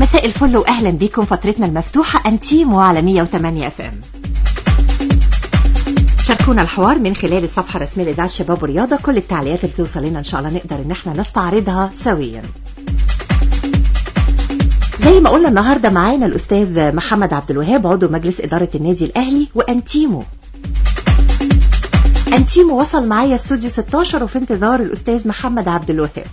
مساء الفل واهلا بيكم فترتنا المفتوحة انتيمو على 108 اف ام شاركونا الحوار من خلال الصفحة الرسمية لإذاعة الشباب والرياضة كل التعليقات اللي توصل لنا إن شاء الله نقدر إن احنا نستعرضها سويا زي ما قلنا النهاردة معانا الأستاذ محمد عبد الوهاب عضو مجلس إدارة النادي الأهلي وأنتيمو أنتيمو وصل معايا استوديو 16 وفي انتظار الأستاذ محمد عبد الوهاب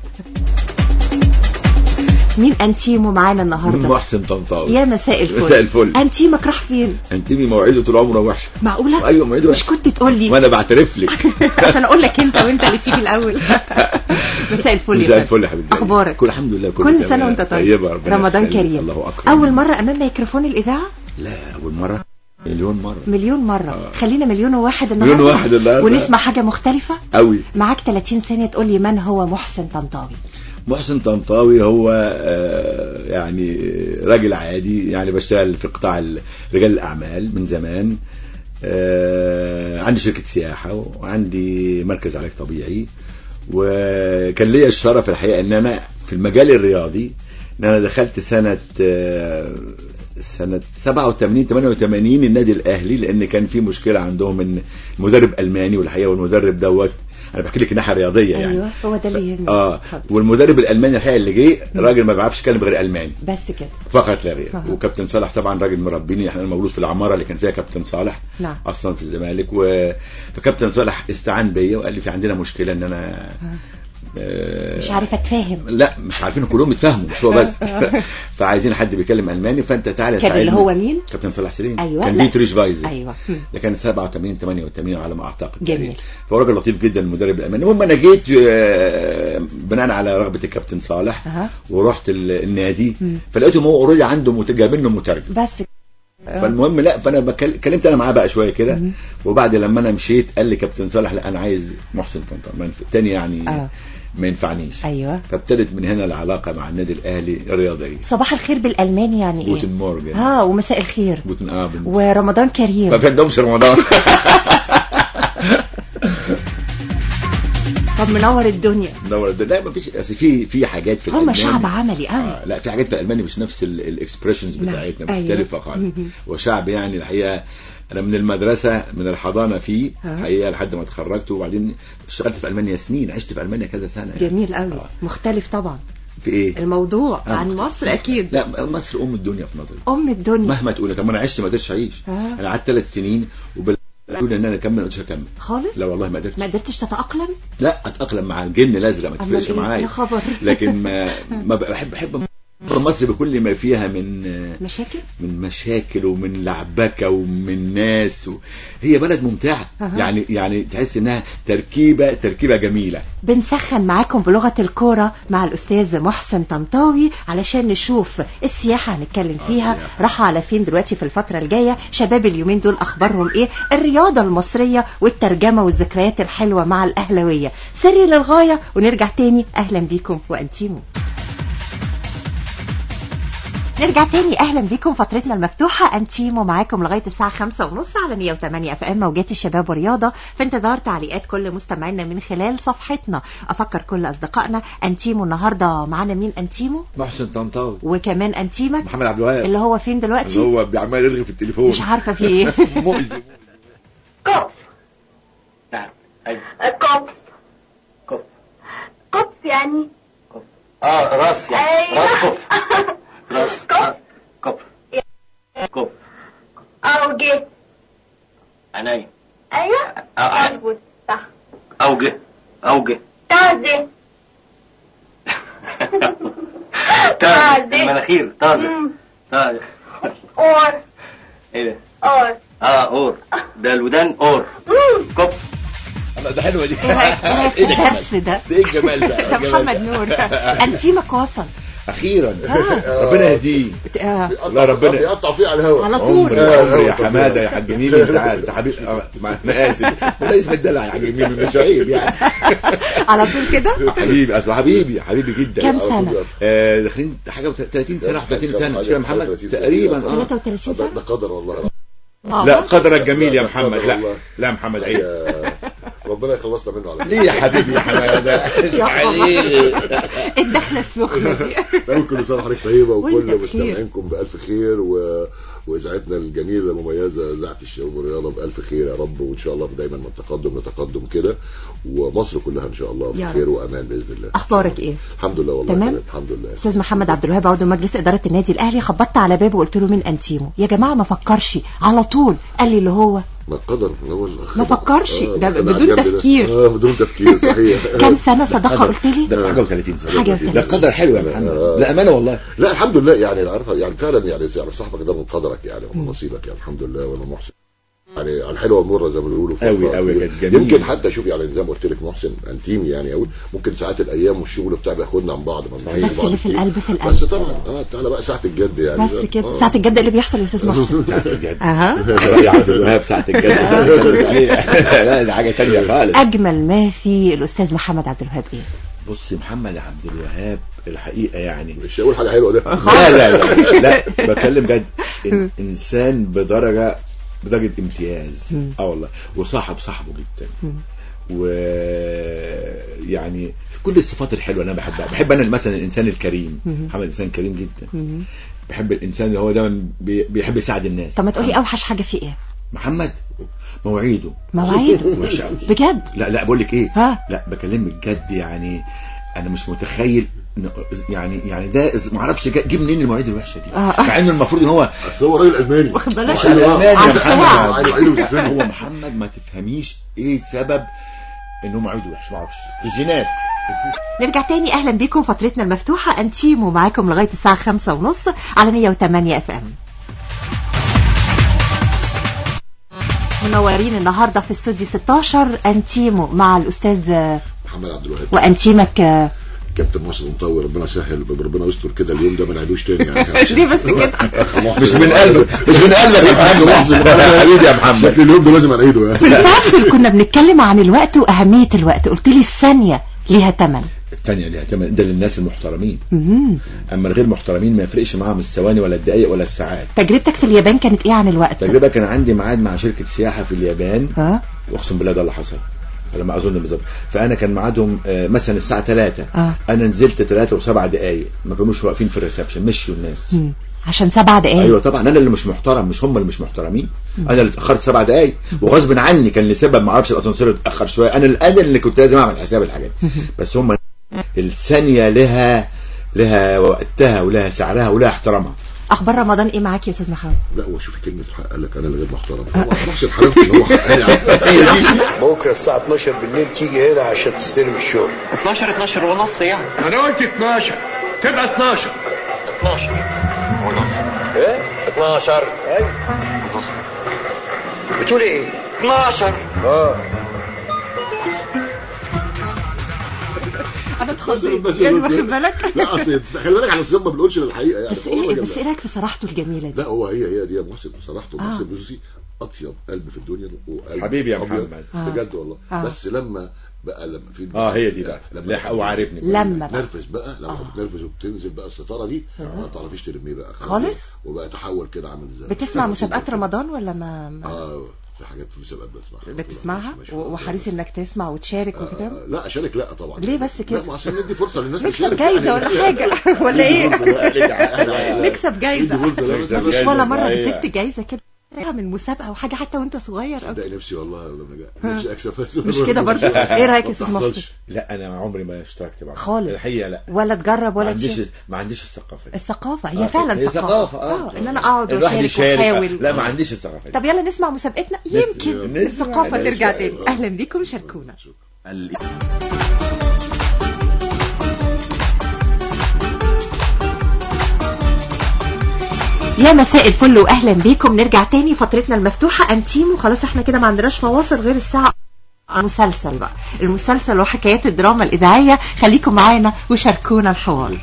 مين أنتيمو معانا النهاردة محسن طنطاوي يا مساء الفل مساء الفل. أنتيمك راح فين انتمي موعده طول عمره وحشه معقولة ايوه موعده مش وحشه كنت تقول لي وانا بعترف لك عشان اقول لك انت وانت اللي تيجي الاول مساء الفل يا مساء فندم. الفل يا حبيبي اخبارك كل الحمد لله كل تمام. سنه وانت طيب طيبه ربنا رمضان يخليك. كريم الله اكرم اول مره امام ميكروفون الاذاعه لا اول مره مليون مره مليون مره آه. خلينا مليون وواحد النهارده مليون واحد النهاردة. ونسمع حاجه مختلفه قوي معاك 30 ثانيه تقول لي من هو محسن طنطاوي محسن طنطاوي هو آه، يعني راجل عادي يعني بشتغل في قطاع ال- رجال الاعمال من زمان آه، عندي شركه سياحه وعندي مركز علاج طبيعي وكان ليا الشرف الحقيقه ان انا في المجال الرياضي ان انا دخلت سنه آه، سنه 87 88 النادي الاهلي لان كان في مشكله عندهم ان المدرب الماني والحقيقه والمدرب دوت انا بحكي لك الناحيه الرياضيه يعني ايوه هو ده اللي يهمني اه اتفضل. والمدرب الالماني الحقيقه اللي جه راجل ما بيعرفش يتكلم غير الماني بس كده فقط لا غير أها. وكابتن صالح طبعا راجل مربيني احنا مولود في العماره اللي كان فيها كابتن صالح نعم. اصلا في الزمالك و... فكابتن صالح استعان بيا وقال لي في عندنا مشكله ان انا آه، مش عارفه اتفاهم لا مش عارفين كلهم يتفاهموا مش هو بس فعايزين حد بيتكلم الماني فانت تعالى كان اللي ساعدني. هو مين؟ كابتن صالح سليم أيوة، كان لا. ديتريش فايزر ايوه ده كان 87 88 على ما اعتقد جميل. تقريباً. فهو راجل لطيف جدا المدرب الالماني المهم انا جيت آه، بناء على رغبه الكابتن صالح أها. ورحت ال- النادي مم. فلقيتهم هو اوريدي عنده مت- جايبين له مترجم بس فالمهم لا فانا بكل- كلمت انا معاه بقى شويه كده وبعد لما انا مشيت قال لي كابتن صالح لا انا عايز محسن طنطا ما ينفع- تاني يعني آه. ما ينفعنيش ايوه فابتدت من هنا العلاقه مع النادي الاهلي الرياضيه صباح الخير بالالماني يعني ايه جوتن مورجن اه ومساء الخير جوتن ابن ورمضان كريم ما بيندمش رمضان طب منور الدنيا منور الدنيا. لا ما فيش اصل في في حاجات في هم الألماني. شعب عملي قوي آه لا في حاجات في الالماني مش نفس الاكسبريشنز نعم. بتاعتنا أيوة. مختلفه خالص مهم. وشعب يعني الحقيقه انا من المدرسه من الحضانه فيه آه. الحقيقه لحد ما اتخرجت وبعدين اشتغلت في المانيا سنين عشت في المانيا كذا سنه يعني. جميل قوي آه. مختلف طبعا في ايه الموضوع آه، عن مختلف. مصر اكيد لا مصر ام الدنيا في نظري ام الدنيا مهما تقول طب ما انا عشت ما قدرتش اعيش آه. انا قعدت ثلاث سنين وبال ان انا اكمل ما قدرتش اكمل خالص لا والله ما قدرتش ما قدرتش تتاقلم لا اتاقلم مع الجن الازرق ما أمال تفرقش إيه؟ معايا يا خبر. لكن ما ما بحب بحب مصر بكل ما فيها من مشاكل من مشاكل ومن لعبكه ومن ناس و... هي بلد ممتعه أها. يعني يعني تحس انها تركيبه تركيبه جميله بنسخن معاكم بلغة الكورة مع الأستاذ محسن طنطاوي علشان نشوف السياحة هنتكلم فيها السياحة. راحوا على فين دلوقتي في الفترة الجاية شباب اليومين دول أخبارهم إيه الرياضة المصرية والترجمة والذكريات الحلوة مع الأهلوية سري للغاية ونرجع تاني أهلا بيكم وأنتيمو نرجع تاني اهلا بيكم فترتنا المفتوحه انتيمو معاكم لغايه الساعه خمسة ونص على 108 اف ام موجات الشباب ورياضه في انتظار تعليقات كل مستمعينا من خلال صفحتنا افكر كل اصدقائنا انتيمو النهارده معانا مين انتيمو محسن طنطاوي وكمان انتيمك محمد عبد الوهاب اللي هو فين اللي دلوقتي هو بيعمل يرغي في التليفون مش عارفه في ايه مؤذي قف نعم ايوه قف كف قف يعني اه راس يعني أيوة. راس كف راس كف كف كف أوجه عينيا أيوة آه، آه. مظبوط صح اوجه اوجه تعزي تازه طازة. المناخير طازه مم. طازه أور ايه ده أور اه اور ده الودان اور مم. كف الله، ده حلوه دي ايه رايك إيه رأيك في إيه ده الجمال؟ الدرس ده ده ايه الجمال ده ده الجمال محمد ده؟ نور انتيمك وصل اخيرا ربنا يهديه آه. الله ربنا بيقطع فيه على الهواء على طول عمري عمري يا حماده يا حاج ميمي انت عارف انت حبيب آه، ما- انا اسف ولا اسم الدلع يا حاج ميمي مش عيب يعني على طول كده حبيبي اصل حبيبي حبيبي جدا كام سنة؟ آه داخلين حاجه و 30 سنه 31 سنه مش كده يا محمد تقريبا اه 33 ده سنة ده قدر والله آه. لا قدرك جميل يا محمد لا والله. لا يا محمد عيب يا- ربنا ربنا يخلصنا منه على ليه يا حبيبي يا حماده يا عليه الدخلة السخنة دي لا كل سنه وحضرتك طيبه وانت وكل بخير. مستمعينكم بالف خير و... واذاعتنا الجميله المميزه اذاعه الشباب والرياضه بالف خير يا رب وان شاء الله دايما من تقدم لتقدم كده ومصر كلها ان شاء الله يا في خير رب. وامان باذن الله اخبارك ايه الحمد لله والله تمام؟ تمام الحمد لله استاذ محمد عبد الوهاب عضو مجلس اداره النادي الاهلي خبطت على بابه وقلت له من انتيمو يا جماعه ما فكرش على طول قال لي اللي هو ما القدر هو ال- ما فكرش، ده خلينا بدون على الجنب ده. تفكير. اه بدون تفكير صحيح كام سنه صداقه قلت لي ده حاجه و30 سنه حاجة ده و30. قدر حلو يا محمد لا امانه والله لا الحمد لله يعني عارفه يعني فعلا يعني يعني صاحبك ده من قدرك يعني ومن نصيبك يعني الحمد لله وانا محسن يعني على الحلوه والمره زي ما بيقولوا في أوي فترة أوي كبيرة. كانت جميلة. يمكن حتى شوف يعني زي ما قلت لك محسن انتيمي يعني قوي ممكن ساعات الايام والشغل بتاع بياخدنا عن بعض ما بنشوفش بس بعض اللي في كتير. القلب في القلب. بس طبعا اه تعالى بقى ساعه الجد يعني بس كده آه. ساعه الجد اللي بيحصل يا استاذ محسن ساعة الجد اها يا عبد الوهاب ساعة الجد ساعة الجد عليه. لا ده حاجة تانية خالص اجمل ما في الاستاذ محمد عبد الوهاب ايه بص محمد عبد الوهاب الحقيقة يعني مش هقول حاجه حلوه ده لا لا لا لا بكلم جد إن انسان بدرجة بدرجة امتياز اه والله وصاحب صاحبه جدا ويعني كل الصفات الحلوه انا بحبها بحب انا مثلا الانسان الكريم محمد انسان كريم جدا بحب الانسان اللي هو دايما بي- بيحب يساعد الناس طب ما تقولي اوحش حاجه في ايه محمد مواعيده مواعيد وحشه قوي بجد لا لا بقول لك ايه ها؟ لا بكلمك جد يعني انا مش متخيل إن- يعني يعني ده ما اعرفش جا- جه منين المواعيد الوحشه دي آه. مع انه المفروض ان هو اصل هو راجل الماني واخد بالك مش الألمان يا على محمد السرعة. عينه عينه بالسن هو محمد ما تفهميش ايه سبب ان هو معيده وحش ما اعرفش الجينات نرجع تاني اهلا بيكم فترتنا المفتوحه انتيمو معاكم لغايه الساعه خمسة ونص على 108 اف ام منورين النهارده في استوديو 16 انتيمو مع الاستاذ محمد عبد الوهاب وانتيمك آه، كابتن محسن مطور ربنا يسهل ربنا يستر كده اليوم ده ما نعيدوش تاني يعني ليه بس كده مش من قلبك مش من قلبك يا محمد يا حبيبي يا محمد شكل اليوم ده لازم نعيده يعني في الفاصل كنا بنتكلم عن الوقت واهميه الوقت قلت لي الثانيه ليها ثمن الثانيه اللي هتعمل ده للناس المحترمين اما الغير محترمين ما يفرقش معاهم الثواني ولا الدقائق ولا الساعات تجربتك في اليابان كانت ايه عن الوقت تجربه كان عندي ميعاد مع شركه سياحه في اليابان ها واقسم بالله ده اللي حصل على ما اظن بالظبط فانا كان ميعادهم آه، مثلا الساعه 3 آه. انا نزلت 3 وسبع دقائق ما كانوش واقفين في الريسبشن مشوا الناس مم. عشان سبع دقايق ايوه طبعا انا اللي مش محترم مش هم اللي مش محترمين انا اللي اتاخرت سبع دقائق وغصب عني كان لسبب ما اعرفش الاسانسير اتاخر شويه انا انا اللي كنت لازم اعمل حساب الحاجات دي. بس هم الثانيه لها لها وقتها ولها سعرها ولها احترامها اخبار رمضان ايه معاك يا استاذ محمد لا هو شوفي كلمة حق قال لك انا اللي غير محترم هو محسن حلاوته ان هو حقاني على بكره الساعة 12 بالليل تيجي هنا عشان تستلم الشغل 12 12 ونص يعني انا قلت 12 تبقى 12 12 ونص ايه 12 ايوه ونص بتقول ايه 12 اه انا اتخضيت اتخضيت. يعني واخد بالك لا اصل خلي بالك على الصيام ما بنقولش الحقيقه يعني بس بقول ايه لك بس ايه رايك في صراحته الجميله دي لا هو هي هي دي يا محسن بصراحته آه. محسن بوزي اطيب قلب في الدنيا وقلب حبيبي يا أبيض. محمد. آه. بجد والله آه. بس لما بقى لما في اه هي دي بقى لما لا هو عارفني لما بقى. نرفز بقى لما بتنرفز وبتنزل بقى الستاره دي ما تعرفيش تلميه بقى خالص؟ وبقى تحول كده عامل ازاي بتسمع مسابقات رمضان ولا ما, ما اه في حاجات في مسابقات بسمعها بتسمعها مش- مش- وحريص انك تسمع وتشارك وكده آه، لا اشارك لا طبعا ليه بس كده؟ لا ما عشان ندي فرصه للناس نكسب تشارك جايزه يعني. ولا حاجه ولا ايه نكسب نكسب جايزه فرصه لا بس نكسب مفيش جايزة ولا مره صحيح. كسبت جايزه كده من مسابقه وحاجه حتى وانت صغير أو صدقني نفسي والله لما جاء نفسي اكسب بس مش كده برضه ايه رايك يا استاذ محسن محسن لا انا عمري ما اشتركت معاهم خالص. الحقيقه لا ولا تجرب ما ولا عنديش تشارك ما عنديش الثقافه دي الثقافه آه، هي فعلا هي ثقافه اه ان انا اقعد الواحد واشارك يشارك واحاول لا ما عنديش الثقافه دي طب يلا نسمع مسابقتنا يمكن نسمع. الثقافه نسمع. ترجع تاني اهلا بيكم شاركونا يا مساء الفل واهلا بيكم نرجع تاني فترتنا المفتوحه انتيم وخلاص احنا كده ما عندناش فواصل غير الساعه مسلسل بقى المسلسل وحكايات الدراما الاذاعيه خليكم معانا وشاركونا الحوار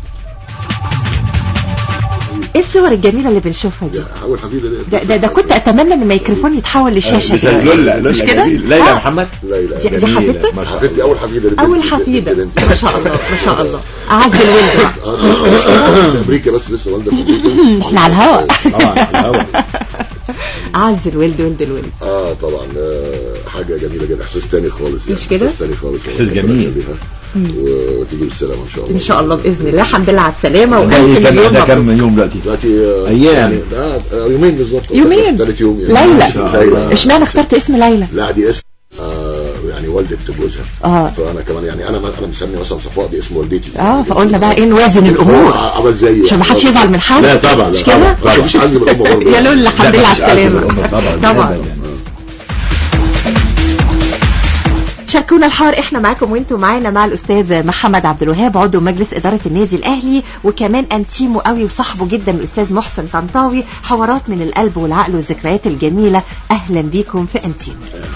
ايه الصور الجميله اللي بنشوفها دي اول حبيبي ده, ده, ده كنت اتمنى ان الميكروفون يتحول لشاشه مش كده. لولا مش كده لا يا آه. محمد لا لا دي- دي جميلة، حبيبتك ما شاء حبيبتي الله اول حفيده لبنت- اول بنت- حفيده بنت- ما شاء الله ما شاء الله اعز الولد آه، امريكا بس لسه والده في امريكا احنا على الهواء طبعا الهوا. اعز الولد ولد الولد اه طبعا آه، حاجه جميله جدا احساس تاني خالص يعني مش كده؟ احساس تاني خالص إحساس ربنا جميل. يخليها. و- وتيجي بالسلامه ان شاء الله ان شاء الله باذن الله الحمد لله على السلامه ده والف كام مليون ده مبروك كام يوم دلوقتي دلوقتي آه، أيام. يعني آه آه، يومين بالظبط يومين. ثالث يوم يعني. ليلى إن شاء الله. اشمعنى اخترت اسم ليلى لا دي اسم آه يعني والدة جوزها اه فانا كمان يعني انا انا مسمي مثلا صفاء دي اسم والدتي اه فقلنا بقى ايه نوازن الامور عمل زي عشان ما حدش يزعل من حد لا طبعا مش لا كده طبعا. مفيش عز بالام برضه يا لولا الحمد لا، لله على مفيش عزل السلامه بالأمة طبعا طبعا أبداً يعني. شاركونا الحوار احنا معاكم وانتم معانا مع الاستاذ محمد عبد الوهاب عضو مجلس اداره النادي الاهلي وكمان انتيمو قوي وصاحبه جدا الاستاذ محسن طنطاوي حوارات من القلب والعقل والذكريات الجميله اهلا بيكم في انتيمو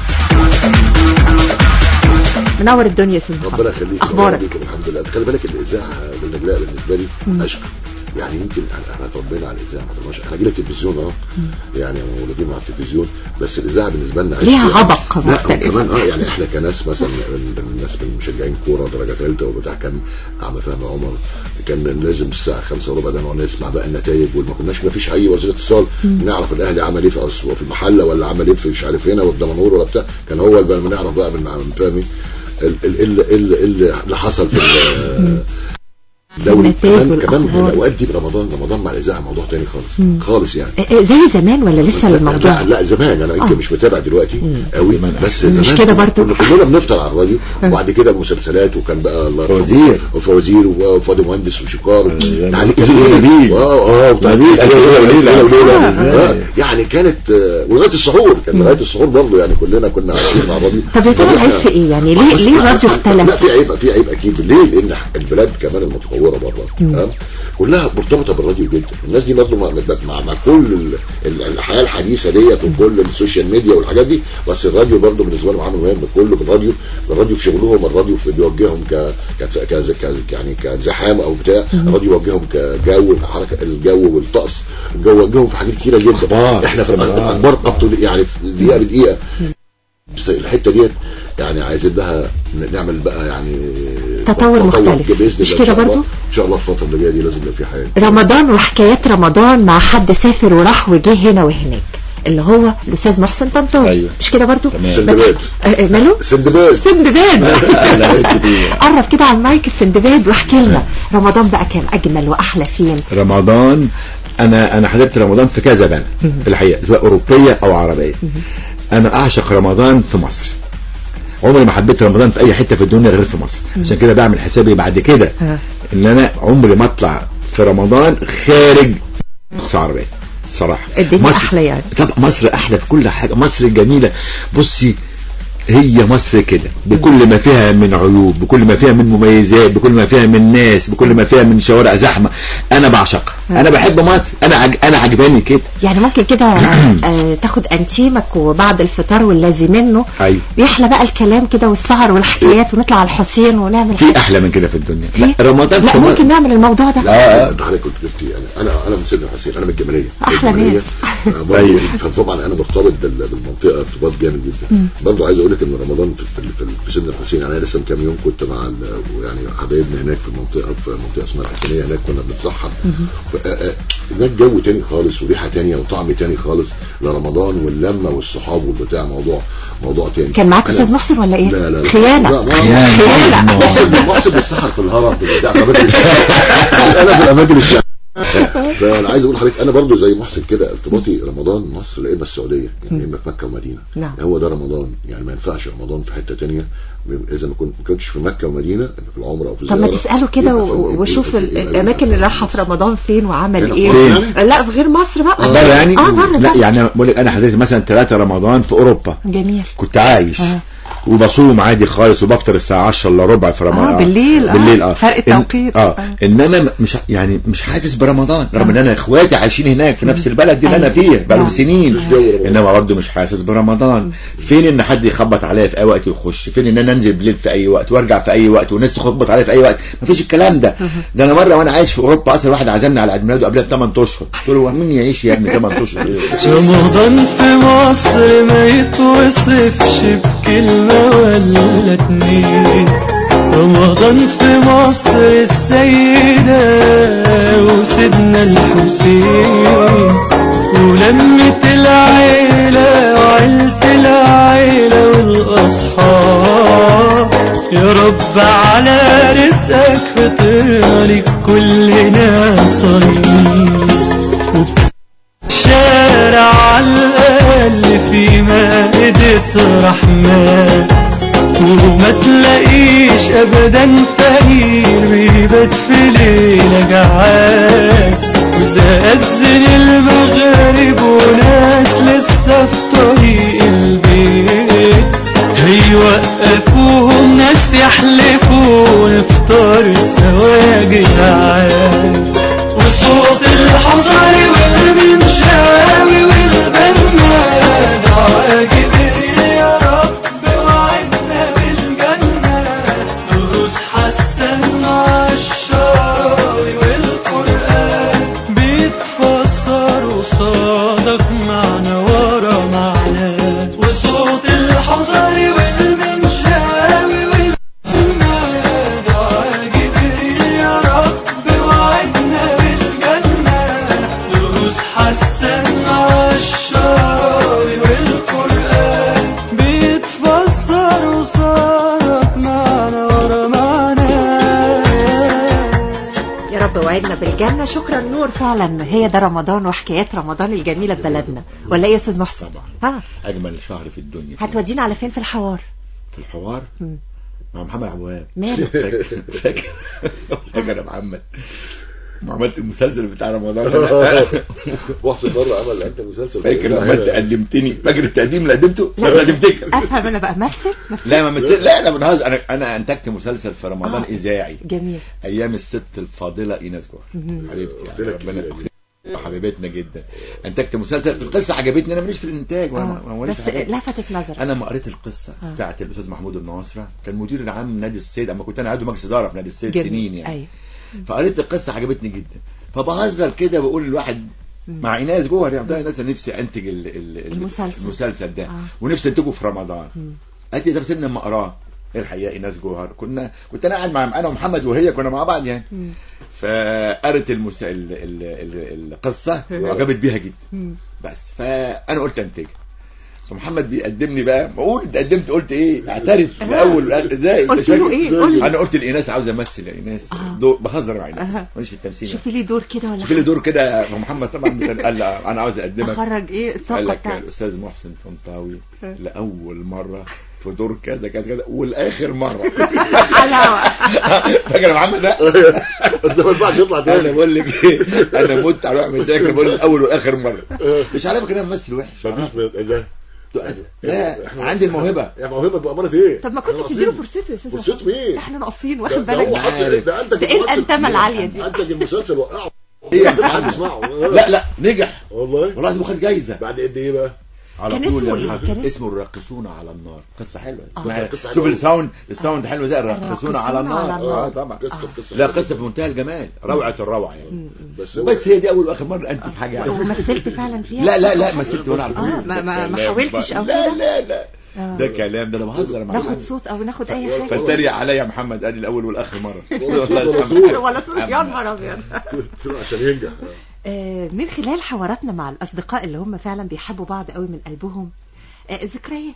منور الدنيا يا استاذ محمد ربنا يخليك اخبارك ربنا يخليك، الحمد لله خلي بالك الاذاعه بالنجلاء بالنسبه لي عشق يعني يمكن احنا احنا اتربينا على الاذاعه ما طلعناش- احنا جيل التلفزيون اه يعني مولودين مع التلفزيون بس الاذاعه بالنسبه لنا عشق ليها يعني. عبق لا مختلف. وكمان اه يعني احنا كناس مثلا من الناس من مشجعين كوره درجه ثالثه وبتاع كان عم فهمي عمر كان لازم الساعه 5 وربع ده نقعد نسمع بقى النتائج وما كناش ما فيش اي وسيله اتصال نعرف الاهلي عمل ايه في أس- في المحله ولا عمل ايه في مش عارف هنا وفي دمنهور ولا بتاع كان هو اللي بنعرف بقى من من فهمي ال- ال- ال- ال- ال- اللي حصل في ال- الدوري النتائج كمان كمان والأخبار. الاوقات دي برمضان رمضان مع الاذاعه موضوع تاني خالص خالص يعني إيه، زي زمان ولا لسه لا الموضوع لا زمان انا يمكن آه. مش متابع دلوقتي قوي زمان بس أحسن. زمان مش كده برضو؟ كنا كلنا بنفطر على الراديو وبعد كده المسلسلات وكان بقى الله يرحمه فوازير. وفوازير وفؤاد مهندس وشكار يعني يعني كان فوازير نبيل. اه اه وبتاع- نبيل، ألف ليلة وليلة. ليلة وليلة. آه. آه، يعني كانت آه، ولغايه السحور كان لغايه السحور برضه يعني كلنا كنا عايشين مع الراديو طب يا ترى العيب في ايه يعني ليه بس- ليه الراديو لا اختلف في عيب في عيب اكيد ليه لان البلاد كمان المتطوره بره تمام كلها مرتبطه بالراديو جدا الناس دي برضه مع, مع, مع كل ال- ال- الحياه الحديثه ديت وكل السوشيال ميديا والحاجات دي بس الراديو برضه بالنسبه لهم عامل مهم كله بالراديو الراديو في شغلهم الراديو في بيوجههم ك ك ك ك- يعني كزحام او بتاع الراديو يوجههم كجو حركه الجو والطقس الجو يوجههم في حاجات كتيره جدا أخبار. احنا في أخبار. الاخبار قبط يعني في دقيقه بدقيقه بس الحته ديت يعني عايزين لها نعمل بقى يعني تطور مختلف. بإذن مش الله. كده إن شاء الله- برضو؟ ان شاء الله الفتره اللي جايه دي لازم يبقى في حياه رمضان وحكايات رمضان مع حد سافر وراح وجه هنا وهناك اللي هو الاستاذ محسن طنطاوي أيوة. مش كده برضو تمام. سندباد آه، آه، ماله سندباد سندباد لا، كتير. قرب كده على المايك السندباد واحكي لنا رمضان بقى كان اجمل واحلى فين رمضان انا انا حضرت رمضان في كذا بلد في الحقيقه سواء اوروبيه او عربيه انا اعشق رمضان في مصر عمري ما حبيت رمضان في اي حته في الدنيا غير في مصر عشان كده بعمل حسابي بعد كده آه. ان انا عمري ما اطلع في رمضان خارج مصر العربيه صراحه الدنيا مصر أحلى يعني. طبعا مصر احلى في كل حاجه مصر جميله بصي هي مصر كده بكل ما فيها من عيوب بكل ما فيها من مميزات بكل ما فيها من ناس بكل ما فيها من شوارع زحمه انا بعشقها انا بحب مصر انا عج... انا عجباني كده يعني ممكن كده آه، تاخد انتيمك وبعد الفطار والذي منه أيوة. يحلى بقى الكلام كده والسهر والحكايات ونطلع على الحسين ونعمل في احلى من كده في الدنيا لا إيه؟ رمضان لا في مصر- ممكن نعمل الموضوع ده لا انت حضرتك كنت جبتي انا انا انا من سيدنا حسين انا من الجماليه أحلى الجمالية. ناس. آه، برضه أيوة. فطبعا انا مرتبط بال- بالمنطقه ارتباط جامد جدا برضه عايز اقول لك ان رمضان في, في, في, في سيدنا الحسين يعني انا لسه من كام يوم كنت مع ال- يعني حبايبنا هناك في المنطقه في منطقه اسمها الحسينيه هناك كنا بنتسحر ف- آه، آه، هناك جو تاني خالص وريحه تانية وطعم تاني خالص لرمضان واللمه والصحاب والبتاع موضوع موضوع تاني كان معاك أنا- استاذ محسن ولا ايه لا لا لا خيانه لا، ما- خيانة. خيانة. محسن محسن بيسحر في الهرم في بتاع في اماكن الشعب انا في الاماكن الشعب فانا عايز اقول لحضرتك انا برضو زي محسن كده ارتباطي رمضان مصر لا اما السعوديه يعني اما في مكه ومدينه نعم. هو ده رمضان يعني ما ينفعش رمضان في حته تانية اذا ما كنت ما كنتش في مكه ومدينه في العمره او في طب ما زيارة، تسأله كده يبقى في- و- يبقى- وشوف يبقى- ال- يبقى- الأماكن اللي راحها في رمضان فين وعمل هنا إيه في مصر لا في غير مصر بقى بره يعني اه بره لا طبعا. يعني بقول لك انا حضرت مثلا ثلاثة رمضان في اوروبا جميل كنت عايش آه. وبصوم عادي خالص وبفطر الساعة 10 الا ربع في رمضان آه، بالليل، آه. بالليل اه فرق إن- التوقيت. اه آه. انما م- مش يعني مش حاسس برمضان رغم ان انا اخواتي عايشين هناك في نفس البلد دي اللي انا أيوة. فيها بقالهم نعم. سنين جو رمضان. انما برضه مش حاسس برمضان فين ان حد يخبط عليا في اي وقت ويخش فين ان انا انزل بالليل في اي وقت وارجع في اي وقت والناس تخبط عليا في اي وقت مفيش الكلام ده ده انا مره وانا عايش في اوروبا اصلا واحد عزمني على عيد ميلاده قبلها ب 8 اشهر قلت له هو مين يعيش يا ابني 8 اشهر رمضان في مصر ما يتوصفش بكلمة ولا اتنين رمضان في مصر السيدة وسيدنا الحسين ولمة العيلة وعيلة العيلة يا رب على رزقك فطرك كلنا صايمين الشارع على الأقل في مائدة رحمن وما تلاقيش أبدا فقير بيبات في ليلة جعان وإذا أذن المغرب وناس لسه في طريق البيت هيوقفوهم ناس يحلفوا نفطر سوا يا جدعان وصوت الحصري والمنشاوي والبناد عاجب يا رب وعدنا بالجنة دروس حسن عالشراوي والقرآن بيتفسر قصادك معنى ورا معنى وصوت الحصري والمنشاوي والبناد عاجب يا رب وعدنا بالجنة دروس حسن عالشراوي والقرآن بيتفسر قصادك معنى ورا معنى يا رب وعدنا بالجنة شكرا نور فعلا هي ده رمضان وحكايات رمضان الجميلة في بلدنا ولا ايه يا استاذ محسن طبعا ها اجمل شهر في الدنيا هتودينا على فين في الحوار في الحوار مم. مع محمد عبد الوهاب ماله فاكر فاكر فاكر يا محمد ما عملت المسلسل بتاع رمضان ده؟ محسن مرة عمل انت مسلسل فاكر لما انت قدمتني فاكر التقديم اللي قدمته ولا تفتكر افهم انا بقى مثل مثل لا ما مثل لا انا بنهزر انا انا انتجت مسلسل في رمضان آه. اذاعي جميل ايام الست الفاضله ايناس جوهر مهم. حبيبتي يعني أختنا ربنا الكبيرة دي. أختنا حبيبتنا جدا انتجت مسلسل القصه عجبتني انا ماليش في الانتاج وانا ما آه. ماليش بس في حاجات. لفتت نظرك انا ما قريت القصه آه. بتاعت الاستاذ محمود الناصره كان مدير العام نادي السيد اما كنت انا عضو مجلس اداره في نادي السيد جميل. سنين يعني ايوه فقريت القصه عجبتني جدا فبهزر كده بقول للواحد مع ايناس جوهر يعني ده ايناس نفسي انتج ال ال ال- المسلسل. المسلسل ده آه. ونفسي انتجه في رمضان مم. قالت لي طب سيبنا اما اقراه الحقيقه ايناس جوهر كنا كنت انا قاعد مع انا ومحمد وهي كنا مع بعض يعني مم. فقرت المس... ال... ال... ال... القصه وعجبت بيها جدا مم. بس فانا قلت انتجها فمحمد بيقدمني بقى بقول انت قدمت قلت ايه اعترف الاول والآخر. ازاي أنت قلت له شاكر؟ إيه؟ قول لي. انا قلت لايناس عاوز امثل يا ايناس آه. دور بهزر مع ايناس أها. ماليش في التمثيل شوفي لي دور كده ولا شوف لي حاجة. دور كده فمحمد طبعا كان قال لا انا عاوز اقدمك اخرج ايه قال الطاقه لك بتاعتي الاستاذ محسن طنطاوي أه. لاول مره في دور كذا كذا كذا والاخر مره حلاوه فاكر يا محمد ده بس ده ما ينفعش يطلع انا تاني بقول لك ايه انا مت على واحد ده بقول الاول والاخر مره مش عارف كده ممثل وحش مفيش من- ده لا إحنا عندي الموهبه يا موهبه بأمارة ايه؟ طب ما كنت إحنا تديله ناقصين. فرصته يا استاذ فرصته محمد. مين؟ احنا ناقصين ده- واخد ده بالك هو حط ده انتج ده ايه الممثل. الانتمه العاليه دي انتج المسلسل وقعه ايه يا حد محمد يسمعه لا لا نجح والله والله العظيم خد جايزه بعد قد ايه بقى؟ على كان طول اسمه يا إيه؟ محمد. كان اسمه- اسمه الراقصون على النار قصه حلوه آه. اسمها قصة شوف حلوة. الساوند الساوند حلو ده الراقصون الراقصون على النار على النار. اه طبعا قصه قصه لا قصه في منتهى الجمال روعه الروعه يعني بس هو بس هي دي اول واخر مره انتج حاجه يعني ومثلت فعلا فيها لا لا لا مثلت وانا على آه، الفلوس. ما- ما- ما كلام حاولتش بقى. أو لا كده؟ لا لا آه. ده كلام ده انا بهزر مع ناخد الناس. صوت او ناخد اي حاجه فاتريق عليا يا محمد قال لي الاول والاخر مره ولا صوت. ولا صوت يا نهار ابيض عشان ينجح آه، من خلال حواراتنا مع الأصدقاء اللي هم فعلا بيحبوا بعض قوي من قلبهم آه، ذكريات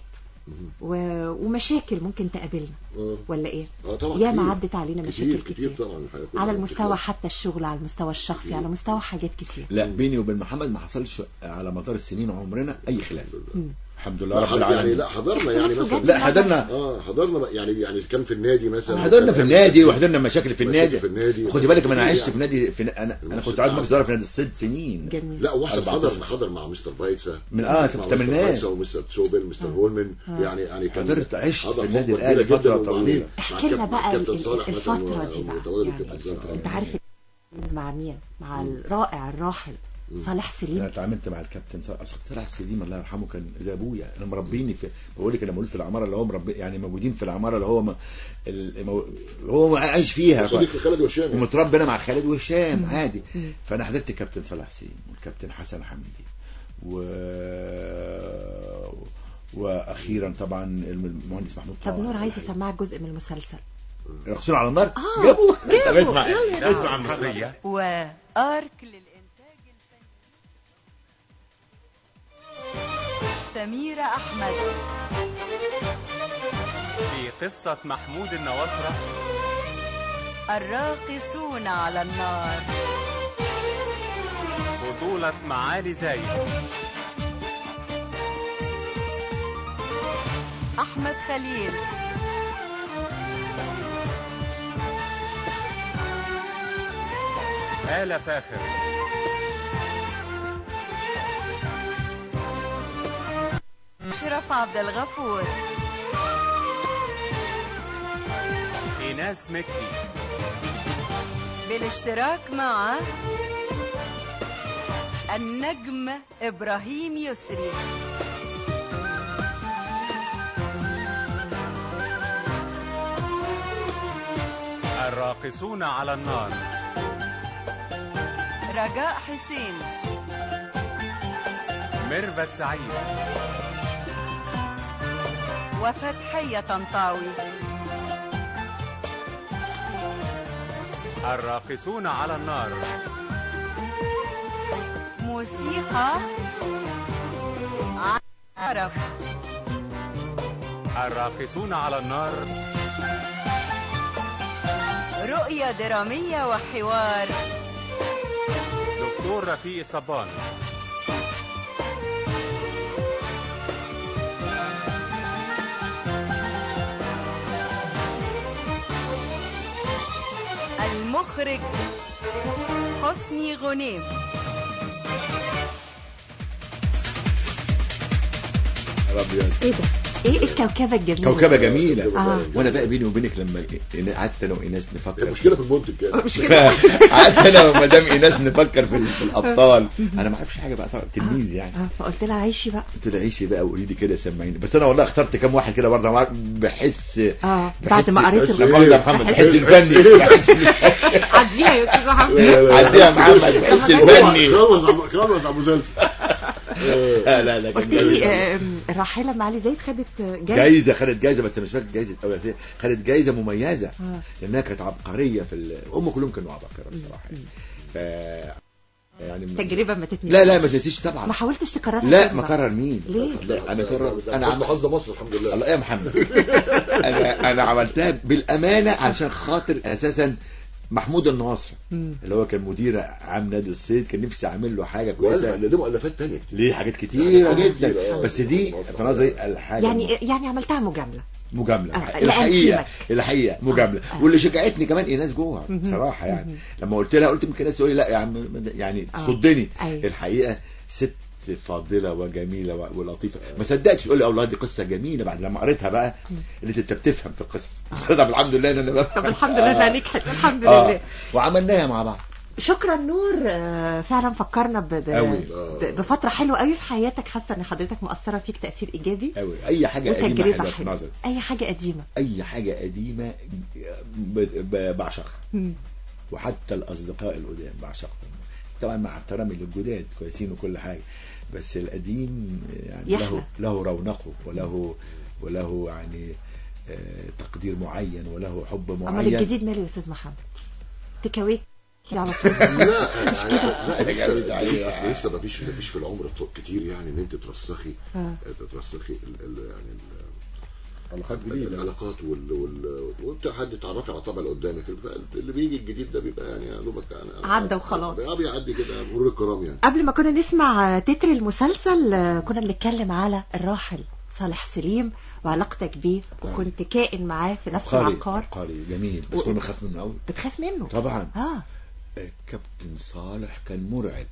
و- ومشاكل ممكن تقابلنا آه. ولا ايه اه طبعا يا ما كتير. عدت علينا كتير مشاكل كتير كتير طبعا الحياة كلها على كتير. المستوى حتى الشغل على المستوى الشخصي على مستوى حاجات كتير لا بيني وبين محمد ما حصلش على مدار السنين عمرنا اي خلاف الحمد لله لا رب حضر يعني العالمين لا حضرنا يعني اختلاف مثلا وجهات لا حضرنا اه حضرنا يعني يعني كان في النادي مثلا حضرنا في النادي وحضرنا مشاكل في مشاكل النادي في النادي. خدي بالك ما انا يعني. عشت في نادي في انا انا كنت قاعد مجلس اداره في نادي الست سنين جميل لا واحد 14. حضر حضر مع مستر بايتسا من- آه، في مع الثمانينات. مستر بايتسا ومستر تشوبل مستر هولمن يعني يعني كان حضرت عشت حضر في النادي فترة الأهلي كبيرة فترة جدا طويلة. وبعدين احكي مع لنا كاب- بقى مع كابتن ال- صالح مثلا الفترة و- دي بقى وتولد يعني الكابتن صالح. انت عارف مع مين مع الرائع الراحل صالح انا سليم اتعاملت مع الكابتن صالح أصل صالح السليم الله يرحمه كان زي ابويا انا مربيني في بقول لك انا مولود في العماره اللي هو مربي يعني موجودين في العماره اللي هو ما المو... هو عايش فيها ف... صديق خالد وهشام ومتربي انا مع خالد وهشام عادي فانا حضرت كابتن صلاح سليم والكابتن حسن حمدي و واخيرا طبعا المهندس محمود طب طه. نور عايز اسمعك جزء من المسلسل يرقصون على النار آه، جابوه طب جابوا. اسمع يلا. اسمع المصريه وأرك للإنتاج الفني سميرة أحمد في قصة محمود النواصرة الراقصون على النار بطولة معالي زايد أحمد خليل آلة فاخر أشرف عبد الغفور إيناس مكي بالاشتراك مع النجم إبراهيم يسري الراقصون على النار رجاء حسين ميرفت سعيد وفتحية طنطاوي الراقصون على النار موسيقى عرف الراقصون على النار رؤية درامية وحوار دكتور رفيق صبان المخرج حسني غنيم ابيض ايه ده ايه الكوكبه الجميله كوكبه جميله آه. وانا بقى بيني وبينك لما قعدت انا وايناس نفكر المشكله في المنتج كده مش كده قعدت انا ومدام ايناس نفكر في, في الابطال انا ما اعرفش حاجه بقى طبعا تلميذ يعني اه فقلت لها عيشي بقى قلت له عيشي بقى وقولي لي كده سمعيني بس انا والله اخترت كام واحد كده برضه معاك بحس اه بحس- بعد ما قريت بحس- ال- لا مؤاخذة يا محمد بحس- بحس الفني بحس عديها يا استاذ محمد عديها يا محمد بحس الفني خلص عم- خلص ابو زلزل لا لا لا كان قلت لي جميل. آم، الراحله معالي زيد خدت جايزه جايزه خدت جايزه بس مش فاكر جايزه أو خدت جايزه مميزه آه. لانها كانت عبقريه في ال... هم كلهم كانوا عباقره بصراحه ف يعني من- تجربه ما تتنسيش لا لا ما تنسيش طبعا ما حاولتش تكررها لا تاني ما بقى. كرر مين ليه؟ لا انا كرر انا انا عم عم... حظ مصر الحمد لله الله يا محمد انا انا عملتها بالامانه علشان خاطر اساسا محمود الناصر مم. اللي هو كان مدير عام نادي الصيد كان نفسي اعمل له حاجه وقال كويسه اللي له مؤلفات تانية ليه حاجات كتيره كتير، جدا آه. بس دي في نظري الحاجه يعني يعني عملتها مجامله مجامله آه، الحقيقه لأنتيمك. الحقيقه مجامله آه. واللي شجعتني كمان ايناس جوه مهم. بصراحه يعني مهم. لما قلت لها قلت يمكن الناس تقول لي لا يا عم يعني آه. تصدني أيوة. الحقيقه ست فاضله وجميله و- ولطيفه ما صدقتش تقول لي الله دي قصه جميله بعد لما قريتها بقى اللي انت بتفهم في القصص طب الحمد لله ان انا بفهم طب الحمد لله انها نجحت الحمد آه. لله وعملناها مع بعض شكرا نور آه، فعلا فكرنا ب... ب... أوي. ب... بفتره حلوه قوي في حياتك حاسه ان حضرتك مؤثره فيك تاثير ايجابي قوي اي حاجه قديمه وتجربه حلوه في حلوه نظري اي حاجه قديمه اي حاجه قديمه ب- ب- بعشقها مم. وحتى الاصدقاء القدام بعشقهم طبعا مع احترامي للجداد كويسين وكل حاجه بس القديم يعني يحلى. له له رونقه وله وله يعني آه، تقدير معين وله حب امال معين الجديد ماله يا استاذ محمد تكاويك كده على طول لا مش يعني كده. لا أنا جامد لسه عليه. اصل لسه ما فيش ما فيش في العمر الط- كتير يعني ان انت ترسخي آه. ترسخي ال- ال- يعني ال- علاقات العلاقات وال وال وانت حد تعرفي على طبع اللي قدامك اللي بيجي الجديد ده بيبقى يعني يا دوبك أنا- عدى وخلاص. اه بيعدي كده مرور الكرام يعني قبل ما كنا نسمع تتر المسلسل آه، كنا بنتكلم على الراحل صالح سليم وعلاقتك بيه وكنت كائن معاه في نفس عبقري العقار عبقري جميل بس و- كنا بنخاف منه قوي بتخاف منه طبعا اه كابتن صالح كان مرعب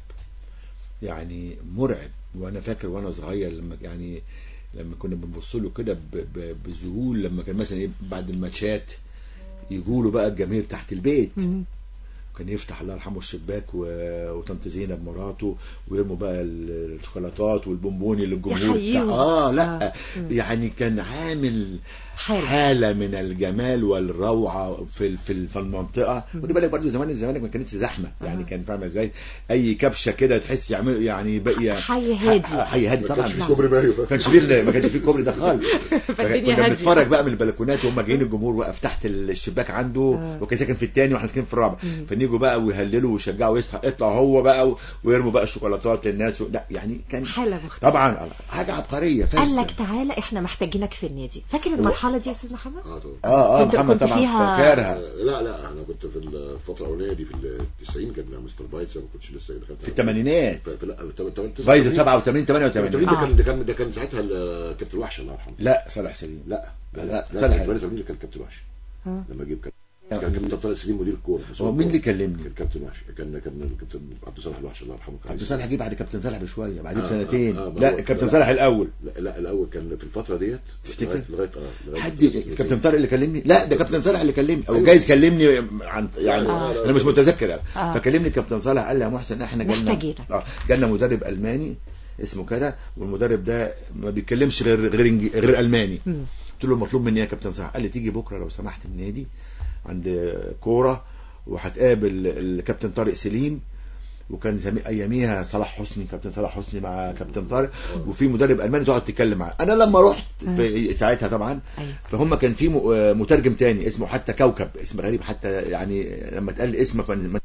يعني مرعب وانا فاكر وانا صغير لما يعني لما كنا بنبص له كده ب- ب- بذهول لما كان مثلا إيه بعد الماتشات يقولوا بقى الجماهير تحت البيت مم. كان يفتح الله يرحمه الشباك و... وطنط زينب مراته ويرموا بقى ال- الشوكولاتات والبونبوني للجمهور يحييهم. بتاع- اه لا آه. مم. يعني كان عامل حالة. حالة من الجمال والروعة في ال- في ال- في المنطقة ودي بالك برضه زمان الزمالك ما كانتش زحمة يعني آه. كان فاهمة ازاي اي كبشة كده تحس يعمل يعني بقي حي هادي. حي هادي ما طبعا كانش في كوبري مايو ما كانش فيه ما كانش فيه الكوبري ده خالص فالدنيا كنا هادية. بنتفرج بقى من البلكونات وهم جايين الجمهور واقف تحت الشباك عنده آه. وكان ساكن في الثاني واحنا ساكنين في الرابع مم. فنيجي يجوا بقى ويهللوا ويشجعوا ويصحى اطلع هو بقى و- ويرموا بقى الشوكولاتات للناس و... لا يعني كان حالة مختلفة طبعا حاجه عبقريه قال فذة. لك تعالى احنا محتاجينك في النادي فاكر المرحلة دي يا استاذ محمد اه طبعا اه اه كنت- محمد كنت طبعا فيها- فاكرها آه، لا لا انا كنت في الفتره الاولانيه دي في ال 90 كان مستر بايتس ما كنتش لسه دخلت في الثمانينات في لا في التمن- تمن- تسعة فايزه وثمانين. 87 88 88 ده كان ده كان ده كان ساعتها ال- كابتن الوحش الله يرحمه لا صالح سليم لا لا، لا صالح. 88 اللي كان كابتن الوحش ها. لما جيب كان كان كابتن طارق سليم مدير الكوره هو مين اللي كلمني كان كابتن وحش كان كان الكابتن عبد الصالح الوحش الله يرحمه كان عبد اسمه- الصالح جه بعد كابتن صالح بشويه بعديه آه، بسنتين آه، آه، ما لا هو- كابتن لا. صالح الاول لا, لا الاول كان في الفتره ديت تفتكر؟ لغايه لغايه اه لغايه حد كابتن طارق اللي كلمني لا ده كابتن صالح اللي كلمني او أيوة. جايز كلمني عن يعني آه. انا مش متذكر يعني. آه. فكلمني كابتن صالح قال لي يا محسن احنا جالنا محتاجينك. اه جالنا مدرب الماني اسمه كده والمدرب ده ما بيتكلمش غير غير إنج- غير الماني مم. قلت له المطلوب مني يا كابتن صالح قال لي تيجي بكره لو سمحت النادي عند كوره وهتقابل الكابتن طارق سليم وكان زمي- اياميها صلاح حسني كابتن صلاح حسني مع كابتن طارق وفي مدرب الماني تقعد تتكلم معاه انا لما رحت في ساعتها طبعا أيوة. فهم كان في م- آه، مترجم تاني اسمه حتى كوكب اسم غريب حتى يعني لما اتقال اسمك ما-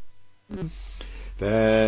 ف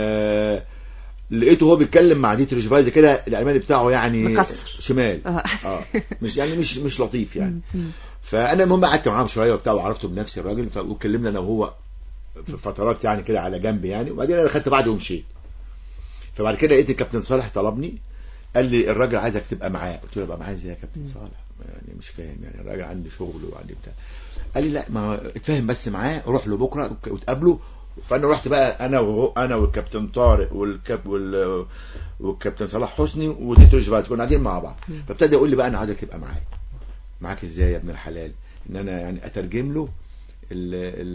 لقيته هو بيتكلم مع ديتريش فايزر كده الالماني بتاعه يعني مكسر. شمال آه. اه مش يعني مش مش لطيف يعني مم. فانا المهم قعدت معاهم شويه وبتاع وعرفته بنفسي الراجل ف- واتكلمنا انا وهو في فترات يعني كده على جنب يعني وبعدين انا خدت بعضي ومشيت فبعد كده لقيت الكابتن صالح طلبني قال لي الراجل عايزك تبقى معاه قلت له ابقى معاه ازاي يا كابتن صالح يعني مش فاهم يعني الراجل عندي شغل وعندي بتاع قال لي لا ما اتفاهم بس معاه روح له بكره وك- وتقابله فانا رحت بقى انا وهو انا والكابتن طارق والكاب وال والكابتن صلاح حسني وديتو جيفاز كنا قاعدين مع بعض فابتدى يقول لي بقى انا عايزك تبقى معايا معاك ازاي يا ابن الحلال ان انا يعني اترجم له ال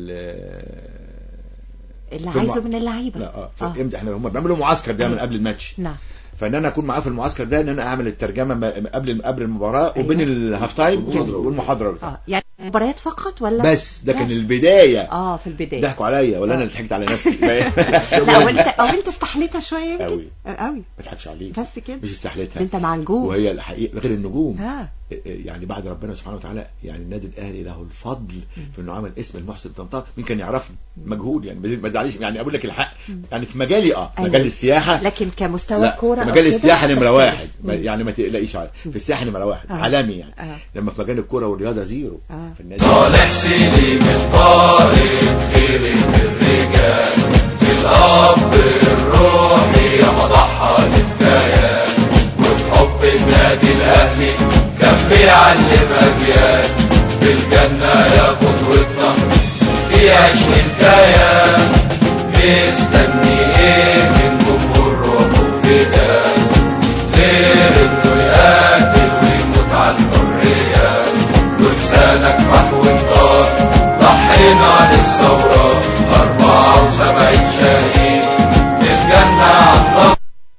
ال اللي في عايزه المع- من اللعيبة لا اه آه. فامتى احنا هم بيعملوا معسكر دايما أيوة. قبل الماتش نعم فان انا اكون معاه في المعسكر ده ان انا اعمل الترجمه ما- قبل قبل المباراه أيوة. وبين الهاف تايم والمحاضرة. والمحاضره بتاعتي اه يعني مباريات فقط ولا بس ده كان بس. البدايه اه في البداية ضحكوا عليا ولا انا آه. اللي ضحكت على نفسي لا او انت او انت استحليتها شوية يمكن قوي آه، قوي ما تضحكش عليك بس كده مش استحلتها انت مع الجون وهي الحقيقه غير النجوم اه يعني بعد ربنا سبحانه وتعالى يعني النادي الاهلي له الفضل في انه عمل اسم المحسن طنطاوي مين كان يعرفني مجهود يعني ما تزعليش يعني اقول لك الحق يعني في مجالي اه أيوة. مجال السياحه لكن كمستوى لا الكورة في أو مجال كده السياحه نمره تختلف. واحد ما- مم. يعني ما تقلقيش على في السياحه نمره واحد آه. عالمي يعني آه. لما في مجال الكوره والرياضه زيرو آه. في النادي صالح سليم الطارق خيرة الرجال الأب الروحي يا مضحى للكيان وفي حب النادي الأهلي كان بيعلم أجيال في الجنة يا قدوتنا في عشرين كيان مستني إيه من جمهور روحه فداء غير إنه يقاتل ويموت على الحرية ولسانك راح وانطار ضحينا عن الثورة أربعة وسبعين شهيد الجنة عن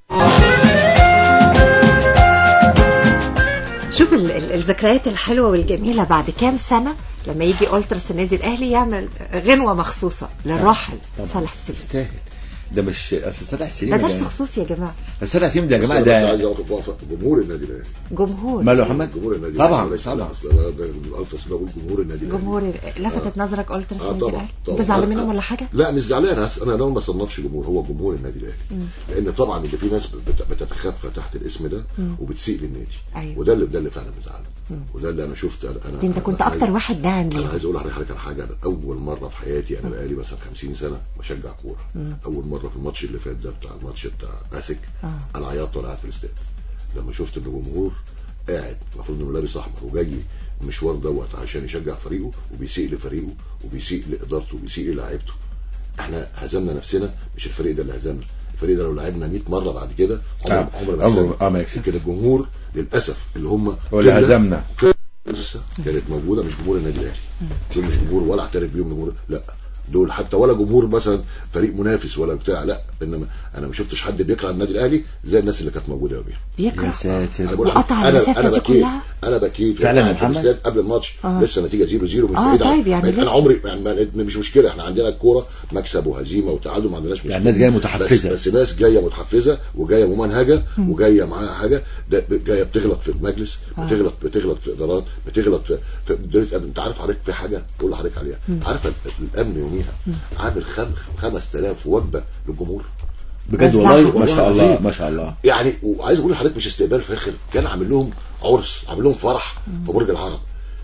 شوف ال- ال- الذكريات الحلوة والجميلة بعد كام سنة لما يجي أولترس النادي الأهلي يعمل غنوة مخصوصة للراحل طبعاً. صالح السليم يستاهل ده مش اصل صالح ده سليم درس ده خصوصي يا جماعة صالح سليم ده يا بس جماعه أنا بس عايز ده اقف وقفه جمهور النادي الاهلي جمهور ماله يا محمد جمهور النادي طبعا الأهلي. طبعا اصل انا ده الالتراس بقول جمهور النادي الاهلي جمهور لفتت نظرك أولترس آه النادي طبعا الأهلي طبعا أنت زعلان أنا- منهم ولا حاجة؟ لا مش زعلان أس- انا لو ما صنفش جمهور هو جمهور النادي الاهلي لان طبعا اللي في ناس بت- بتتخفى تحت الاسم ده وبتسيء للنادي أيوة. وده اللي ده اللي فعلا بيزعلني وده اللي انا شفت انا انا ده أنت أنا كنت عايز- أكتر واحد داعم انا ليه عايز اقول لحضرتك على حاجه انا اول مره في حياتي انا بقالي مثلا 50 سنه بشجع كوره اول مره في الماتش اللي فات ده بتاع الماتش بتاع باسك آه. انا عيطت وانا قاعد في الاستاد لما شفت ان جمهور قاعد المفروض انه لابس احمر وجاي المشوار دوت عشان يشجع فريقه وبيسيء لفريقه وبيسيء لادارته وبيسيء للاعيبته احنا هزمنا نفسنا مش الفريق ده اللي هزمنا الفريق ده لو لعبنا 100 مره بعد كده عمر آه. عمر ما عمره- يكسبنا. آه، ما يكسب. كده الجمهور للاسف اللي هم هو اللي كده- هزمنا لسه كانت موجوده مش جمهور النادي الاهلي دول مش جمهور ولا اعترف بيهم جمهور لا دول حتى ولا جمهور مثلا فريق منافس ولا بتاع لا انما انا ما شفتش حد بيكره النادي الاهلي زي الناس اللي كانت موجوده يوميها يا بيكره انا ساتر بقول وقطع لك، انا المسافة انا دي بكيت كلها؟ انا بكيت فعلا يا وقاعد في محمد؟ الاستاد قبل الماتش آه. لسه نتيجه 0 0 مش آه، بعيد عن- طيب، يعني انا لسه. عمري يعني ما- مش مشكله احنا عندنا الكوره مكسب وهزيمه وتعادل ما عندناش مشكله يعني الناس جاية متحفزة. بس, بس ناس جايه متحفزه وجايه ممنهجه وجايه معاها حاجه ده جايه بتغلط في المجلس بتغلط بتغلط في ادارات بتغلط في في مديريه امن انت عارف حضرتك في حاجه تقول لحضرتك عليها عارفه الامن يوميها عامل خم 5000 وجبه للجمهور بجد وزعهم. والله ما شاء والله الله العظيم. ما شاء الله يعني وعايز اقول لحضرتك مش استقبال فاخر كان عامل لهم عرس عامل لهم فرح في برج العرب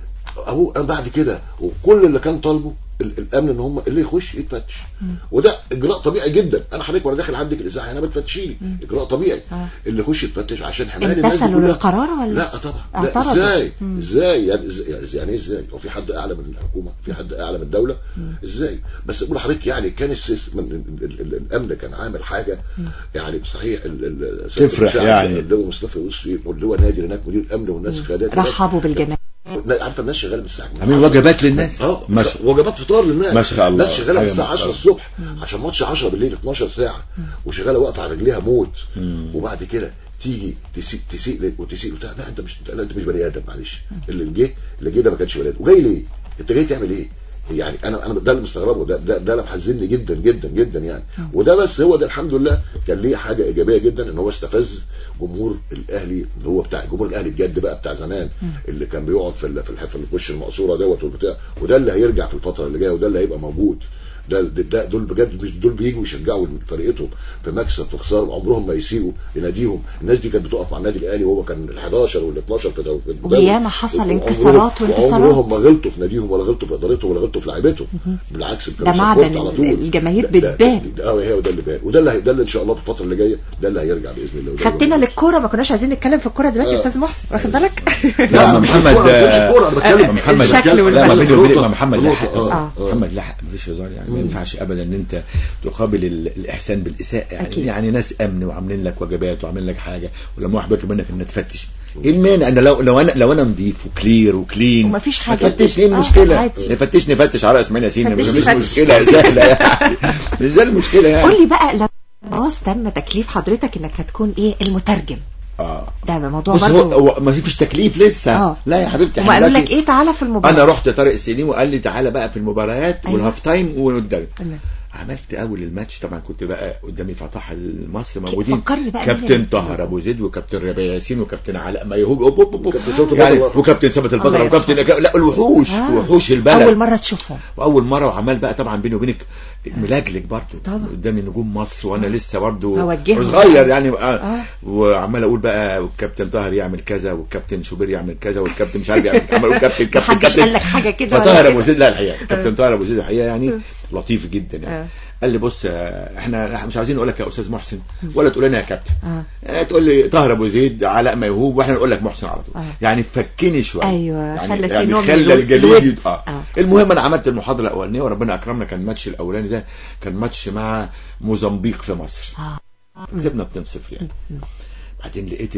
ابو انا بعد كده وكل اللي كان طالبه ال- الامن ان هم اللي يخش يتفتش وده اجراء طبيعي جدا انا حضرتك وانا داخل عندك الاذاعه هنا بتفتشيني اجراء طبيعي آه. اللي يخش يتفتش عشان حمايه الناس دي امتثلوا كلها. للقرار ولا لا طبعا لا اعترضوا؟ ازاي مم. ازاي يعني إز- يعني يعني إيه ازاي هو في حد اعلى من الحكومه في حد اعلى من الدوله ازاي بس اقول لحضرتك يعني كان السيس من ال- ال- ال- الامن كان عامل حاجه يعني صحيح ال- ال- تفرح المشاعر يعني. اللي هو مصطفى وصفي واللي هو نادر هناك مدير الامن والناس خادات هناك. رحبوا بالجماعه عارفه الناس شغاله من الساعه عاملين وجبات للناس اه ما شاء وجبات فطار للناس ما شاء الله. الناس شغاله من حاجة الساعه 10 محترمة. الصبح عشان ماتش 10 بالليل 12 ساعه وشغاله واقفه على رجليها موت مم. وبعد كده تيجي تسيء تسيء لك وتسيء وبتاع لا انت مش لا انت مش بني ادم معلش اللي جه اللي جه ده ما كانش بني ادم وجاي ليه؟ انت جاي تعمل ايه؟ يعني انا انا ده اللي مستغربه ده ده, ده اللي محزنني جدا جدا جدا يعني وده بس هو ده الحمد لله كان ليه حاجه ايجابيه جدا ان هو استفز جمهور الاهلي اللي هو بتاع جمهور الاهلي بجد بقى بتاع زمان اللي كان بيقعد في ال- في الح- في الوش المقصوره دوت والبتاع وده اللي هيرجع في الفتره اللي جايه وده اللي هيبقى موجود ده, ده, ده دول بجد مش دول بيجوا يشجعوا فرقتهم في مكسب في خساره عمرهم ما يسيئوا لناديهم الناس دي كانت بتقف مع النادي الاهلي وهو كان ال 11 وال 12 في دو- في الدوري. وياما حصل وعمرهم- انكسارات وانتصارات. وعمرهم ما غلطوا في ناديهم ولا غلطوا في ادارتهم ولا غلطوا في لعيبتهم بالعكس ده كانوا معدن support على طول. الجماهير ده- ده- بتبان. ده- اه هي ده اللي بان وده اللي هي- ده اللي ان شاء الله في الفتره اللي جايه ده اللي هيرجع باذن الله وده اللي خدتنا هو- للكوره ما كناش عايزين نتكلم في الكوره دلوقتي يا آه. استاذ محسن واخد بالك لا ما مش محمد كورة، ما بتكلمش كورة، أنا بتكلم- ما محمد الشكل لا ما والمشي. بيني وبينك نقطة- ما محمد نقطة، لحق آه، آه. محمد لحق مفيش هزار يعني ما ينفعش ابدا ان انت تقابل ال- الاحسان بالاساءه يعني أكيد. يعني ناس امن وعاملين لك وجبات وعاملين لك حاجه ولما واحد بيطلب منك انك تفتش ايه المانع انا لو لو انا لو انا نظيف وكلير وكلين ومفيش حاجة. فتشني ايه آه، المشكله عادي. يفتشني فتش على اسماعيل ياسين مش فتشني مش فتش. مشكله سهله يعني مش ده المشكله يعني قول لي بقى لما خلاص تم تكليف حضرتك انك هتكون ايه المترجم اه ده موضوع بص هو, برضه هو ما فيش تكليف لسه آه. لا يا حبيبتي وما إحنا قالوا لك دلوقتي- ايه تعالى في المباراه انا رحت طارق السليم وقال لي تعالى بقى في المباريات أيوة. والهاف تايم والدرب أيوة. عملت اول الماتش طبعا كنت بقى قدامي فتح المصري موجودين فكرني بقى كابتن مين طاهر ابو زيد وكابتن ربيع ياسين وكابتن علاء ميهوب أوب أوب أوب. وكابتن ثابت يعني البطل. وكابتن ثابت الله البطل يرحمه. وكابتن لا الوحوش آه. وحوش البلد اول مره تشوفهم واول مره وعمال بقى طبعا بيني وبينك ملجلج برضه طبعا. قدامي نجوم مصر وانا لسه برضه أوجههم. صغير يعني آه. آه. وعمال اقول بقى والكابتن طاهر يعمل كذا والكابتن شوبير يعمل كذا والكابتن مش عارف يعمل عمال اقول كابتن كابتن محدش كابتن قال لك حاجه كده ولا فطاهر كده؟ ابو زيد لا الحقيقه كابتن طاهر ابو زيد الحقيقه يعني لطيف جدا آه. يعني قال لي بص آه، احنا إحنا مش عايزين نقول لك يا استاذ محسن ولا تقول لنا يا كابتن آه. آه، تقول لي طاهر ابو زيد علاء ميهوب واحنا نقول لك محسن على طول آه. يعني فكني شويه أيوة، يعني خلى في يعني نوع من خلى الود- الجليد الود. اه آه. المهم انا عملت المحاضره الاولانيه وربنا اكرمنا كان الماتش الاولاني ده كان ماتش مع موزمبيق في مصر آه. كسبنا 2-0 يعني بعدين لقيت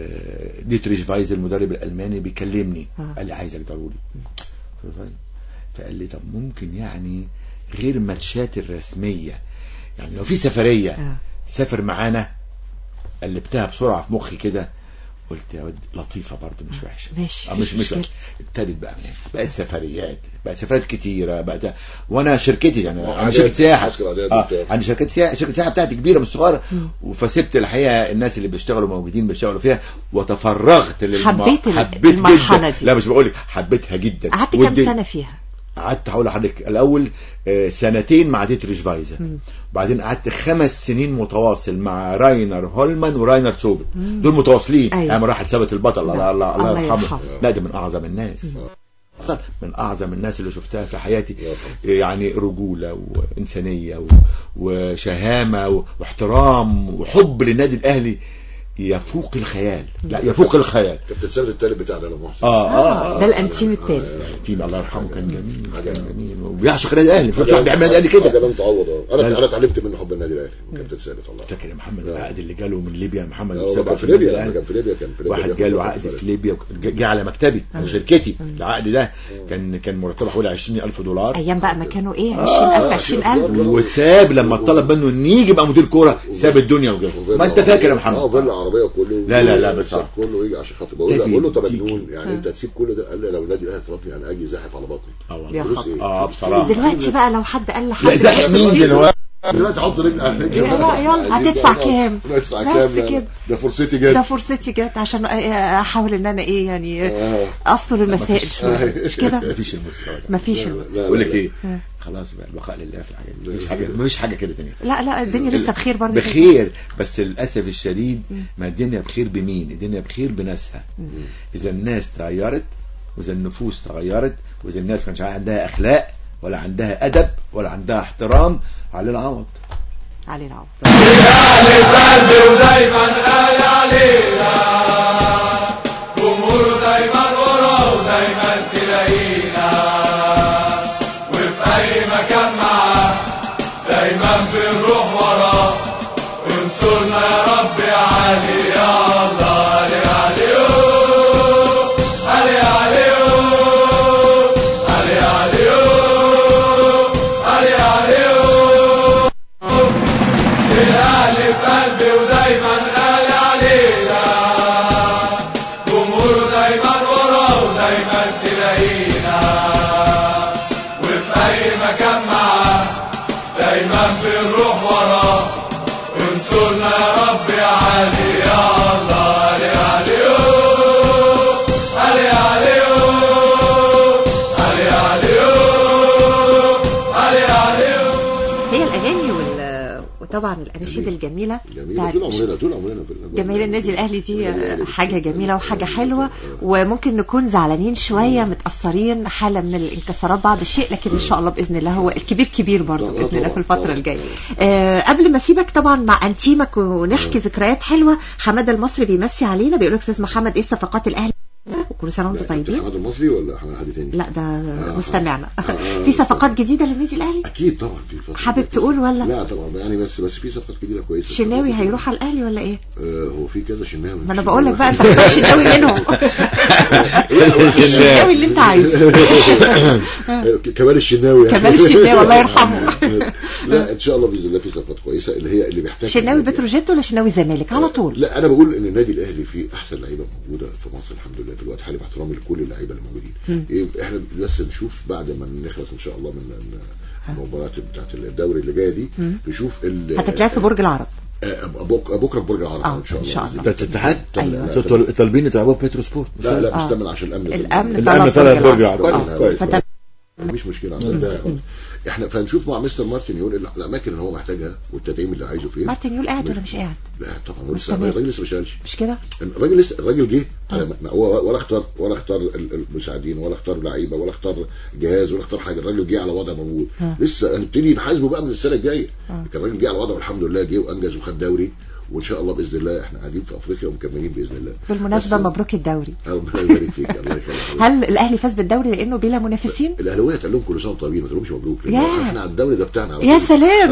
ال- ديتريش فايز المدرب الالماني بيكلمني آه. قال لي عايزك ضروري قلت له طيب فقال لي طب ممكن يعني غير ماتشات الرسميه يعني لو في سفريه آه. سافر معانا قلبتها بسرعه في مخي كده قلت يا ود لطيفه برضه مش وحشه ماشي، آه، مش مش مش مشكلة. وحشه ابتدت بقى من هنا بقت سفريات بقت سفريات كتيره بقت وانا شركتي يعني انا وعادات، شركه سياحه عسكر عادات اه وبتاع. انا شركه سياحه شركه سياحه بتاعتي كبيره مش صغيره فسبت الحقيقه الناس اللي بيشتغلوا موجودين بيشتغلوا فيها وتفرغت للم... حبيت ال- حبيت المرحلة جدا دي. لا مش بقول لك حبيتها جدا قعدت كام ودي- سنه فيها قعدت هقول لحضرتك الاول آه، سنتين مع ديتريش فايزر بعدين قعدت خمس سنين متواصل مع راينر هولمان وراينر تسوبل دول متواصلين أيوة. يعني راح ثابت البطل الله الله, الله الله يرحمه يرحمه. لا ده من اعظم الناس من اعظم الناس اللي شفتها في حياتي يعني رجوله وانسانيه و- وشهامه واحترام وحب للنادي الاهلي يفوق الخيال لا يفوق الخيال كابتن ثابت التالت بتاعنا لو محسن اه اه, آه. ده الانتيم التاني تيم الله يرحمه كان جميل كان جميل وبيعشق النادي الاهلي مفيش واحد بيعمل النادي الاهلي حاجه كده لم تعوض اه لا، انا لا. انا اتعلمت منه حب النادي الاهلي من كابتن ثابت الله فاكر يا محمد العقد اللي جاله من ليبيا محمد آه، أبو هو سبع كان في في النادي ليبيا الأهلي. كان في ليبيا كان في ليبيا واحد بياخد جاله مرتب عقد في في ليبيا وك- جه على مكتبي من شركتي العقد ده كان كان مرتبه حوالي 20000 دولار ايام بقى ما كانوا ايه آه، 20000 20000 وساب لما طلب منه ان يجي يبقى مدير كوره ساب الدنيا وجه ما انت فاكر يا اه محمد فيلا عربيه كله لا، لا، لا، بس ساب كله يجي عشان خاطر بقول له ده بقول له طب بيديك. مجنون يعني انت تسيب كل ده قال لي لو النادي الاهلي طلبني انا اجي زاحف على بطني اه يا والله فلوس ايه؟ اه بصراحه دلوقتي بقى لو حد قال لحد لا زحف مين بس- دلوقتي دلوقتي حط رجل يلا يلا هتدفع كام هتدفع بس كام لا، كده. ده فرصتي ده جت فرصتي جت عشان احاول ان انا ايه يعني آه. اسطر المسائل مفيش- شويه مش كده مفيش المستوى ده. مفيش لا، ال- لا، لا، بقول لك لا. ايه آه. خلاص بقى البقاء لله في الحاجات دي مفيش حاجه مفيش حاجه كده تانية لا لا الدنيا لسه بخير برضه بخير بس للاسف الشديد ما الدنيا بخير بمين الدنيا بخير بناسها اذا الناس تغيرت واذا النفوس تغيرت واذا الناس ما كانش عندها اخلاق ولا عندها ادب ولا عندها احترام على العوض علي العوض يعني قلبي ودايما غالي علينا جمهور دايما ورا ودايما تلاقينا وفي اي مكان معاه دايما بنروح وراه انصرنا يا رب يا علي يا الله علي علي أوه. علي علي أوه. علي علي أوه. علي علي أوه. الأهلي في قلبي ودايما غالي علينا جمهور دايما ورا ودايما تلاقينا وفي أي مكان معاه دايما بنروح وراه انصرنا يا رب يا علي يا الله علي علي أوه. علي علي أوه. علي علي أوه. علي علي أوه. هي الاغاني وال... وطبعا الاناشيد الجميله جميل بتاعت طول عمرنا طول عمرنا في جماهير النادي الاهلي دي حاجه جميله وحاجه حلوه وممكن نكون زعلانين شويه متاثرين حاله من الانكسارات بعض الشيء لكن ان شاء الله باذن الله هو الكبير كبير برضه طبعا، باذن الله في طبعا، الفتره طبعا. الجايه آه قبل ما اسيبك طبعا مع انتيمك ونحكي ذكريات حلوه حماده المصري بيمسي علينا بيقول لك استاذ محمد ايه صفقات الاهلي وكل سنه وانتم طيبين حماد المصري ولا حماد حد تاني لا ده آه. مستمعنا آه. في صفقات جديده للنادي الاهلي اكيد طبعا في الفتره حابب دي. تقول ولا؟ لا طبعا يعني بس بس في صفقات جديده كويسه شناوي هيروح على الاهلي ولا ايه آه هو في كذا شناوي ما انا بقول لك بقى انت اختار شناوي منهم الشناوي اللي انت عايزه آه، كمال الشناوي كمال الشناوي الله يرحمه لا ان شاء الله باذن الله في صفقات كويسه اللي هي اللي محتاج شناوي بتروجيت ولا شناوي زمالك على طول لا انا بقول ان النادي الاهلي فيه احسن لعيبه موجوده في مصر الحمد لله في الوقت الحالي باحترامي لكل اللعيبه اللي موجودين إيه احنا بس نشوف بعد ما نخلص ان شاء الله من من المباريات بتاعت الدوري اللي جايه دي نشوف ال- هتتلعب في برج العرب آه، بك- بكره في برج العرب آه، ان شاء إن الله شاء الله. بإذن ده الاتحاد أيوة. لا، لا، طالبين يتلعبوا بيترو سبورت لا لا آه. مستعمل عشان الامن الامن الأمن طلع برج العرب. كويس، آه. كويس. فتم- مفيش مشكله عندنا خالص. احنا فنشوف مع مستر مارتن يقول ال- الاماكن اللي هو محتاجها والتدعيم اللي عايزه فين مارتن يقول قاعد ولا مش قاعد لا طبعا هو لسه مستمر. الراجل لسه ما شالش مش كده الراجل لسه الراجل جه على ما- هو ولا اختار ولا اختار ال- المساعدين ولا اختار لعيبه ولا اختار جهاز ولا اختار حاجه الراجل جه على وضع موجود ها. لسه هنبتدي نحاسبه بقى من السنه الجايه ها. لكن الراجل جه على وضعه والحمد لله جه وانجز وخد دوري وان شاء الله باذن الله احنا قاعدين في افريقيا ومكملين باذن الله بالمناسبه بس- مبروك الدوري ربنا يبارك فيك الله يخليك هل الاهلي فاز بالدوري لانه بلا منافسين الاهلاويه تقول لهم كل سنه وانتم طيبين ما تقولهمش مبروك لأن ياه. احنا على الدوري ده بتاعنا على يا طول. سلام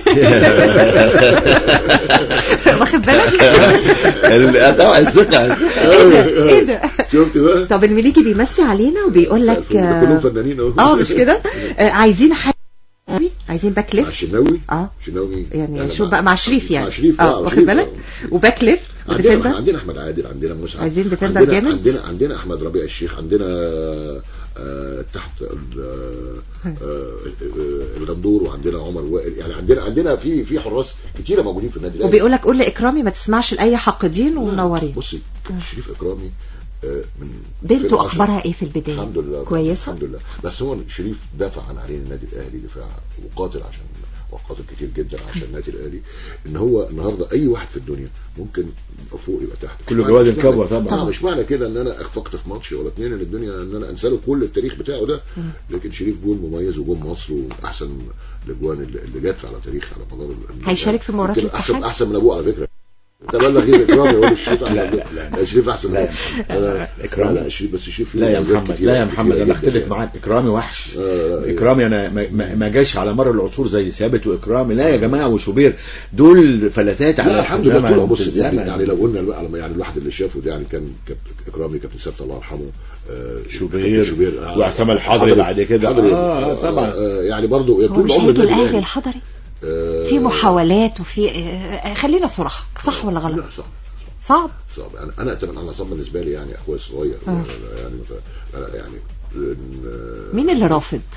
آه. واخد بالك ال- طبعا الثقه ايه ده ايه ده شفت بقى طب المليجي بيمسي علينا وبيقول لك ده كلهم فنانين اهو اه مش كده آه، عايزين حاجه عايزين باك مع ليفت الشناوي اه شناوي مين؟ يعني شوف بقى مع شريف يعني مع شريف اه واخد بالك وباك ليفت عندنا وديفندر عندنا احمد عادل عندنا موسى عايزين ديفندر عندنا جامد؟ عندنا عندنا احمد ربيع الشيخ عندنا آه تحت ال- آه، آه، الغندور وعندنا عمر وائل يعني عندنا عندنا في في حراس كتيره موجودين في النادي الاهلي وبيقول لك قول لاكرامي ما تسمعش لاي حاقدين ومنورين بصي شريف اكرامي آه، من بنته 2010 اخبارها ايه في البدايه الحمد لله كويسه الحمد لله بس هو شريف دافع عن علينا النادي الاهلي دفاع وقاتل عشان وقاتل كتير جدا عشان النادي الاهلي ان هو النهارده اي واحد في الدنيا ممكن يبقى فوق يبقى تحت كله مش معنى- جواد مش معنى- الكبوة طبعا. آه، مش معنى كده ان انا اخفقت في ماتش ولا اتنين ان الدنيا ان انا انسى له كل التاريخ بتاعه ده لكن شريف جول مميز وجول مصر واحسن الاجوان اللي اللي جت على تاريخ على مدار ال- هيشارك في مباراة يمكن احسن الاتحاد؟ احسن من ابوه على فكره تبلغ غير اكرامي يقول شريف احسن لا، منه. لا، لا شريف احسن لا، منه. لا إكرامي. لا شريف بس شريف لا يا مميزات محمد كتيرة- لا يا محمد كتيرة انا جداً اختلف يعني. معاك اكرامي وحش آه، لا، اكرامي انا ما- ما ما جاش على مر العصور زي ثابت واكرامي لا يا جماعه وشوبير دول فلتات على لا الحمد لله الزمن طول بص بالزمن. يعني, يعني لو قلنا بقى على يعني الواحد اللي شافه ده يعني كان كابتن اكرامي كابتن ثابت الله يرحمه آه، شوبير كابتن شوبير آه، وعصام الحضري بعد كده. حضري. آه، آه، طبعا. آه، يعني برضه هو طول مش عمر هيجي النادي الاهلي الأهلي. الحضري آه، في محاولات وفي آه، خلينا صراحه صح ولا غلط لا صعب صعب صعب انا انا اتمنى انا صعب بالنسبه لي يعني اخويا الصغير آه. يعني ف- يعني ف- يعني إن- مين اللي رافض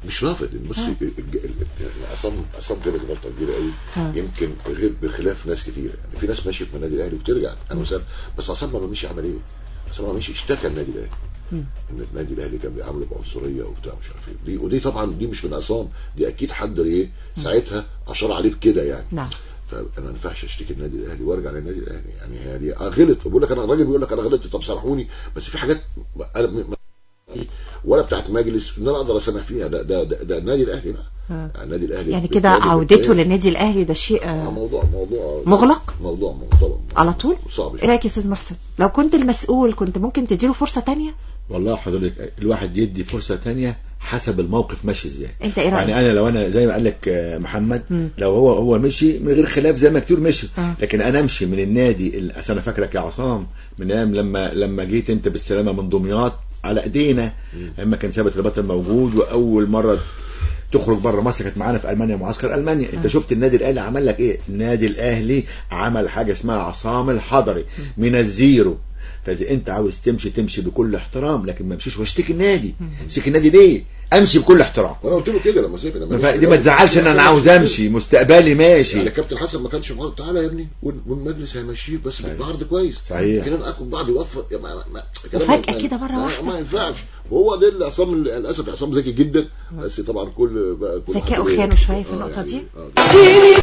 مش رافض بصي آه. الج- ال- ال- عصام عصام كده غلطه كبيره قوي آه. يمكن غير بخلاف ناس كتير يعني في ناس ماشيه في النادي الاهلي وبترجع انا مثلا بس عصام لما مشي عمل ايه؟ عصام لما مشي اشتكى النادي الاهلي مم. ان النادي الاهلي كان بيعامله بعنصريه وبتاع مش عارف ايه دي ودي طبعا دي مش من عصام دي اكيد حد ايه ساعتها اشار عليه بكده يعني نعم فانا ما ينفعش اشتكي النادي الاهلي وارجع للنادي الاهلي يعني هي دي آه غلط بقول لك انا الراجل بيقول لك انا غلطت طب سامحوني بس في حاجات انا م- م- ولا بتاعت مجلس ان انا اقدر اسامح فيها ده ده ده, ده النادي الاهلي بقى آه. يعني النادي الاهلي يعني كده بالتالي- عودته بالتالي- للنادي الاهلي ده شيء آه، آه، موضوع موضوع مغلق؟ موضوع م- طبعا على طول صعب ايه رايك يا استاذ محسن لو كنت المسؤول كنت ممكن تديله فرصه تانية والله حضرتك الواحد يدي فرصة تانية حسب الموقف ماشي ازاي انت ايه رايك يعني انا لو انا زي ما قال لك آه، محمد مم. لو هو هو مشي من غير خلاف زي ما كتير مشي آه. لكن انا امشي من النادي ال- أصل انا فاكرك يا عصام من ايام لما لما جيت انت بالسلامه من دمياط على ايدينا اما كان ثابت البطل موجود واول مره تخرج بره مصر كانت معانا في المانيا معسكر المانيا انت شفت النادي الاهلي عمل لك ايه النادي الاهلي عمل حاجه اسمها عصام الحضري من الزيرو فاذا انت عاوز تمشي تمشي بكل احترام لكن ما امشيش واشتكي النادي اشتكي النادي ليه امشي بكل احترام وانا قلت له كده لما سافر لما دي ما تزعلش ان انا عاوز امشي مستقبلي ماشي يعني كابتن حسن ما كانش معارض تعالى يا ابني وال- والمجلس هيمشيه بس بعرض كويس صحيح. كده اخد بعض يوفر يا ما ما كلام وفجأة ما- كده مرة ما- واحدة. ما ينفعش وهو ده اللي عصام للاسف عصام ذكي جدا بس طبعا كل بقى كل ذكائه واحد ليه- خانه شوية في آه النقطة يعني- دي. آه.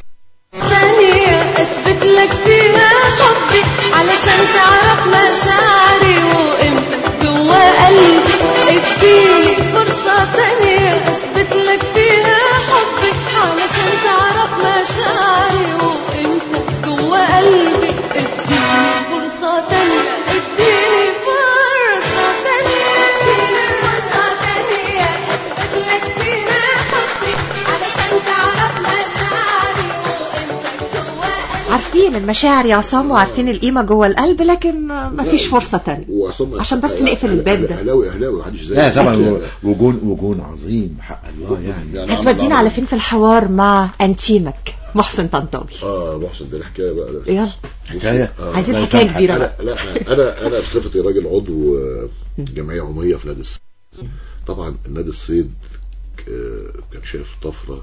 ثانية اثبت لك فيها حبي علشان تعرف مشاعري وانت جوا قلبي اديني فرصة ثانية اثبت لك فيها حبي علشان تعرف مشاعري وانت جوا قلبي اديني فرصة ثانية اديني فرصة ثانية اديني فرصة ثانية اثبت لك فيها حبي علشان تعرف مشاعري وانت جوا قلبي عارفين المشاعر يا عصام وعارفين القيمه جوه القلب لكن آه، مفيش فرصه تانية وعصام عشان بس نقفل الباب ده. اهلاوي اهلاوي محدش زي لا طبعا وجون وجون عظيم حق الله يعني يعني هتودينا على فين في الحوار مع انتيمك محسن طنطاوي اه محسن ده الحكايه بقى ده. يلا حكاية آه. عايزين الله حكايه يسامحك. كبيره انا بقى لا انا انا بصفتي راجل عضو آه، جمعيه عموميه في نادي الصيد طبعا النادي الصيد آه، كان شايف طفره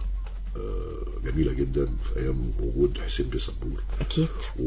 آه، جميله جدا في ايام وجود حسين بيه صبور اكيد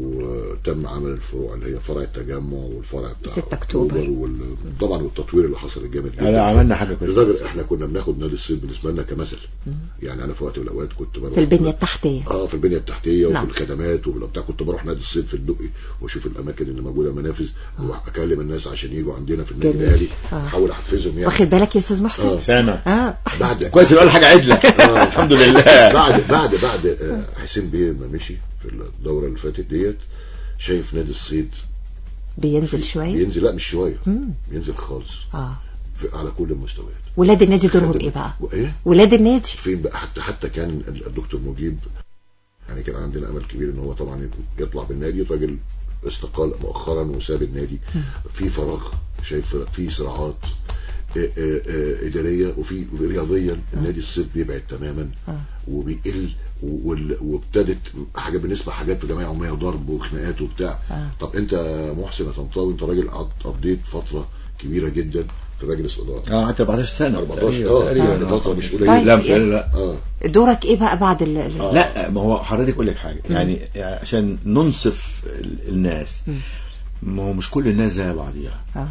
وتم عمل الفروع اللي هي فرع التجمع والفرع بتاع 6 أكتوبر. وال- طبعا والتطوير اللي حصل الجامد جدا لا، عملنا حاجة كويسة. لدرجه احنا كنا بناخد نادي الصيد بالنسبه لنا كمثل يعني انا في وقت من الاوقات كنت بروح في البنيه التحتيه اه في البنيه التحتيه وفي نعم. الخدمات وبتاع كنت بروح نادي الصيد في الدقي واشوف الاماكن اللي موجوده المنافذ واكلم الناس عشان يجوا عندنا في النادي جميل. الاهلي آه. احاول احفزهم يعني واخد بالك يا استاذ محسن آه. سامع اه بعد كويس يقول حاجه عدله آه. الحمد لله بعد بعد بعد آه، حسين بيه ما مشي في الدوره اللي فاتت ديت شايف نادي الصيد بينزل شويه بينزل لا مش شويه مم. بينزل خالص اه في على كل المستويات ولاد النادي دورهم ايه بقى ايه ولاد النادي فين بقى حتى حتى كان الدكتور مجيب يعني كان عندنا امل كبير ان هو طبعا يطلع بالنادي الراجل استقال مؤخرا وساب النادي في فراغ شايف في صراعات آه، آه، آه، اداريه وفي رياضيا النادي الصيد بيبعد تماما آه. وبيقل وال- وابتدت حاجه بالنسبه حاجات في جمعيه عموميه ضرب وخناقات وبتاع آه. طب انت يا محسن يا طنطاوي انت راجل قض- قضيت فتره كبيره جدا في مجلس اداره اه حتى 14 سنه 14 تقريبا اه تقريبا يعني آه. فتره مش طيب. قليله لا مش قليل، لا اه دورك ايه بقى بعد ال ال- لا ما هو حضرتك اقول لك حاجه يعني يعني عشان ننصف ال- الناس ما هو مش كل الناس زي بعضيها آه.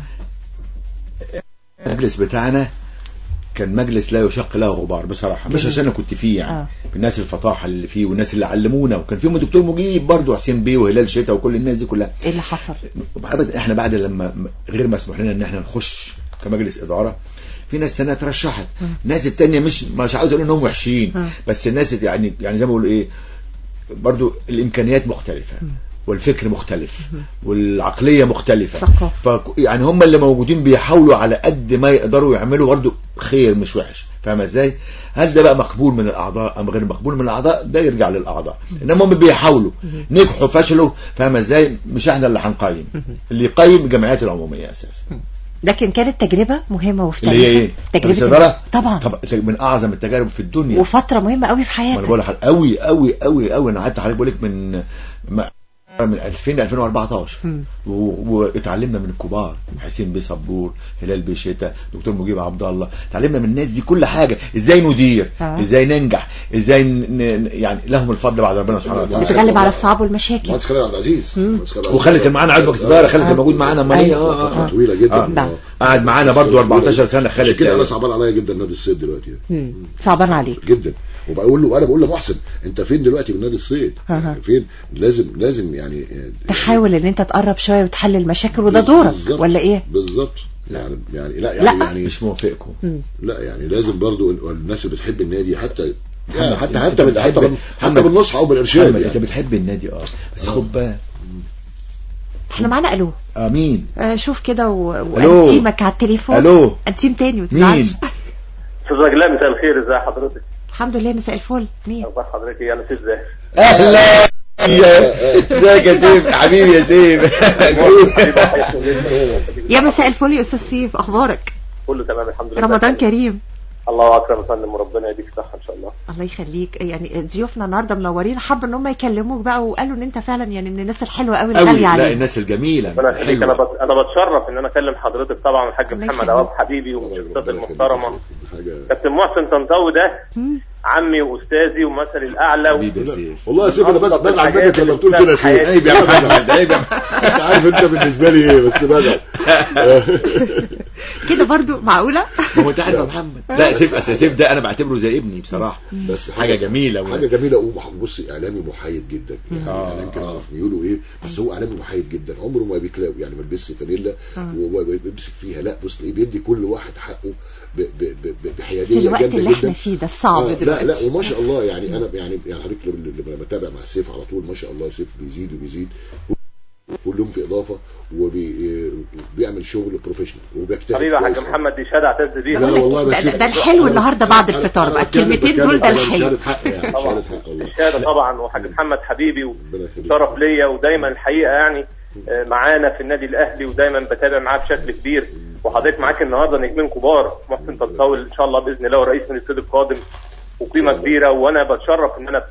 المجلس بتاعنا كان مجلس لا يشق له غبار بصراحه مش جميل. عشان انا كنت فيه يعني آه. الناس الفطاحه اللي فيه والناس اللي علمونا وكان فيهم الدكتور مجيب برضه حسين بيه وهلال شتا وكل الناس دي كلها ايه اللي حصل ابدا احنا بعد لما غير مسموح لنا ان احنا نخش كمجلس اداره في ناس تانية ترشحت ناس التانية مش مش عاوز اقول انهم وحشين مم. بس الناس يعني يعني زي ما بقول ايه برضو الامكانيات مختلفة والفكر مختلف والعقلية مختلفة ثقافة. ف يعني هم اللي موجودين بيحاولوا على قد ما يقدروا يعملوا برضو خير مش وحش فاهم ازاي هل ده بقى مقبول من الاعضاء ام غير مقبول من الاعضاء ده يرجع للاعضاء انما هم بيحاولوا نجحوا فشلوا فاهم ازاي مش احنا اللي هنقيم اللي يقيم الجمعيات العموميه اساسا لكن كانت تجربة مهمة وفي اللي هي ايه تجربة مجلس إدارة؟ طبعا طب من اعظم التجارب في الدنيا وفترة مهمة قوي في ما انا حياتك بقول لحضرتك قوي قوي قوي قوي انا حتى حضرتك بقول لك من ما من 2000 ل 2014 مم. و- واتعلمنا من الكبار حسين بيه صبور هلال بيه شتا دكتور مجيب عبد الله اتعلمنا من الناس دي كل حاجه ازاي ندير آه. ازاي ننجح ازاي ن... ن- يعني لهم الفضل بعد ربنا سبحانه وتعالى بتغلب على الصعاب والمشاكل مهندس خالد عبد العزيز مهندس خالد عبد وخالد كان معانا عضو صداره خالد آه. كان موجود معانا امال ايه اه فترة اه طويلة جدا آه. نعم. قعد معانا برضو 14 سنه عشان خالد كده انا كان. صعبان عليا جدا نادي الصيد دلوقتي يعني. مم. صعبان عليك جدا وبقول له انا بقول لمحسن انت فين دلوقتي من نادي الصيد أها. يعني فين لازم لازم يعني تحاول ان انت تقرب شويه وتحل المشاكل وده دورك بالظبط. ولا ايه بالظبط يعني يعني لا يعني لا. يعني مش موافقكم لا يعني لازم برضو ال- الناس اللي بتحب النادي حتى يعني محمد، حتى أنت حتى بال- بتحب- حتى بال- حتى محمد- بالنصح او بالارشاد محمد انت يعني. بتحب النادي اه بس خد بالك احنا معانا الو امين آه شوف كده و... ألو. وانتيمك على التليفون ألو. انتيم تاني مين وتزعلش استاذ رجلاء مساء الخير ازي حضرتك الحمد لله مساء الفل مين اخبار حضرتك ايه انا سيف زاهر اهلا يا- ازيك يا سيف حبيبي يا سيف يا مساء الفل يا استاذ سيف اخبارك كله تمام الحمد لله رمضان كريم الله اكرم يا فندم وربنا يديك الصحه ان شاء الله الله يخليك يعني ضيوفنا النهارده منورين حابه ان هم يكلموك بقى وقالوا ان انت فعلا يعني من الناس الحلوه قوي قوي الغاليه لا عليك الناس الجميله ربنا يخليك انا حلوة. بت... انا بتشرف ان انا اكلم حضرتك طبعا الحاج الله محمد يخليك. عوض حبيبي والشخصيات المحترمه حاجة- كابتن محسن طنطاوي ده مم. عمي واستاذي ومثلي الاعلى و... حبيبي يا سيف والله يا سيف انا بس أفضل بزعل الحاجات منك لما اللي بتقول كده يا بتحصل في سيف عيب يا محمد عيب يا محمد انت عارف انت بالنسبه لي ايه بس بزعل كده برضو معقوله ما هو انت عارف يا محمد لا سيف أصل سيف ده انا بعتبره زي ابني بصراحه بس حاجه جميله حاجه جميله ومح- بص اعلامي محايد جدا يعني آه، انا يمكن آه. اعرف ميوله ايه بس هو اعلامي محايد جدا عمره ما بيكلاو يعني ما بيلبسش فانيلا وهو بيمسك فيها لا بص ايه بيدي كل واحد حقه ب- ب- ب- ب- في بحياديه الوقت جامده اللي احنا جدا فيه ده الصعب آه دلوقتي لا لا وما شاء الله يعني انا يعني يعني حضرتك لما لما بتابع مع سيف على طول ما شاء الله سيف بيزيد وبيزيد كل يوم في اضافه وبيعمل شغل بروفيشنال وبيجتهد حبيبي يا حاج كويس. محمد دي شهاده اعتز بيها لا والله ده- بس ده- ده الحلو النهارده بعد الفطار بقى. أنا بتكلم- الكلمتين بتكلم دول ده على الحلو. شهاده حق يعني طبعا شهاده حق والله الشهاده طبعا وحاج محمد حبيبي ربنا يخليك وشرف ليا ودايما الحقيقه يعني آه، معانا في النادي الاهلي ودايما بتابع معاه بشكل كبير وحضرتك معاك النهارده نجمين كبار محسن طنطاوي ان شاء الله باذن الله ورئيس من السيد القادم وقيمه كبيره وانا بتشرف ان انا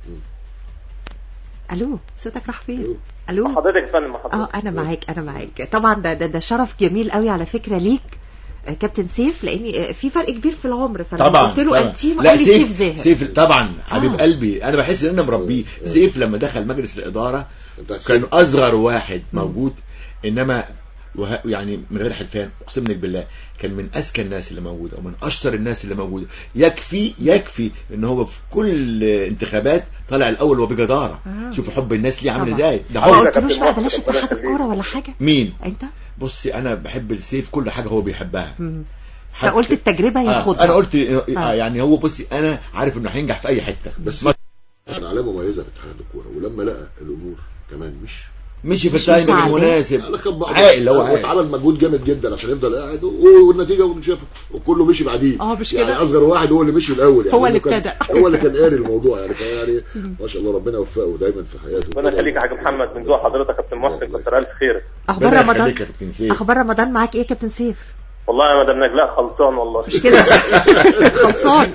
الو صوتك راح فين الو حضرتك يا فندم اه حضرتك انا معاك انا معاك طبعا ده ده, ده شرف جميل قوي على فكره ليك آه، كابتن سيف لان آه، في فرق كبير في العمر فلما طبعا قلت له طبعا. انتيم لا قال لي سيف سيف زاهر سيف طبعا حبيب آه. قلبي انا بحس ان انا مربيه سيف لما دخل مجلس الاداره بتاع كان سيف. اصغر واحد موجود انما وه... يعني من غير حلفان اقسم لك بالله كان من اذكى الناس اللي موجوده ومن اشطر الناس اللي موجوده يكفي يكفي ان هو في كل انتخابات طلع الاول وبجداره آه. شوفوا حب الناس ليه عامل طبعا. ازاي ده ما حب قلتلوش بقى بلاش اتحاد الكوره ولا حاجه مين انت بصي انا بحب السيف كل حاجه هو بيحبها مم. حتى- فقلت التجربه آه ياخدها انا قلت آه. آه. يعني هو بصي انا عارف انه هينجح في اي حته بس كان علامه مميزه في اتحاد الكوره ولما لقى الامور كمان مش مشي في مش التايمنج مساعد. المناسب انا خد بعض عاقل هو عاقل واتعمل مجهود جامد جدا عشان يفضل قاعد و- والنتيجه ونشوفها وكله مشي بعديه اه مش يعني كده؟ اصغر واحد هو اللي مشي الاول يعني هو اللي كان- ابتدى. هو اللي كان قاري الموضوع يعني فيعني ما شاء الله ربنا يوفقه دايما في حياته ربنا يخليك يا حاج محمد من ذوق حضرتك يا كابتن محسن كتر الف خير اخبار ربنا رمضان يخليك يا كابتن سيف اخبار رمضان معاك ايه يا كابتن سيف والله يا مدام نجلاء خلصان والله مش كده خلصان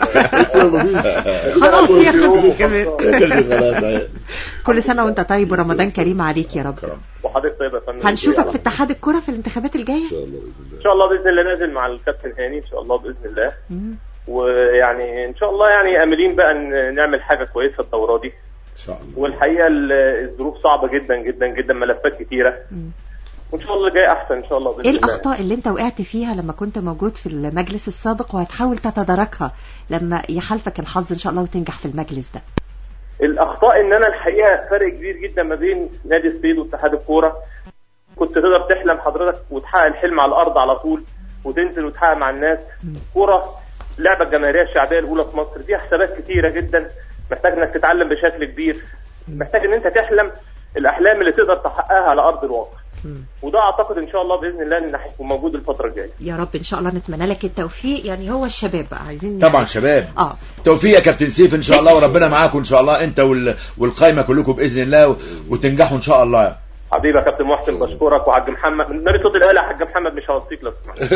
خلاص هي خلصت كمان خلاص كل سنه وانت طيب ورمضان كريم عليك يا رب وحضرتك طيب يا فندم هنشوفك في اتحاد الكوره في الانتخابات الجايه ان شاء الله باذن الله ان شاء الله باذن الله نازل مع الكابتن هاني ان شاء الله باذن الله مم. ويعني ان شاء الله يعني املين بقى ان نعمل حاجه كويسه الدوره دي ان شاء الله والحقيقه ال- الظروف صعبه جدا جدا جدا ملفات كتيره مم. وان شاء الله جاي احسن ان شاء الله باذن ايه الله الاخطاء اللي انت وقعت فيها لما كنت موجود في المجلس السابق وهتحاول تتداركها لما يحالفك الحظ ان شاء الله وتنجح في المجلس ده الاخطاء ان انا الحقيقه فرق كبير جدا ما بين نادي الصيد واتحاد الكوره كنت تقدر تحلم حضرتك وتحقق الحلم على الارض على طول وتنزل وتحقق مع الناس كوره اللعبه الجماهيريه الشعبيه الاولى في مصر فيها حسابات كتيره جدا محتاج انك تتعلم بشكل كبير محتاج ان انت تحلم الاحلام اللي تقدر تحققها على ارض الواقع وده اعتقد ان شاء الله باذن الله ان هيكون موجود الفتره الجايه يا رب ان شاء الله نتمنى لك التوفيق يعني هو الشباب بقى عايزين طبعا شباب اه توفيق يا كابتن سيف ان شاء الله وربنا معاكم ان شاء الله انت وال... والقايمه كلكم باذن الله و... وتنجحوا ان شاء الله حبيبي يا كابتن محسن بشكرك وحاج محمد نبي صوت الاله يا حاج محمد مش هوصيك لو سمحت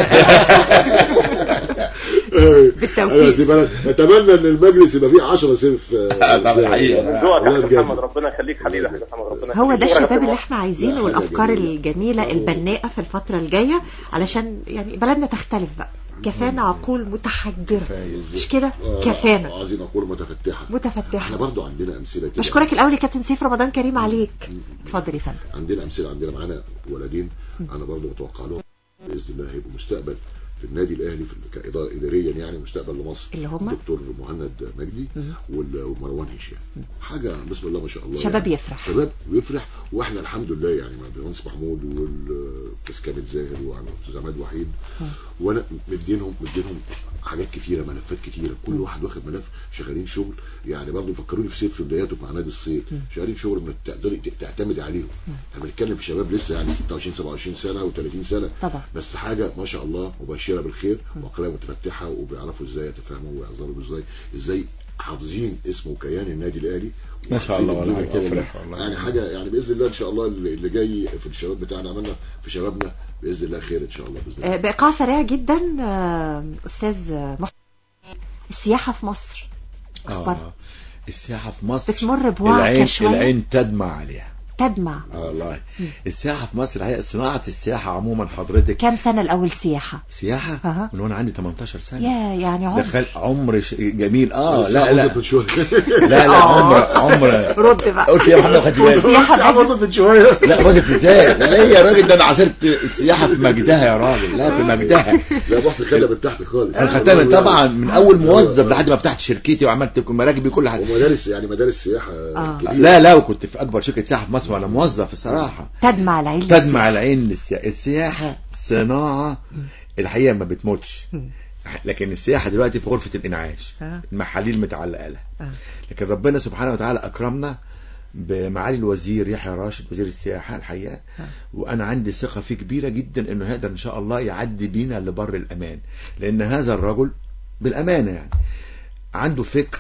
ايوه سيب انا اتمنى ان المجلس يبقى فيه 10 سيف آه، طبعا زي- حقيقة. ذوقك والله يا حاج بجد. محمد ربنا يخليك حبيبي يا حاج محمد ربنا هو ده يخليك. الشباب كابتن اللي محسن. احنا عايزينه لا، حاجة والافكار جميلة. الجميله أوه. البناءه في الفتره الجايه علشان يعني بلدنا تختلف بقى كفانا عقول متحجره مش كده آه، كفانا عايزين عقول متفتحه احنا متفتحه برضو عندنا امثله كده بشكرك الاول يا كابتن سيف رمضان كريم عليك اتفضل يا فندم عندنا امثله عندنا معانا ولدين انا برضو متوقع لهم باذن الله هيبقوا مستقبل في النادي الاهلي في كاداره اداريا يعني مستقبل لمصر اللي هم؟ الدكتور مهند مجدي وال- ومروان هشام حاجه بسم الله ما شاء الله شباب يعني. يفرح. شباب بيفرح واحنا الحمد لله يعني مع الباشمهندس محمود والاستاذ كامل زاهر والاستاذ عماد وحيد وانا مدينهم مدينهم حاجات كتيره ملفات كتيره كل واحد واخد ملف شغالين شغل يعني برضه فكروني في سيف في بداياته مع نادي الصيد شغالين شغل انك تقدري ت- تعتمدي عليهم احنا بنتكلم في شباب لسه يعني 26 27 سنه و30 سنه طبعا. بس حاجه ما شاء الله مبشره بالخير وعقليه متفتحه وبيعرفوا ازاي يتفاهموا ويعذروا ازاي ازاي حافظين اسم وكيان النادي الاهلي ما شاء الله والله وعارفين الدنيا. تفرح والله. يعني حاجه يعني باذن الله ان شاء الله اللي اللي جاي في الشباب بتاعنا عملنا في شبابنا باذن الله خير ان شاء الله باذن الله آه، بايقاع سريع جدا آه، استاذ محمد السياحه في مصر اخبار آه. السياحة في مصر بتمر بوعكة العين شوية؟ العين تدمع عليها تدمع اه والله السياحة في مصر هي صناعة السياحة عموما حضرتك كام سنه الاول سياحه سياحة أها. من وانا عندي 18 سنة يا يعني عمر دخل عمر ش... جميل اه الساعة لا لا وصلت من شويه لا لا عمر عمر رد بقى قلت يا محمد خدت بالك السياحه الساعة بقت- وصلت من شويه لا باظت ازاي لا يا راجل ده انا عاصرت السياحة في مجدها يا راجل لا في مجدها لا بص خدها من تحت خالص انا خدتها من طبعا من اول موظف لحد ما فتحت شركتي وعملت مراكبي كل حاجة ومدارس يعني مدارس سياحه آه. كبيره لا لا وكنت في اكبر شركة سياحة في مصر وانا موظف الصراحة تدمع العين تدمع للسياحة. العين للسياحة السياحة صناعة الحقيقة ما بتموتش لكن السياحة دلوقتي في غرفة الإنعاش آه. المحاليل متعلقة لها آه. لكن ربنا سبحانه وتعالى أكرمنا بمعالي الوزير يحيى راشد وزير السياحة الحقيقة وأنا عندي ثقة فيه كبيرة جدا إنه هيقدر إن شاء الله يعدي بينا لبر الأمان لأن هذا الرجل بالأمانة يعني عنده فكر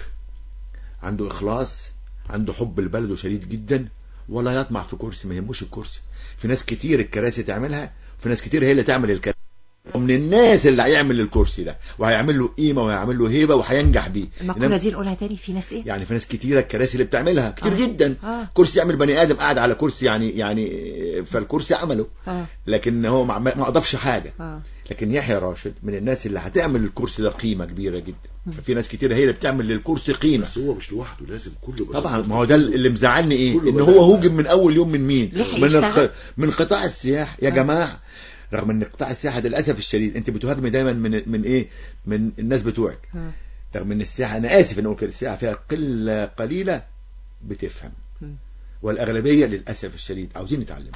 عنده إخلاص عنده حب البلد شديد جدا ولا يطمع في كرسي ما يهموش الكرسي في ناس كتير الكراسي تعملها وفي ناس كتير هي اللي تعمل الكراسي ومن الناس اللي هيعمل الكرسي ده وهيعمل له قيمه وهيعمل له هيبه وهينجح بيه المقولة إنما- دي نقولها تاني في ناس ايه يعني في ناس كتيره الكراسي اللي بتعملها كتير آه. جدا آه. كرسي يعمل بني ادم قاعد على كرسي يعني يعني فالكرسي عمله آه. لكن هو ما ما اضافش حاجه آه. لكن يحيى راشد من الناس اللي هتعمل الكرسي ده قيمه كبيره جدا ففي ناس كتير هي اللي بتعمل للكرسي قيمه بس هو مش لوحده لازم كله بس طبعا ما هو ده اللي مزعلني ايه كله ان بدأ. هو هوجم من اول يوم من مين لحق من يشتغل. من قطاع السياحه يا جماعه رغم ان قطاع السياحه ده للاسف الشديد انت بتهاجمي دايما من من ايه من الناس بتوعك آه. رغم ان السياحه انا اسف ان اقول كده السياحه فيها قله قليله بتفهم مم. والاغلبيه للاسف الشديد عاوزين يتعلموا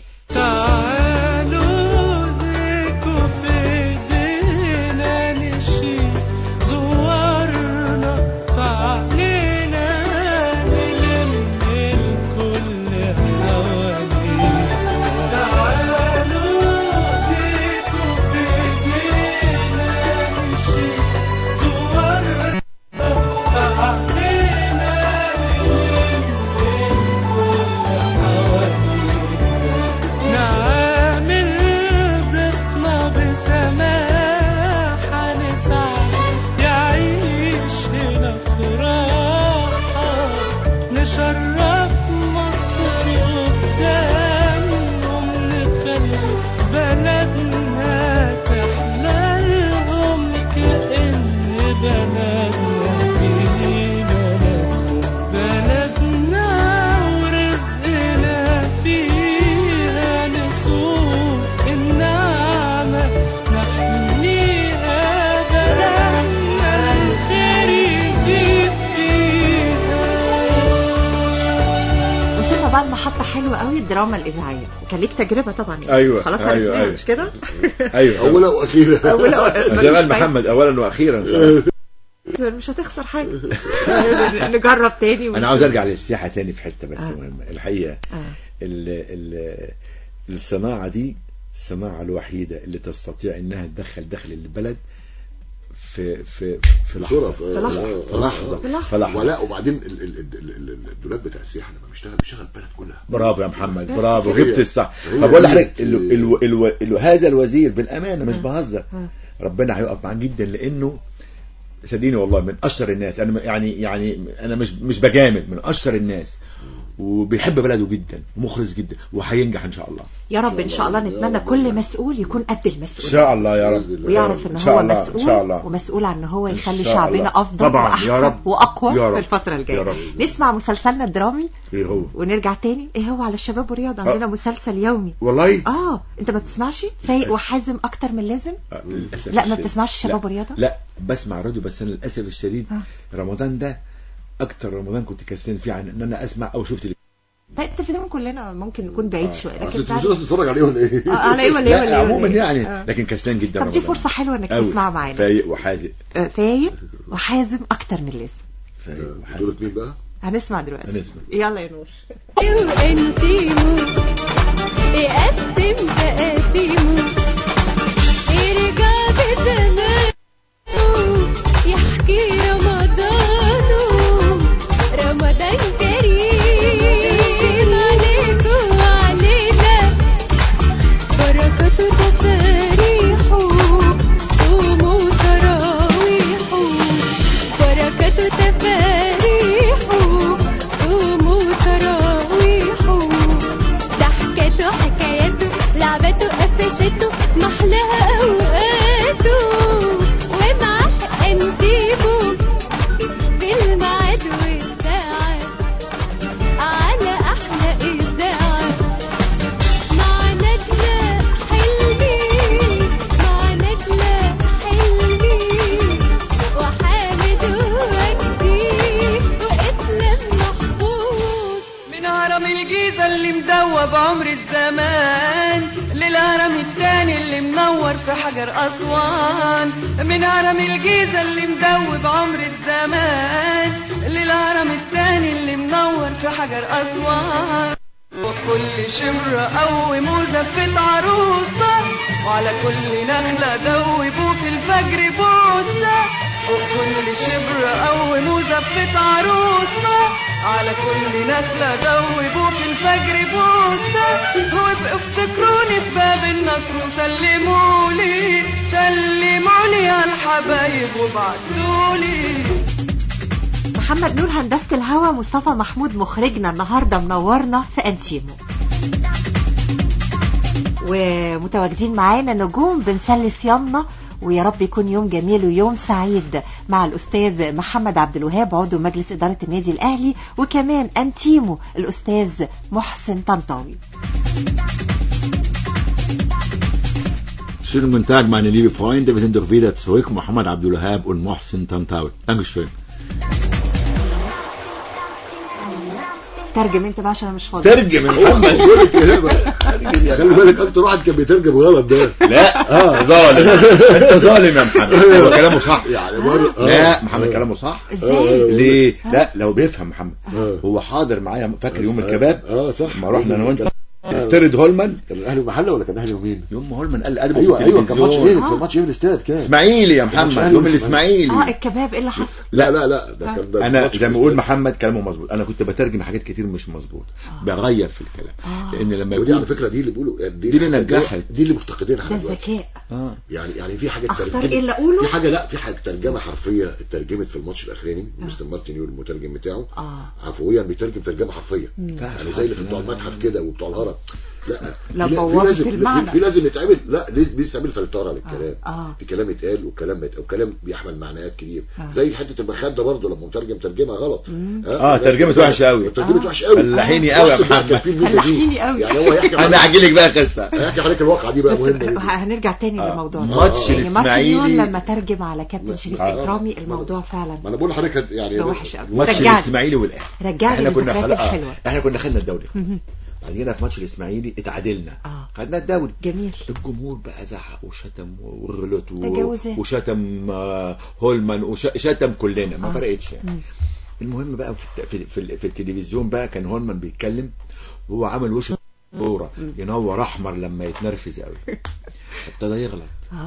تعالوا ديكوا في ايدينا نشيل زوارنا فعلينا نلم الكل حوالينا تعالوا ديكوا في ايدينا نشيل زوارنا فعلينا نلم الكل حوالينا نعامل ضيفنا بسماحة نسعد يعيش هنا في راحة نشرف مصر قدامهم نخلي بلدنا تحلى لهم كأن بلدنا دي بلدهم بلدنا ورزقنا فيها نسوق النعمة نحميها بلدنا الخير يزيد فيها وصلنا بقى لمحطة حلوة قوي الدراما الإذاعية كان ليك تجربة طبعا يعني. أيوة، خلاص أيوة، عرفناها أيوة. مش كده ايوه اولا واخيرا أولا زي ما قال محمد اولا واخيرا صراحة. مش هتخسر حاجة نجرب تاني انا عاوز ارجع للسياحه تاني في حته بس آه. مهمه الحقيقه آه. ال ال الصناعه دي الصناعه الوحيده اللي تستطيع انها تدخل دخل البلد في في في بسرعة، لحظه في- في آه، آه، لحظه آه. في لحظه ولا وبعدين ال- ال- ال- ال- ال- الدولاب بتاع السياحه لما بيشتغل بيشتغل البلد كلها برافو يا محمد بس برافو كده. جبت الصح هي فبقول دي لحضرتك ال- ال- ال- ال- ال- هذا الوزير بالامانه مش بهزر ها. ربنا هيقف معاه جدا لانه صدقيني والله من اشطر الناس انا م- يعني يعني انا مش مش بجامل من اشطر الناس وبيحب بلده جدا ومخلص جدا وهينجح ان شاء الله يا رب ان شاء الله نتمنى كل مسؤول يكون قد ان المسؤول شاء الله يا رب ويعرف ان إن شاء هو الله، إن مسؤول شاء الله. ومسؤول عن ان هو إن يخلي شاء شعبنا الله. افضل طبعاً، واحسن يا رب. واقوى يا رب. في الفتره يا الجايه رب. نسمع مسلسلنا الدرامي ايه هو ونرجع تاني ايه هو على الشباب والرياضه عندنا آه. مسلسل يومي والله اه انت ما بتسمعش فايق وحازم اكتر من لازم آه، للاسف لا ما الشديد. بتسمعش شباب لا. ورياضه لا بسمع راديو بس انا للاسف الشديد آه. رمضان ده اكتر رمضان كنت كسلان فيه عن ان انا اسمع او شفت لا التلفزيون كلنا ممكن يكون بعيد شويه اصل لكن التلفزيون تتفرج عليه ولا ايه؟ آه، على ايه ولا ايه ولا لا ايه عموما ولا إيه؟ يعني آه. لكن كسلان جدا طب دي رمضان. فرصه حلوه انك أوي. تسمع معانا فايق وحازق آه، فايق وحازم اكتر من لازم فايق وحازق بطولة مين بقى؟ هنسمع دلوقتي هنسمع. يلا يا نور وانتيمو يقسم تقاسيمه يرجع بزمانه يحكي رمضانه رمضان كريم عليكم وعلينا بركاته تفاريحه صوموا تراويحه بركاته تفاريحه صوموا تراويحه ضحكته حكاياته لعبته قفشته محلاها اوقاته ومعاه انتيمو في الميعاد والساعة على احلى اذاعة مع نجلة حلمي مع نجلة حلمي وحامد وجدي واسلام محفوظ من هرم الجيزة اللي مدوب عمر الزمان للهرم التاني اللي منور في حجر أسوان من هرم الجيزة اللي مدوب عمر الزمان للهرم التاني اللي منور في حجر أسوان وكل شمرة قوم وزفت عروسة وعلى كل نخلة دوبوا في الفجر بوسة وكل شبر قوم وزفت عروسة على كل نخلة دوبوا في الفجر بوسة وابقوا افتكروني في باب النصر وسلمولي سلمولي على الحبايب وبعتولي محمد نور هندسة الهوا مصطفى محمود مخرجنا النهاردة منورنا في أنتيمو ومتواجدين معانا نجوم بنسلي صيامنا ويا رب يكون يوم جميل ويوم سعيد مع الأستاذ محمد عبد الوهاب عضو مجلس إدارة النادي الأهلي وكمان أنتيمو الأستاذ محسن طنطاوي Schönen guten Tag, meine liebe Freunde. Wir sind doch wieder zurück. Mohammed Abdul Wahab und Mohsin Tantawi. Dankeschön. ترجم انت بقى عشان انا مش فاضي ترجم يا محمد بقول لك ايه بقى خلي بالك اكتر واحد كان بيترجم غلط ده لا اه ظالم انت ظالم يا محمد هو كلامه صح يعني مرة آه. لا محمد كلامه صح ازاي ليه لا لو بيفهم محمد هو حاضر معايا فاكر يوم الكباب اه صح ما رحنا انا وانت طرد هولمان كان الاهلي ومحله ولا كان اهلي ومين؟ يوم ما هولمان قال ادبه ايوه في ايوه كان ماتش التلفزيون. ايه كان ماتش ايه في الاستاد كان اسماعيلي يا ماتش محمد أهلي يوم وإسماعيلي. اه الاسماعيلي الكباب ايه اللي حصل لا لا لا ده كان ده انا ماتش زي في ما اقول الاستاد. محمد كلامه مظبوط انا كنت بترجم حاجات كتير مش مظبوط بغير في الكلام آه. لان لما ودي على يكون فكره دي اللي بيقولوا دي اللي نجحت. دي اللي مفتقدينها ده دلوقتي الذكاء اه يعني يعني في حاجه اختار اترجمت- ايه اللي اقوله في حاجه لا في حاجه ترجمه حرفيه اترجمت في الماتش الاخراني مستر مارتن يول المترجم بتاعه اه عفويا بيترجم ترجمه حرفيه مم. يعني زي اللي في بتوع المتحف كده وبتوع الهرم لا لا في- في بوظت لازم- المعنى. في لازم يتعمل لا لازم يتعمل فلتره للكلام آه. في كلام اتقال وكلام ما اتقال وكلام بيحمل معنيات كتير آه. زي حته المخده برضه لما مترجم ترجمه غلط اه ترجمت وحشه قوي ترجمت وحشه قوي فلاحيني قوي يا واصل بقى كان محمد في الميزه دي فلاحيني قوي. يعني هو يحكي انا احكي لك بقى قصه هيحكي عليك الواقعه دي بقى بس مهمه جدا. هنرجع تاني آه. للموضوع ده ماتش يعني مارتن الإسماعيلي- يون لما ترجم على كابتن شريف آه. اكرامي الموضوع فعلا ما انا بقول لحضرتك يعني ده وحش قوي ماتش رجعني الاسماعيلي والاهلي رجعني احنا كنا للذكريات خلاص الحلوه احنا كنا خدنا الدوري خلاص بعد كده في ماتش الاسماعيلي اتعادلنا اه خدنا الدوري جميل الجمهور بقى زعق وشتم وغلط تجاوزات. و- وشتم آه، هولمان وشتم كلنا ما آه. فرقتش يعني مم. المهم بقى في الت- في, في, في التلفزيون بقى كان هولمان بيتكلم وهو عامل وشه صورة ينور احمر لما يتنرفز قوي ابتدى يغلط اه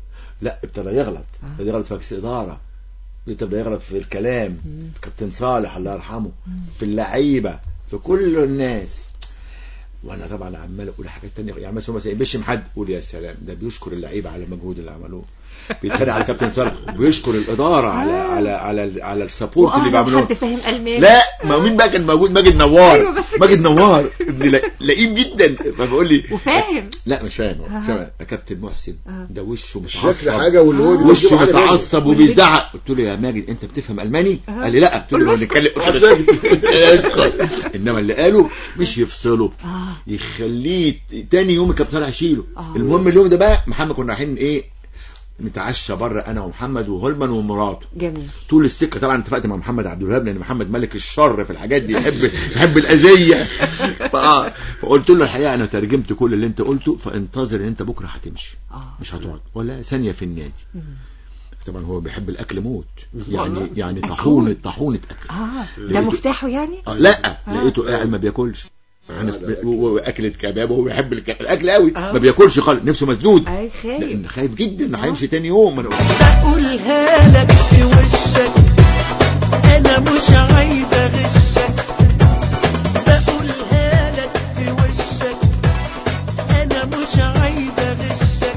لا ابتدى يغلط ابتدى يغلط في مجلس اداره ابتدى يغلط في الكلام في كابتن صالح الله يرحمه في اللعيبه في كل الناس وانا طبعا عمال اقول حاجات تانية يعني مثلا مثلا بيشم حد قول يا سلام ده بيشكر اللعيبه على المجهود اللي عملوه بيتخانق على كابتن صالح وبيشكر الاداره على على على على السبورت اللي وأعرف بيعملوه حد فاهم الماني لا ما مين بقى كان موجود ماجد نوار أيوة بس ماجد نوار ابن لا- لئيم جدا فبقول لي وفاهم لا مش فاهم آه. مش فاهم يا كابتن محسن ده وشه شكل متعصب حاجة واللي هو بيترجم وشه على تاني. متعصب وبيزعق قلت له يا ماجد انت بتفهم الماني آه. قال لي لا قلت له لو نتكلم اسكت انما اللي قاله مش يفصله يخليه تاني يوم الكابتن صالح يشيله المهم اليوم ده بقى محمد كنا رايحين ايه نتعشى بره انا ومحمد وهولمان ومراته جميل طول السكه طبعا اتفقت مع محمد عبد الوهاب لان محمد ملك الشر في الحاجات دي يحب يحب الاذيه فآه فقلت له الحقيقه انا ترجمت كل اللي انت قلته فانتظر ان انت بكره هتمشي مش هتقعد ولا ثانيه في النادي طبعا هو بيحب الاكل موت يعني يعني طاحونه طاحونه اكل اه ده لقيته- مفتاحه يعني آه لا لقيته قاعد ما بياكلش انا في- و- و- واكلة كباب وهو بيحب الك- الاكل قوي ما بياكلش خالص نفسه مسدود اي خايف لان خايف جدا انه هيمشي تاني يوم انا بقولها لك في وشك انا مش عايز اغشك بقولها لك في وشك انا مش عايز اغشك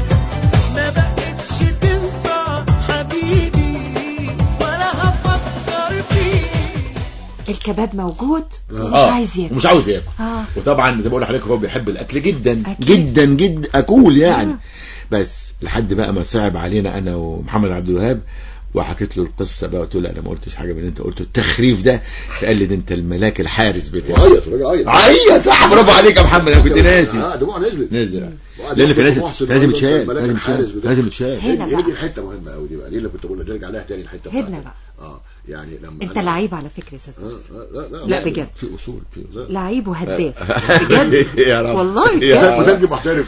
ما بقتش تنفع حبيبي ولا هفكر فيك الكباب موجود ومش آه، عايز ياكل ومش عاوز ياكل اه وطبعا زي ما بقول لحضرتك هو بيحب الاكل جدا أكيد. جدا جدا اكول يعني بس لحد بقى ما صعب علينا انا ومحمد عبد الوهاب وحكيت له القصه بقى قلت له لا انا ما قلتش حاجه من اللي انت قلته التخريف ده فقال لي ده انت الملاك الحارس بتاعي وعيط الراجل عيط عيط صح برافو عليك يا محمد انا كنت ناسي اه دموع نزلت نزل وقعد لان كان يحكي لازم محسن لازم برضه يتشال الملاك لازم الحارس يتشال بتاعه. لازم يتشال هنا هي بقى. دي الحته مهمه قوي دي بقى دي اللي كنت بقول لك نرجع لها تاني الحته هنا بتاعتك. بقى اه يعني لما انت أنا- لعيب على فكره يا استاذ آه، محسن آه، لا لا لا بجد في اصول في اصول لعيب وهداف بجد يا رب والله يا بجد. رب. مترجم محترف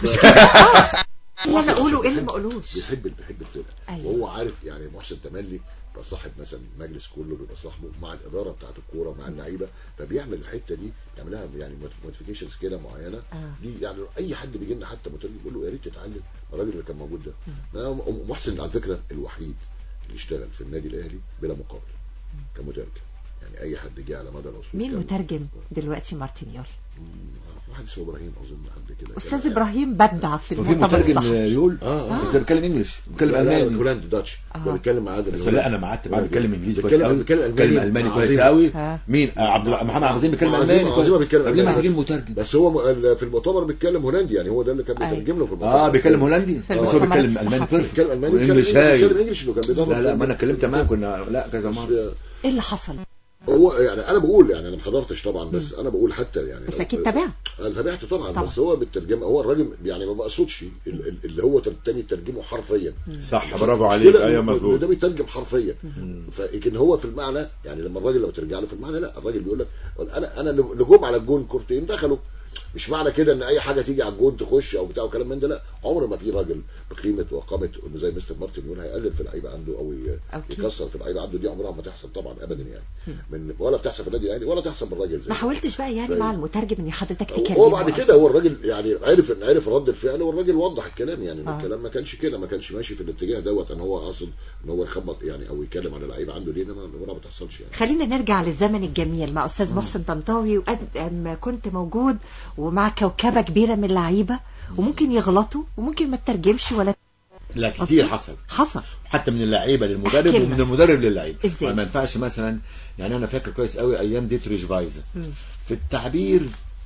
اللي انا اقوله ايه اللي ما اقولوش بيحب بيحب الفرقه أيوة. وهو عارف يعني محسن تملي بيبقى صاحب مثلا المجلس كله بيبقى صاحبه مع الاداره بتاعت الكوره مع اللعيبه فبيعمل الحته دي يعملها يعني موديفيكيشنز كده معينه آه. دي يعني اي حد بيجي لنا حتى مترجم بيقول له يا ريت تتعلم الراجل اللي كان موجود ده أنا محسن على فكره الوحيد اللي اشتغل في النادي الاهلي بلا مقابل كمترجم يعني اي حد جه على مدى العصور مين كان- مترجم دلوقتي مارتينيول واحد اسمه ابراهيم اظن حد كده استاذ كان- ابراهيم بدع في وفي المؤتمر مترجم الصحفي يقول اه اه بس ده بيتكلم انجلش بيتكلم لا، لا، الماني هولندي داتش آه. بيتكلم مع عادل بس لا انا ما قعدت معاه بيتكلم انجليزي كويس بيتكلم قوي بيتكلم بيتكلم الماني كويس عظيم. قوي آه. مين آه، عبد الله محمد عبد العظيم بيتكلم عظيم- الماني عظيم كويس بيتكلم طب ليه ما ألماني هجيب بس. مترجم بس هو م- ال- في المؤتمر بيتكلم هولندي يعني هو ده اللي كان بيترجم له في المؤتمر اه بيتكلم هولندي في بس هو المؤتمر بيتكلم الصحفي. الماني بيرفكت بيتكلم الماني وانجلش بيتكلم هايل بيتكلم انجلش انه كان بيدرب لا لا في- ما انا اتكلمت معاه كنا لا كذا بس مره ايه اللي حصل هو يعني انا بقول يعني انا ما حضرتش طبعا بس انا بقول حتى يعني بس لو- اكيد تابعت انا تابعت طبعا, طبعا. بس هو بالترجمه هو الراجل يعني ما بقصدش ال- ال- اللي هو التاني ترجمه حرفيا صح برافو عليك كده ايوه إن- مظبوط إن ده بيترجم حرفيا فلكن هو في المعنى يعني لما الراجل لو ترجع له في المعنى لا الراجل بيقول لك انا انا اللي جم على الجون كورتين دخلوا مش معنى كده ان اي حاجه تيجي على الجون تخش او بتاع وكلام من ده لا عمر ما في راجل بقيمه وقامه انه زي مستر مارتن يقول هيقلل في اللعيبه عنده او ي- أوكي. يكسر في اللعيبه عنده دي عمرها ما تحصل طبعا ابدا يعني من ولا بتحصل في النادي الاهلي ولا تحصل بالراجل زي ما حاولتش بقى يعني طيب. مع المترجم ان حضرتك هو- تكلمه هو بعد كده هو الراجل يعني عرف ان عرف رد الفعل والراجل وضح الكلام يعني إن آه. الكلام ما كانش كده ما كانش ماشي في الاتجاه دوت ان هو قاصد ان هو يخبط يعني او يتكلم على اللعيبه عنده ليه انما الامور ما بتحصلش يعني خلينا نرجع للزمن الجميل مع استاذ محسن طنطاوي وقد ما كنت موجود ومع كوكبه كبيره من اللعيبه وممكن يغلطوا وممكن ما تترجمش ولا لا كتير أصلاً؟ حصل حصل حتى من اللعيبه للمدرب احكي ومن لنا. المدرب للعيب إزاي؟ ما ينفعش مثلا يعني انا فاكر كويس قوي ايام ديتريش فايزر مم. في التعبير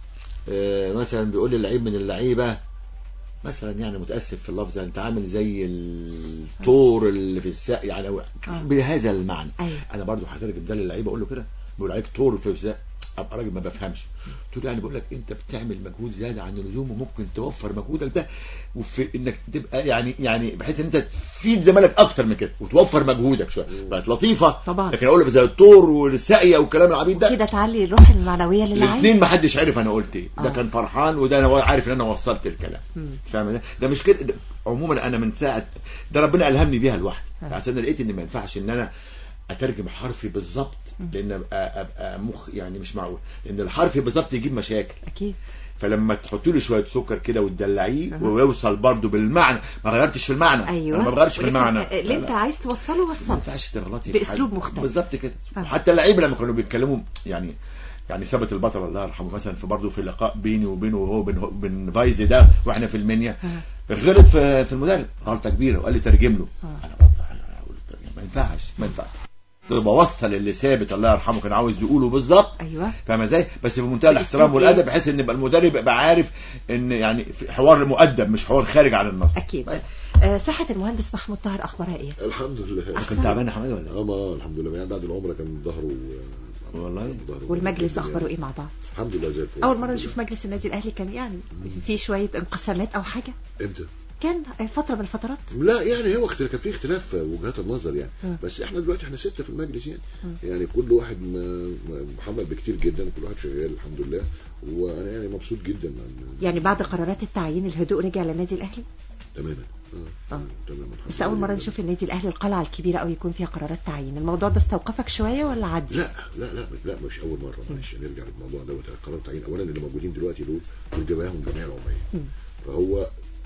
آه، مثلا بيقول للعيب من اللعيبه مثلا يعني متاسف في اللفظ انت عامل زي الطور اللي في الساق يعني أو آه. بهذا المعنى أيوة. انا برضو هترجم ده للعيبه اقول له كده بقول عليك طور في الساق ابقى راجل ما بفهمش قلت له يعني بقول لك انت بتعمل مجهود زياده عن اللزوم وممكن توفر مجهودك ده وفي انك تبقى يعني يعني بحيث ان انت تفيد زمالك اكتر من كده وتوفر مجهودك شويه بقت لطيفه طبعا. لكن اقول لك زي الطور والساقيه والكلام العبيط ده كده تعلي الروح المعنويه للعيب الاثنين ما حدش عارف انا قلت ايه ده آه. كان فرحان وده انا عارف ان انا وصلت الكلام مم. فاهم ده ده مش كده ده عموما انا من ساعه ده ربنا الهمني بيها لوحدي آه. عشان انا لقيت ان ما ينفعش ان انا اترجم حرفي بالظبط لان ابقى ابقى مخ يعني مش معقول لان الحرفي بالظبط يجيب مشاكل اكيد فلما تحط له شويه سكر كده وتدلعيه ويوصل برضه بالمعنى ما غيرتش في المعنى ايوه أنا ما بغيرش في ولكن المعنى اللي لا، انت لا. عايز توصله ما وصله ينفعش تغلطي في بأسلوب حاجة. مختلف. بالظبط كده آه. حتى اللعيبه لما كانوا بيتكلموا يعني يعني ثابت البطل الله يرحمه مثلا في برضه في لقاء بيني وبينه وهو بين بين فايزي ده واحنا في المنيا غلط في في المدرب غلطه كبيره وقال لي ترجم له انا برضه هقول الترجمة. ما ينفعش ما ينفعش بوصل اللي ثابت الله يرحمه كان عاوز يقوله بالظبط ايوه فاهم ازاي بس بمنتهى الاحترام بأسلوب والادب إيه؟ بحيث ان يبقى المدرب يبقى عارف ان يعني في حوار مؤدب مش حوار خارج عن النص اكيد آه، صحة المهندس محمود طاهر اخبارها ايه الحمد لله أحسن؟ كنت تعبان يا حماده ولا اه ما الحمد لله يعني بعد العمره كان ظهره والله والمجلس اخباره ايه مع بعض الحمد لله زي الفل اول مرة نشوف مجلس النادي الاهلي كان يعني في شوية انقسامات او حاجة امتى كان فترة من الفترات لا يعني هو اختلاف كان في اختلاف في وجهات النظر يعني مم. بس احنا دلوقتي احنا ستة في المجلس يعني مم. يعني كل واحد م- م- محمد بكتير جدا كل واحد شغال الحمد لله وانا يعني مبسوط جدا من- يعني بعد قرارات التعيين الهدوء رجع للنادي الاهلي تماما اه آه. تماما بس اول مرة نشوف النادي الاهلي القلعة الكبيرة قوي يكون فيها قرارات تعيين الموضوع ده استوقفك شوية ولا عادي لا لا لا لا مش اول مره معلش نرجع للموضوع دوت قرار تعيين اولا اللي موجودين دلوقتي دول دول جباهم جمعيه العموميه مم. فهو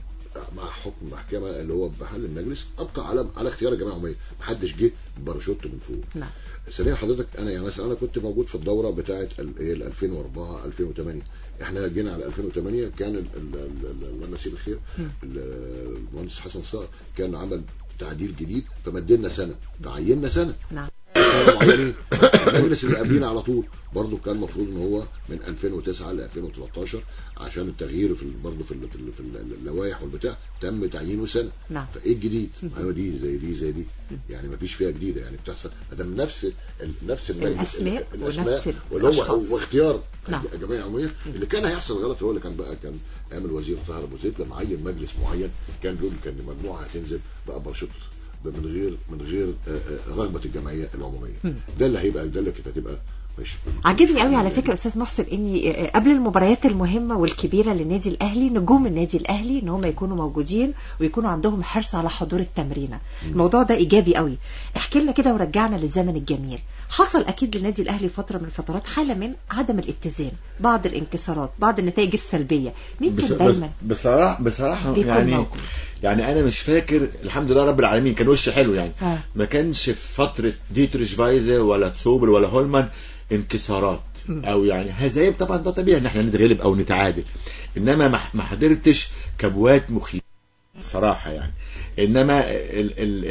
مع حكم محكمه اللي هو بحل المجلس ابقى على على اختيار الجمعيه العموميه محدش جه باراشوت من فوق نعم ثانيا حضرتك انا يعني مثلا انا كنت موجود في الدوره بتاعه ال إيه ال 2004 2008 احنا جينا على 2008 كان ال- ال- ال- ال- الله يمسيه بالخير مم. ال- المهندس حسن صقر كان عمل تعديل جديد فمدلنا سنه فعيننا سنه نعم سنة معينين المجلس اللي قبلينا على طول برضه كان المفروض ان هو من 2009 ل 2013 عشان التغيير في ال- برضه في ال- في ال- في ال- اللوائح والبتاع تم تعيينه سنه نعم فايه الجديد؟ ايوه دي زي دي زي دي يعني ما فيش فيها جديده يعني بتحصل ما دام نفس ال- نفس المجلس الأسماء ال- ونفس الاسماء واللي هو الأشخاص. واختيار نعم. الجمعيه العموميه اللي كان هيحصل غلط هو اللي كان بقى كان ايام الوزير طاهر ابو زيد لما عين مجلس معين كان بيقول كان مجموعه هتنزل بقى برشوت من غير من غير آه، آه، رغبه الجمعيه العموميه مم. ده اللي هيبقى ده اللي كانت هتبقى مش عجبني قوي على فكره استاذ محسن اني آه، قبل المباريات المهمه والكبيره للنادي الاهلي نجوم النادي الاهلي ان هم يكونوا موجودين ويكونوا عندهم حرص على حضور التمرينه الموضوع ده ايجابي قوي احكي لنا كده ورجعنا للزمن الجميل حصل اكيد للنادي الاهلي فتره من الفترات حاله من عدم الاتزان بعض الانكسارات بعض النتائج السلبيه مين بس كان بس دايما بصراحه بصراحه بيكون يعني موجود. يعني انا مش فاكر الحمد لله رب العالمين كان وش حلو يعني آه. ما كانش في فتره ديتريش فايزه ولا تسوبر ولا هولمان انكسارات او يعني هزايم طبعا ده طبيعي ان احنا نتغلب او نتعادل انما ما ما حضرتش كبوات مخيفه الصراحه يعني انما ال ال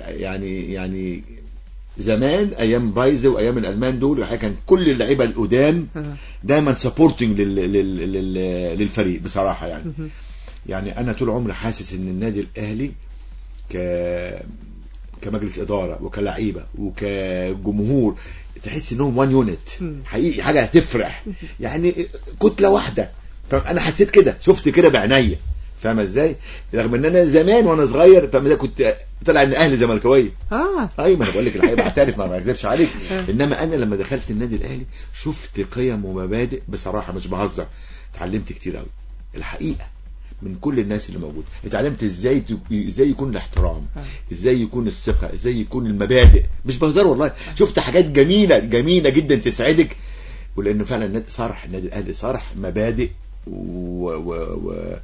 يعني يعني زمان ايام فايزه وايام الالمان دول الحقيقة كان كل اللعيبه القدام دايما سبورتنج لل لل لل للفريق بصراحه يعني يعني انا طول عمري حاسس ان النادي الاهلي ك كمجلس اداره وكلعيبه وكجمهور تحس انهم وان يونت حقيقي حاجه هتفرح يعني كتله واحده فانا حسيت كده شفت كده بعينيا فاهم ازاي رغم ان انا زمان وانا صغير فاهم ازاي كنت طلع ان اهلي زملكاويه اه ايوه ما انا بقول لك الحقيقه بعترف ما بكذبش عليك انما انا لما دخلت النادي الاهلي شفت قيم ومبادئ بصراحه مش بهزر اتعلمت كتير قوي الحقيقه من كل الناس اللي موجوده اتعلمت ازاي ت- ازاي يكون الاحترام ازاي يكون الثقه ازاي يكون المبادئ مش بهزر والله شفت حاجات جميله جميله جدا تسعدك ولانه فعلا النادي- صرح النادي الاهلي صرح مبادئ و, و... و...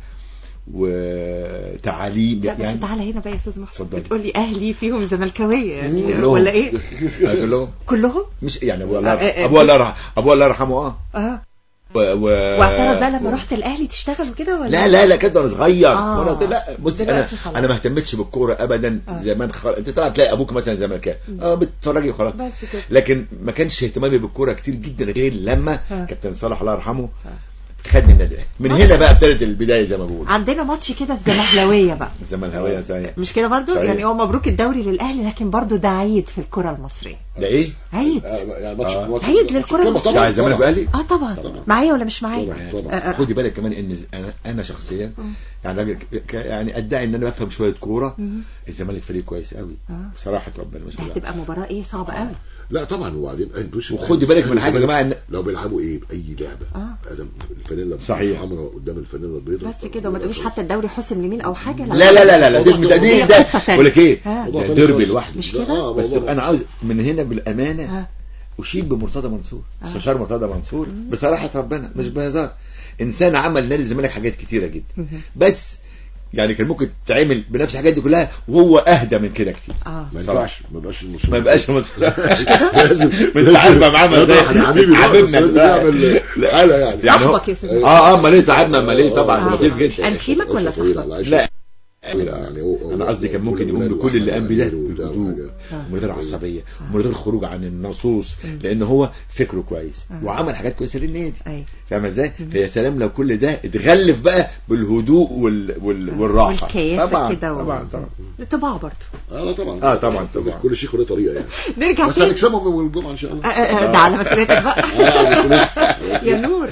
وتعاليم لا بس تعالى هنا بقى يا استاذ محسن اتفضلي. بتقول لي اهلي فيهم زملكاويه يعني كلهم. ولا ايه كلهم كلهم مش يعني ابوه الله آه، آه، ابوه الله يرحمه ابوه الله يرحمه اه اه و... و... واعترض بقى لما رحت الاهلي تشتغل وكده ولا لا لا لا كده وانا صغير آه. وانا قلت لا بص انا دلوقتي خلاص. انا ما اهتمتش بالكوره ابدا آه. زمان خل... انت طلع تلاقي ابوك مثلا زملكاوي اه بتتفرجي وخلاص بس كده لكن ما كانش اهتمامي بالكوره كتير جدا غير لما آه. كابتن صالح الله يرحمه خدني النادي الأهلي. من هنا بقى ابتدت البدايه زي ما بقول عندنا ماتش كده الزمهلاويه بقى الزملكاويه صحيح مش كده برضو صحيح. يعني هو مبروك الدوري للاهلي لكن برضو ده عيد في الكره المصريه ده ايه؟ عيد يعني ماتش آه. ماتش عيد للكره بتاع المصريه الزمالك والاهلي اه طبعا معايا ولا مش معايا طبعا. آه، آه. خدي بالك كمان ان ز- انا انا شخصيا يعني راجل ك- يعني ادعي ان انا بفهم شويه كوره مم. الزمالك فريق كويس قوي آه. بصراحه ربنا مش ده هتبقى مباراه ايه صعبه قوي لا طبعا وبعدين أنت بص- وخدي بالك من حاجة يا جماعة إن- لو بيلعبوا ايه باي لعبه آه. ادم الفانيلا صحيح. الحمراء قدام الفانيلا البيضاء بس كده وما تقوليش حتى الدوري حسم لمين او حاجه لا لا لا لا, لا ده ده هي ده قصة تانية. بقول لك ايه آه. موضوع ده تاني ديربي خالص. لوحده مش لا، كده؟ آه، بس موضوع- انا عاوز من هنا بالامانه آه. اشيد بمرتضى منصور مستشار مرتضى منصور بصراحه ربنا مش بهزار انسان عمل نادي الزمالك حاجات كتيره جدا بس يعني كان ممكن تعمل بنفس الحاجات دي كلها وهو اهدى من كده كتير اه ما صراحة. ينفعش ما يبقاش المشروع ما يبقاش مستشار لازم انت عارفه معاه لا ازاي طبعاً، حبيبي طبعاً، بس حبيبنا لازم يعمل حالة يعني يعني هو- صاحبك يا أستاذ اه اه امال ايه صاحبنا امال ايه آه، طبعا آه. لطيف جدا أنتيمك ولا صاحبك؟ لا يعني هو انا قصدي كان ممكن يقوم بكل اللي قام بده وبتاع بهدوء وحاجة. ومن غير عصبيه ومن غير خروج عن النصوص لان هو فكره كويس وعمل حاجات كويسه للنادي أيوة. فاهم ازاي؟ فيا سلام لو كل ده اتغلف بقى بالهدوء وال... وال... والراحه والكياسة طبعا كده و- طبعا طبعا طباعه برضه اه لا طبعا اه طبعا طبعا كل شيء له طريقه يعني نرجع بس تاني هنكسبهم يوم الجمعه ان شاء آه، الله آه، آه، ده على مسؤوليتك بقى آه، يا نور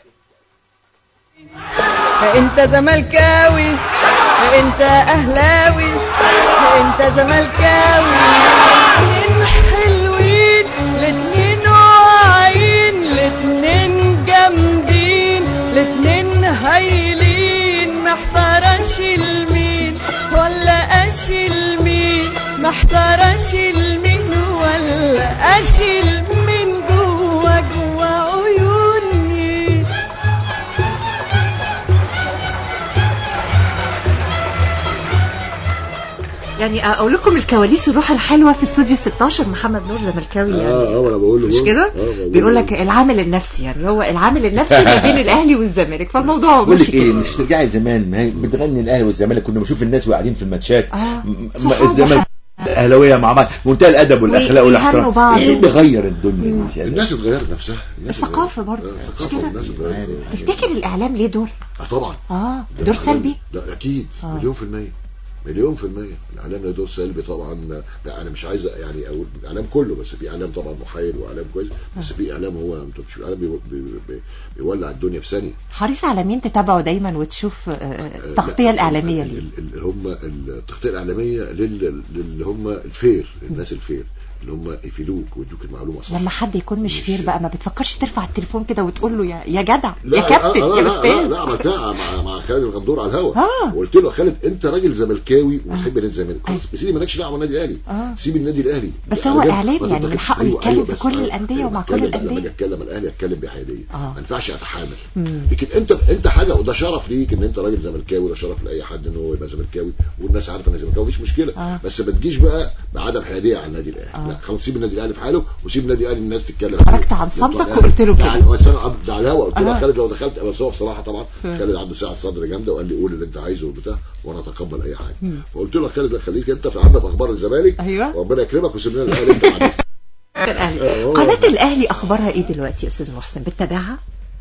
انت زملكاوي انت اهلاوي انت زملكاوي اتنين حلوين الاتنين واعيين الاتنين جامدين الاتنين هايلين محتار اشيل مين ولا اشيل مين محتار اشيل مين ولا اشيل مين جوا جوا عيوني يعني اقول لكم الكواليس الروح الحلوه في استوديو 16 محمد نور زملكاوي يعني اه اه انا بقول له مش كده بيقول لك العامل النفسي يعني هو العامل النفسي ما بين الاهلي والزمالك فالموضوع بقول ماشي لك ايه كده مش ترجعي زمان ما هي بتغني الاهلي والزمالك كنا بنشوف الناس وقاعدين في الماتشات آه. م- م- صحاب الزمالك الاهلاويه مع بعض منتهى الادب والاخلاق ويهنوا والاحترام بعض. ايه اللي غير الدنيا دي الناس اتغيرت نفسها الناس الثقافة اتغيرت. برضه. آه، مش الثقافه كده؟ الناس اتغيرت تفتكر الاعلام ليه دور آه، طبعا اه ده دور الإعلام- سلبي لا اكيد آه. مليون في المية مليون في المية الإعلام له دور سلبي طبعا لا أنا مش عايز يعني أقول الإعلام كله بس في إعلام طبعا محايد وإعلام كويس بس في إعلام هو أنت مش الإعلام بي بي بي بيولع الدنيا في ثانية حريص على مين تتابعه دايما وتشوف آه، آه، التغطيه لا، الاعلاميه ال- ليه ال- ال- هم التغطية الإعلامية لل- للي هم الفير الناس الفير اللي هم يفيدوك ويدوك المعلومة صح لما حد يكون مش فير بقى ما بتفكرش ترفع التليفون كده وتقول له يا يا جدع لا يا كابتن لا يا لا, لا, استاذ لا عملتها مع مع خالد الغندور على الهوا آه. وقلت له يا خالد انت راجل زملكاوي وبتحب نادي الزمالك خلاص سيبي مالكش دعوه بالنادي الاهلي آه. سيب النادي الاهلي بس يعني هو ده- إعلامي ما يعني تتك- من حقه أيوة يتكلم أيوة في بس كل أنا- الأندية أيوة ومع كل بتكلم- الأندية. لما اجي اتكلم الاهلي اتكلم بحياديه آه. ما ينفعش اتحامل مم. لكن انت انت حاجه وده شرف ليك ان انت راجل زملكاوي وده شرف لاي حد ان هو يبقى زملكاوي والناس عارفه ان زملكاوي مفيش مشكله آه. بس ما تجيش بقى بعدم حياديه على النادي الاهلي آه. لا خلاص سيب النادي الاهلي في حاله وسيب النادي الاهلي الناس تتكلم خرجت عن صمتك وقلت له كده. كده ده على الهوا قلت له آه. يا خالد لو دخلت بس هو بصراحه طبعا مم. خالد عنده سعه صدر جامده وقال لي قول اللي انت عايزه وبتاع وانا اتقبل اي حاجه فقلت له يا خالد لا خليك انت في عندك اخبار الزمالك أيوة. وربنا يكرمك وسيب لنا الاهلي انت مع الأهلي. آه. قناه الاهلي اخبارها ايه دلوقتي يا استاذ محسن بتتابعها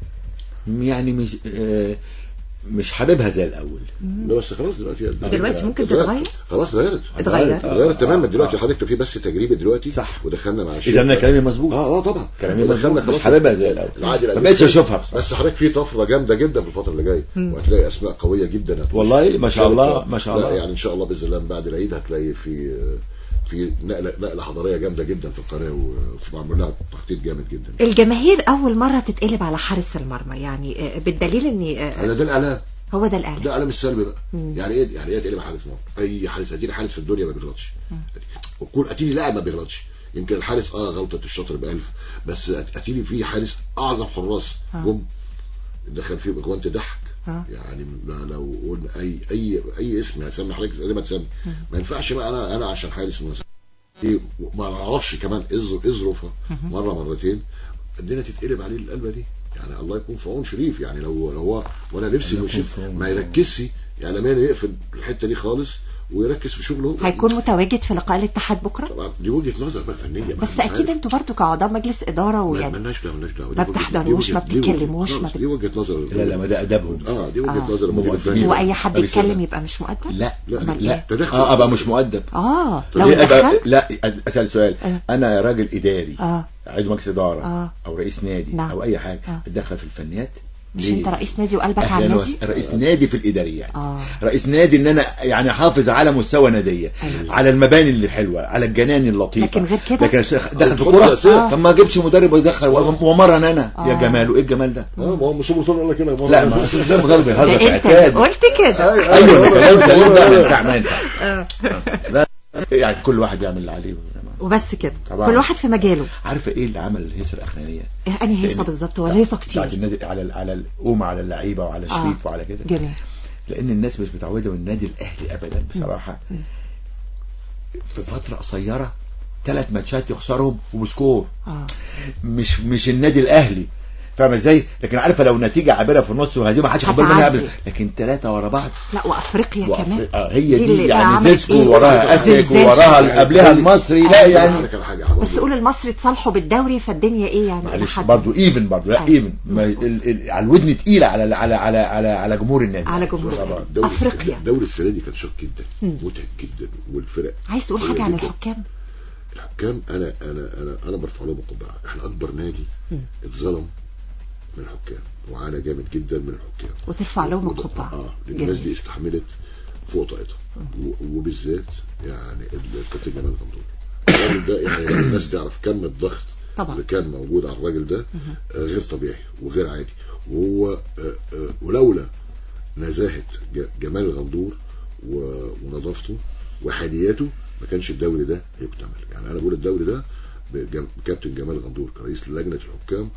يعني مش آه مش حاببها زي الاول لا بس خلاص دلوقتي دلوقتي ممكن اتغيرت. تتغير؟ خلاص اتغيرت اتغيرت. اتغيرت تماما آه. دلوقتي حضرتك في بس تجريبي دلوقتي صح. ودخلنا مع اذا انا كلامي مظبوط اه اه طبعا كلامي ودخلنا مظبوط خلاص مش حاببها زي الاول العادي ما القديم. بقتش اشوفها بصراحه بس حضرتك في طفره جامده جدا في الفتره اللي جايه وهتلاقي اسماء قويه جدا هتخش. والله ما شاء الله، شركة. ما شاء لا الله. يعني ان شاء الله باذن الله من بعد العيد هتلاقي في في نقله نقله حضاريه جامده جدا في القناه وفي معمول لها تخطيط جامد جدا الجماهير اول مره تتقلب على حارس المرمى يعني آه، بالدليل ان آه، هذا ده الاعلام هو ده الاعلام ده اعلام السلبي بقى مم. يعني ايه يعني ايه تقلب حارس مرمى اي حارس اديني حارس في الدنيا ما بيغلطش وكل اتيني لاعب ما بيغلطش يمكن الحارس اه غلطه الشاطر بألف بس أت- اتيني في حارس اعظم حراس آه. جم دخل فيهم اجوان تضحك آه. يعني لا- لو قلنا اي اي اي اسم هسمي حضرتك زي ما تسمي ما ينفعش بقى انا انا عشان حارس مثلا ايه ما نعرفش كمان اظرف اظروفها مره مرتين الدنيا تتقلب عليه القلبه دي يعني الله يكون في عون شريف يعني لو لو هو وانا نفسي انه شريف ما يركزش اعلاميا يقفل الحته دي خالص ويركز في شغله هو هيكون متواجد في لقاء الاتحاد بكره طبعا دي وجهه نظر بقى فنيه بقى، بس مش اكيد عارف. انتوا برضو كاعضاء مجلس اداره ما- ويعني مالناش دعوه مالناش دعوه ما دي وجهة- بتحضروش، دي ما وجهة- دي وجهة- بتتكلموش، ما خلاص، بت- دي وجهه نظر لا لا ما ده ادبهم اه دي وجهه آه. نظر المدير مؤدبين. الفني واي حد ما بيسلم. يتكلم يبقى مش مؤدب لا لا أمال لا إيه؟ تدخل اه ابقى مش مؤدب اه طب لو ليه أبقى- دخلت لا اسال سؤال آه. انا راجل اداري اه عضو مجلس اداره آه. او رئيس نادي نعم. او اي حاجه آه. اتدخل في الفنيات مش ليه؟ انت رئيس نادي وقلبك على أهلاً النادي وس- رئيس نادي في الإدارية يعني. اه رئيس نادي ان انا يعني حافظ على مستوى ناديه أيوة. على المباني اللي حلوه على الجنان اللطيفه لكن غير كده؟ لكن الشيخ دخل في أو كوره تحط أساس. طب ما اجيبش مدرب ويدخل ومرن انا يا آه. جماله ايه الجمال ده اه ما هو مش بطول قال لك كده لا ما زي ما ضرب يهزر ده في انت اعتاد قلت كده ايوه الكلام ده لا، ما ينفع ما ينفع آه. لا يعني كل واحد يعمل اللي عليه وبس كده طبعاً. كل واحد في مجاله عارفه ايه اللي عمل الهيصه الاخرانيه انهي هيصه لأن- بالظبط ولا هيصه بتاعت كتير النادي على على القوم على اللعيبه وعلى آه. الشريف وعلى كده جميل لان الناس مش متعوده من النادي الاهلي ابدا بصراحه مم. في فتره قصيره ثلاث ماتشات يخسرهم وبسكور اه مش مش النادي الاهلي فاهم ازاي لكن عارفه لو نتيجه عابره في النص وهزيمه ما حدش ياخد باله منها هتعدي. ابدا لكن ثلاثه ورا بعض لا وافريقيا كمان وأفريقيا- آه، هي دي دي, اللي يعني عملت زيسكو إيه؟ وراها اسك زلزال وراها شديد. قبلها المصري لا أيوة. يعني كان حاجه عمل بس قول المصري تصالحوا بالدوري فالدنيا ايه يعني معلش لحد- برضه ايفن برضه لا أيوة. ايفن ما- مظبوط. ال- ال- على الودن تقيله على على على على على جمهور النادي على جمهور طبعاً. النادي. الدوري أفريقيا. الدوري السنه دي كان شاق جدا مم. متعب جدا والفرق عايز تقول قوية حاجه عن جداً. الحكام الحكام انا انا انا انا برفع لهم القبعه احنا اكبر نادي مم. اتظلم من الحكام وعانى جامد جدا من الحكام وترفع لهم وده- القبعه اه لان جميل. الناس دي استحملت فوق طاقتها و- وبالذات يعني الكابتن جمال غندور الراجل ده يعني الناس تعرف كم الضغط طبعا. اللي كان موجود على الراجل ده آه، غير طبيعي وغير عادي وهو آه، آه، ولولا نزاهة ج- جمال الغندور و- ونظافته وحادياته ما كانش الدوري ده يكتمل يعني انا بقول الدوري ده بجم- بكابتن جمال غندور كرئيس لجنة الحكام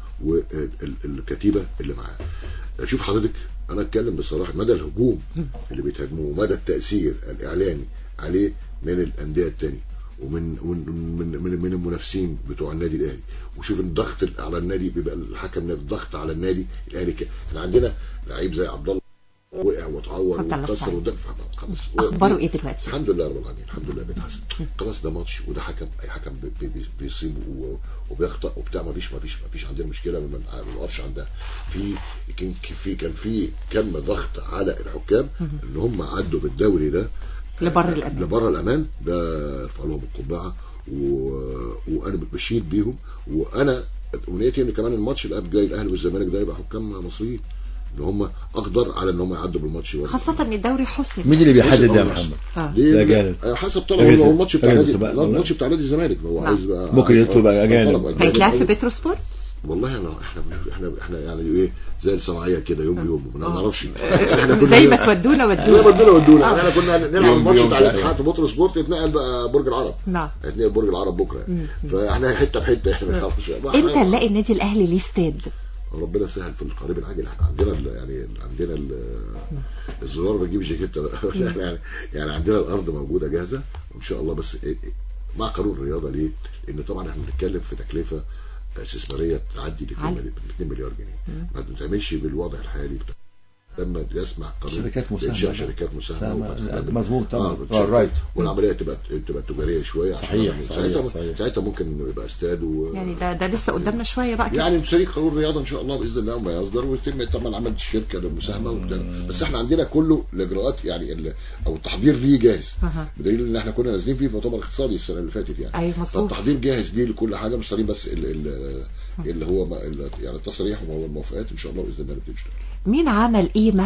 والكتيبة اللي معاه شوف حضرتك انا اتكلم بصراحة مدى الهجوم اللي بيتهاجموه ومدى التأثير الاعلامي عليه من الاندية التانية ومن من من من, من المنافسين بتوع النادي الاهلي وشوف الضغط على النادي بيبقى الحكم الضغط على النادي الاهلي كده احنا عندنا لعيب زي عبد الله وقع واتعور عبد الله واتكسر السعيد. وده خلاص اخباره ايه دلوقتي الحمد لله رب العالمين الحمد لله بيتحسن خلاص ده ماتش وده حكم اي حكم بي- بي- بيصيب و- وبيخطأ وبتاع ما فيش ما فيش ما فيش عندنا مشكله ما ما نقفش عندها في كان في كان في كم ضغط على الحكام ان هم عدوا بالدوري ده لبر الامان لبره الامان ده ارفع لهم القبعه و... وانا بشيد بيهم وانا امنيتي ان كمان الماتش اللي جاي الاهلي والزمالك ده يبقى حكام مصريين ان هم اقدر على ان هم يعدوا بالماتش برضه. خاصه ان الدوري حسم مين اللي بيحدد ده يا بص، محمد آه. ليه؟ ده جانب. آه، حسب طلب أجانب. هو الماتش بتاع أجانب نادي سباق. لا، الماتش بتاع نادي الزمالك هو نعم. عايز بقى ممكن عايز- يطلب أجانب. طلب أجانب. هيتلعب في بترو سبورت والله انا احنا احنا احنا يعني ايه زي الصناعيه كده يوم بيوم ما آه. نعرفش احنا كنا زي ما تودونا لا ودونا بدنا ودونا آه. يعني انا كنا نلعب يوم الماتش بيوم بتاع فعلا. الاتحاد في بطل سبورت يتنقل بقى برج العرب نعم هيتنقل برج العرب بكره يعني. مم. فاحنا حته بحته احنا ما نعرفش امتى نلاقي النادي الاهلي ليه استاد ربنا سهل في القريب العاجل احنا عندنا ال- يعني عندنا ال- الزرار بنجيب جاكيته بقى. يعني يعني عندنا الارض موجوده جاهزه وان شاء الله بس إيه- إيه، مع قانون الرياضه ليه؟ لان طبعا احنا بنتكلم في تكلفه استثماريه تعدي ل عالي. 2 مليار جنيه ما بتعملش بالوضع الحالي بتاع لما يسمع قانون شركات مساهمة. بإنشاء شركات مساهمه مساهمة. وفتح باب- مظبوط طبعا. آه، آه، بتشارك. رايت. والعمليه تبقى تبقى تجاريه شويه عشان صحيح، يعني صحيح، ساعتها صحيح. ساعتها ممكن يبقى استاد و يعني ده ده لسه قدامنا شويه بقى كده يعني بشريك قانون الرياضه ان شاء الله باذن الله ما يصدر ويتم طبعا عمل الشركه للمساهمه وبتاع. بس احنا عندنا كله الاجراءات يعني ال- او التحضير ليه جاهز أها. بدليل ان احنا كنا نازلين فيه في مؤتمر اقتصادي السنه اللي فاتت يعني ايوه مظبوط فالتحضير جاهز ليه لكل حاجه مستنيين بس ال ال اللي هو ما ال- يعني التصريح والموافقات ان شاء الله باذن الله نبتدي نشتغل. مين عمل قيمه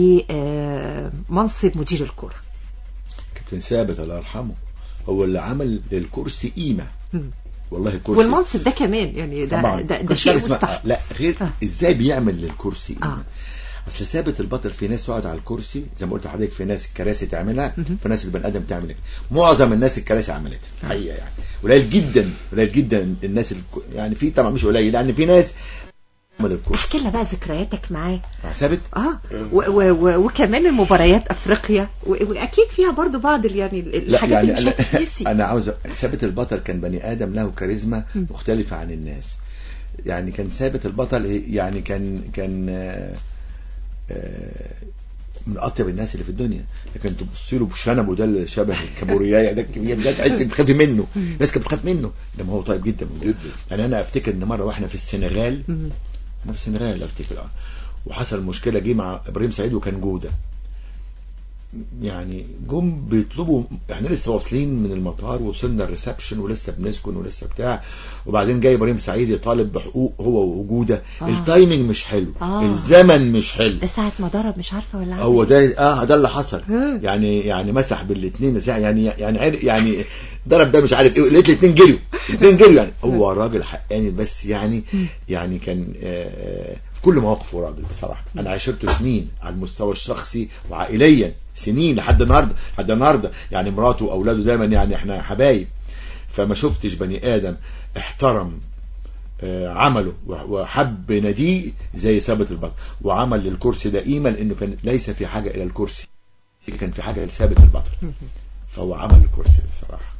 لمنصب مدير الكره كابتن ثابت الله يرحمه هو اللي عمل للكرسي قيمه مم. والله الكرسي والمنصب ده كمان يعني ده طبعا ده, ده كل شيء حاجة اسمها- مستحق لا غير آه. ازاي بيعمل للكرسي آه. قيمة. اصل ثابت البطل في ناس تقعد على الكرسي زي ما قلت لحضرتك في ناس الكراسي تعملها في ناس البني ادم تعمل كده. معظم الناس الكراسي عملتها حقيقه يعني قليل جدا قليل جدا الناس الك... يعني في طبعا مش قليل يعني في ناس عمل الكرسي احكي لنا بقى ذكرياتك معاه آه، ثابت اه و و و وكمان المباريات افريقيا و واكيد فيها برضو بعض ال- يعني ال- لا الحاجات اللي يعني مش أنا, هتتنسي انا عاوز أ- ثابت البطل كان بني ادم له كاريزما مختلفه عن الناس يعني كان ثابت البطل يعني كان كان آه، آه، من اطيب الناس اللي في الدنيا لكن تبص له بشنبه ده اللي شبه الكابورياي ده الكبير ده تحس إنك تخافي منه الناس كانت بتخاف منه لما هو طيب جدا جدا يعني انا افتكر ان مره واحنا في السنغال مم. انا في السنغال افتكر اه وحصل مشكله جه مع ابراهيم سعيد وكان جوده يعني جم بيطلبوا يعني لسه واصلين من المطار وصلنا الريسبشن ولسه بنسكن ولسه بتاع وبعدين جاي ابراهيم سعيد يطالب بحقوق هو ووجوده آه. التايمنج مش حلو آه. الزمن مش حلو ده ساعة ما ضرب مش عارفة ولا هو عمل ده اه ده اللي حصل يعني يعني مسح بالاثنين يعني يعني عر- يعني ضرب ده مش عارف ايه لقيت الاثنين جريوا الاثنين جريوا يعني هو راجل حقاني بس يعني يعني كان آه، في كل مواقفه راجل بصراحه انا عاشرته سنين على المستوى الشخصي وعائليا سنين لحد النهارده لحد النهارده يعني مراته واولاده دايما يعني احنا حبايب فما شفتش بني ادم احترم آه، عمله وح- وحب ناديه زي ثابت البطل وعمل للكرسي ده قيمه لانه كان ليس في حاجه الى الكرسي كان في حاجه لثابت البطل فهو عمل الكرسي بصراحه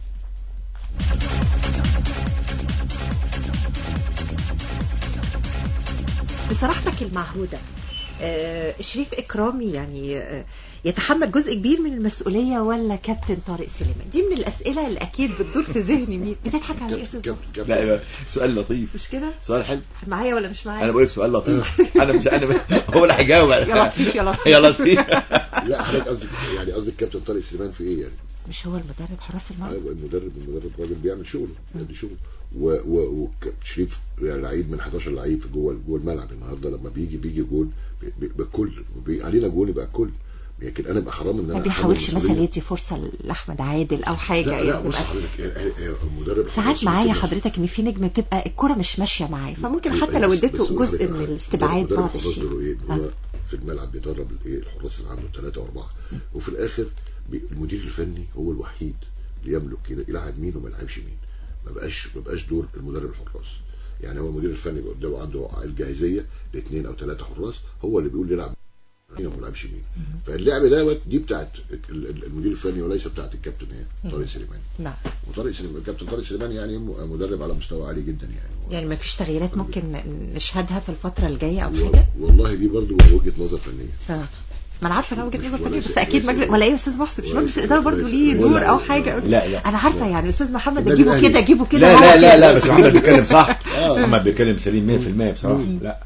بصراحتك المعهودة آه، شريف إكرامي يعني آه، يتحمل جزء كبير من المسؤولية ولا كابتن طارق سليمان دي من الأسئلة اللي أكيد بتدور في ذهني مين بتضحك على إيه يا أستاذ محسن؟ لا لا، سؤال لطيف مش كده سؤال حلو معايا ولا مش معايا انا بقول لك سؤال لطيف انا مش انا هو اللي هيجاوب يا لطيف يا لطيف. يا لطيف لا حضرتك قصدك يعني قصدك كابتن طارق سليمان في ايه يعني؟ مش هو المدرب حراس المرمى ايوه المدرب المدرب راجل بيعمل شغله بيعمل شغله و و وشريف يعني لعيب من 11 لعيب في جوه جوه الملعب النهارده لما بيجي بيجي جول بي- بي- بكل بي علينا جول يبقى كل لكن انا بقى حرام ان انا ما أحمل بيحاولش مثلا المسؤولية. يدي فرصة لأحمد عادل أو حاجة لا لا يعني بص تبقى- حضرتك يعني- يعني المدرب ساعات خلاص معايا كده. حضرتك ان في نجم بتبقى الكرة مش ماشية معاه فممكن أيوة، حتى لو بس- اديته بس أقول جزء لحضرتك من حاجة. الاستبعاد مدرب بعض خلاص الشيء دوره ايه إن آه. هو في الملعب بيدرب الايه الحراس اللي عنده ثلاثة واربعة وفي الاخر بي- المدير الفني هو الوحيد اللي يملك كده يلعب مين وما يلعبش مين ما بقاش ما بقاش دور المدرب الحراس يعني هو المدير الفني بيبقى قدامه عنده الجاهزيه لاثنين او ثلاثه حراس هو اللي بيقول يلعب مين وما يلعبش مين فاللعب دوت دي بتاعت ال- ال- المدير الفني وليس بتاعت الكابتن ايه طارق سليمان نعم وطارق سليمان الكابتن طارق سليمان يعني م- مدرب على مستوى عالي جدا يعني يعني ما فيش تغييرات ممكن نشهدها في الفترة الجاية او حاجة والله دي برضو وجهه نظر فنيه آه. ما انا عارفه انا وجهه نظر ولا فنيه بس س- اكيد ولا س- مجلس ولا ايه يا استاذ محسن مش ولا مجلس س- الاداره برضه ولا ليه س- دور ولا- او حاجه لا لا انا عارفه يعني استاذ محمد النادي جيبه الأهلي. كده جيبه كده لا هو لا لا لا كده. بس محمد بيتكلم صح محمد بيتكلم سليم 100% بصراحه لا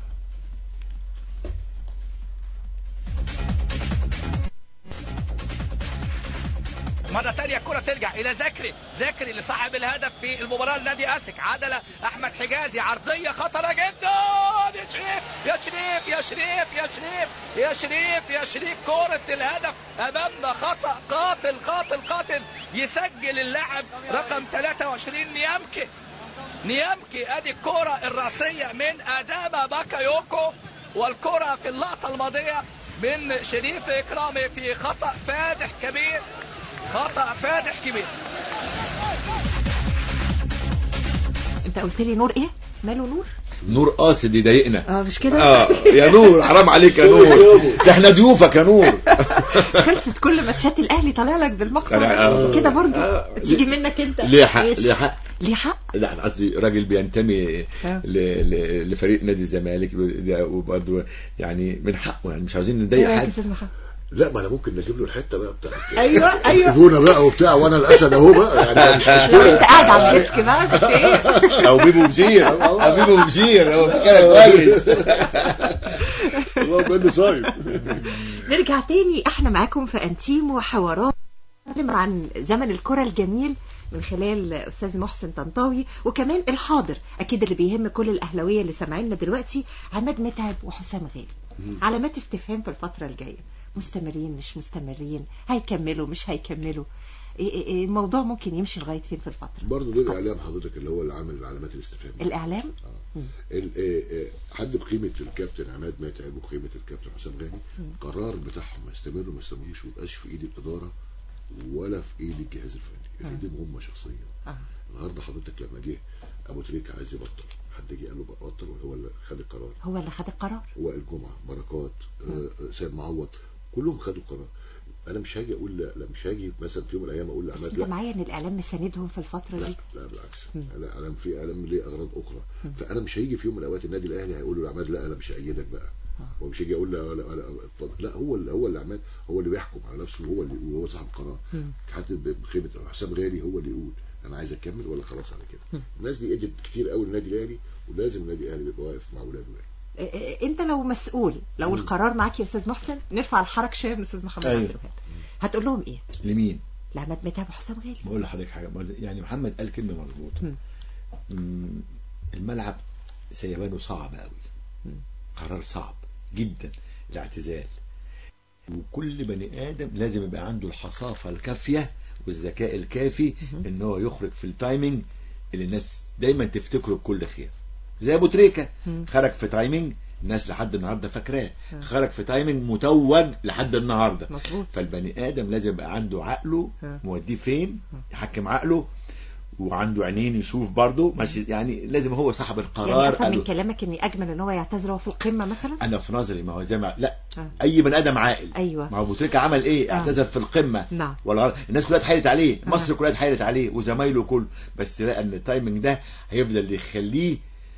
مرة تانية الكرة ترجع إلى زكري زكري اللي صاحب الهدف في المباراة لنادي أسك عدلة أحمد حجازي عرضية خطرة جدا يا شريف يا شريف يا شريف يا شريف يا شريف يا شريف كرة الهدف أمامنا خطأ قاتل قاتل قاتل يسجل اللاعب رقم 23 نيامكي نيامكي ادي الكرة الرأسية من اداما باكايوكو والكرة في اللقطة الماضية من شريف اكرامي في خطأ فادح كبير خطأ فادح كبير انت قلت لي نور ايه ماله نور نور قاصد يضايقنا اه مش كده اه يا نور حرام عليك يا نور ده احنا ضيوفك يا نور خلصت كل ماتشات الاهلي طالع لك بالمقطع آه. كده برضه آه. تيجي منك انت ليه حق ماشي. ليه حق ليه حق لا أنا قصدي راجل بينتمي آه. ل- ل- لفريق نادي الزمالك ده وبرضه يعني من حقه يعني مش عاوزين ايه نضايق رايك يا حد استاذ محمد لا ما انا ممكن نجيب له الحته بقى بتاعت ايوه ايوه هنا بقى وبتاع وانا الاسد اهو بقى يعني مش لو مشكله انت قاعد على الديسك بقى كنت ايه او بيبو بشير او بيبو بشير هو فكرك كويس الله بانه صايم نرجع تاني احنا معاكم في انتيم وحوارات نتكلم عن زمن الكرة الجميل من خلال استاذ محسن طنطاوي وكمان الحاضر اكيد اللي بيهم كل الاهلاويه اللي سامعيننا دلوقتي عماد متعب وحسام غالي علامات استفهام في الفتره الجايه مستمرين مش مستمرين هيكملوا مش هيكملوا إيه- إيه- إيه الموضوع ممكن يمشي لغايه فين في الفتره برضه ده الاعلام حضرتك اللي هو اللي عامل علامات الاستفهام الاعلام ال- آه، آه، حد بقيمه الكابتن عماد متعب وقيمه الكابتن حسام غالي قرار بتاعهم يستمروا ما يستمروش ما يبقاش في ايد الاداره ولا في ايد الجهاز الفني في ايديهم هم شخصيا آه. النهارده حضرتك لما جه ابو تريكه عايز يبطل حد جه قال له بطل وهو اللي خد القرار هو اللي خد القرار وائل جمعه بركات آه، آه، سيد معوض كلهم خدوا قرار انا مش هاجي اقول لا, لا مش هاجي مثلا في يوم من الايام اقول بس لعماد انت لا معايا ان الاعلام مساندهم في الفتره لا دي لا بالعكس مم. لا اعلام في اعلام ليه اغراض اخرى فانا مش هيجي في يوم من الاوقات النادي الاهلي هيقول له لعماد لا انا مش هايدك بقى هو مش هيجي يقول لا لا, لا, اتفضل. لا هو اللي هو اللي عماد هو اللي بيحكم على نفسه هو اللي يقول هو صاحب قرار مم. حتى بخيمه حسام غالي هو اللي يقول انا عايز اكمل ولا خلاص على كده مم. الناس دي ادت كتير قوي للنادي الاهلي ولازم النادي الاهلي يبقى واقف مع اولاده يعني آه، آه، انت لو مسؤول لو القرار معاك يا استاذ محسن نرفع الحرج شويه من استاذ محمد أيوة. عبد الوهاب هتقول لهم ايه لمين لعماد متعب وحسام غالي بقول لحضرتك حاجه يعني محمد قال كلمه مظبوطه مم. مم، الملعب سيبانه صعب قوي قرار صعب جدا الاعتزال وكل بني ادم لازم يبقى عنده الحصافه الكافيه والذكاء الكافي ان هو يخرج في التايمنج اللي الناس دايما تفتكره بكل خير زي ابو تريكه مم. خرج في تايمنج الناس لحد النهارده فاكراه مم. خرج في تايمنج متوج لحد النهارده مظبوط فالبني ادم لازم يبقى عنده عقله ها. موديه فين يحكم عقله وعنده عينين يشوف برضه ماشي يعني لازم هو صاحب يعني القرار افهم من قاله كلامك اني اجمل ان هو يعتذر وهو في القمه مثلا انا في نظري ما هو زي ما لا آه. اي بني ادم عاقل ايوه ما هو ابو تريكه عمل ايه آه. اعتذر في القمه نعم ولا الناس كلها اتحايلت عليه آه. مصر كلها اتحايلت عليه وزمايله كله بس لقى ان التايمنج ده هيفضل يخليه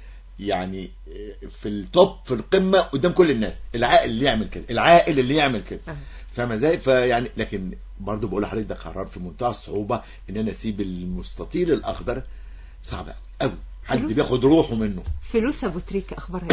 يعني في التوب في القمه قدام كل الناس العاقل اللي يعمل كده العاقل اللي يعمل كده آه. فاهم ازاي فيعني لكن برضه بقول لحضرتك ده قرار في منتهى الصعوبه ان انا اسيب المستطيل الاخضر صعب قوي حد فلوس. بياخد روحه منه فلوس ابو تريكه اخبارها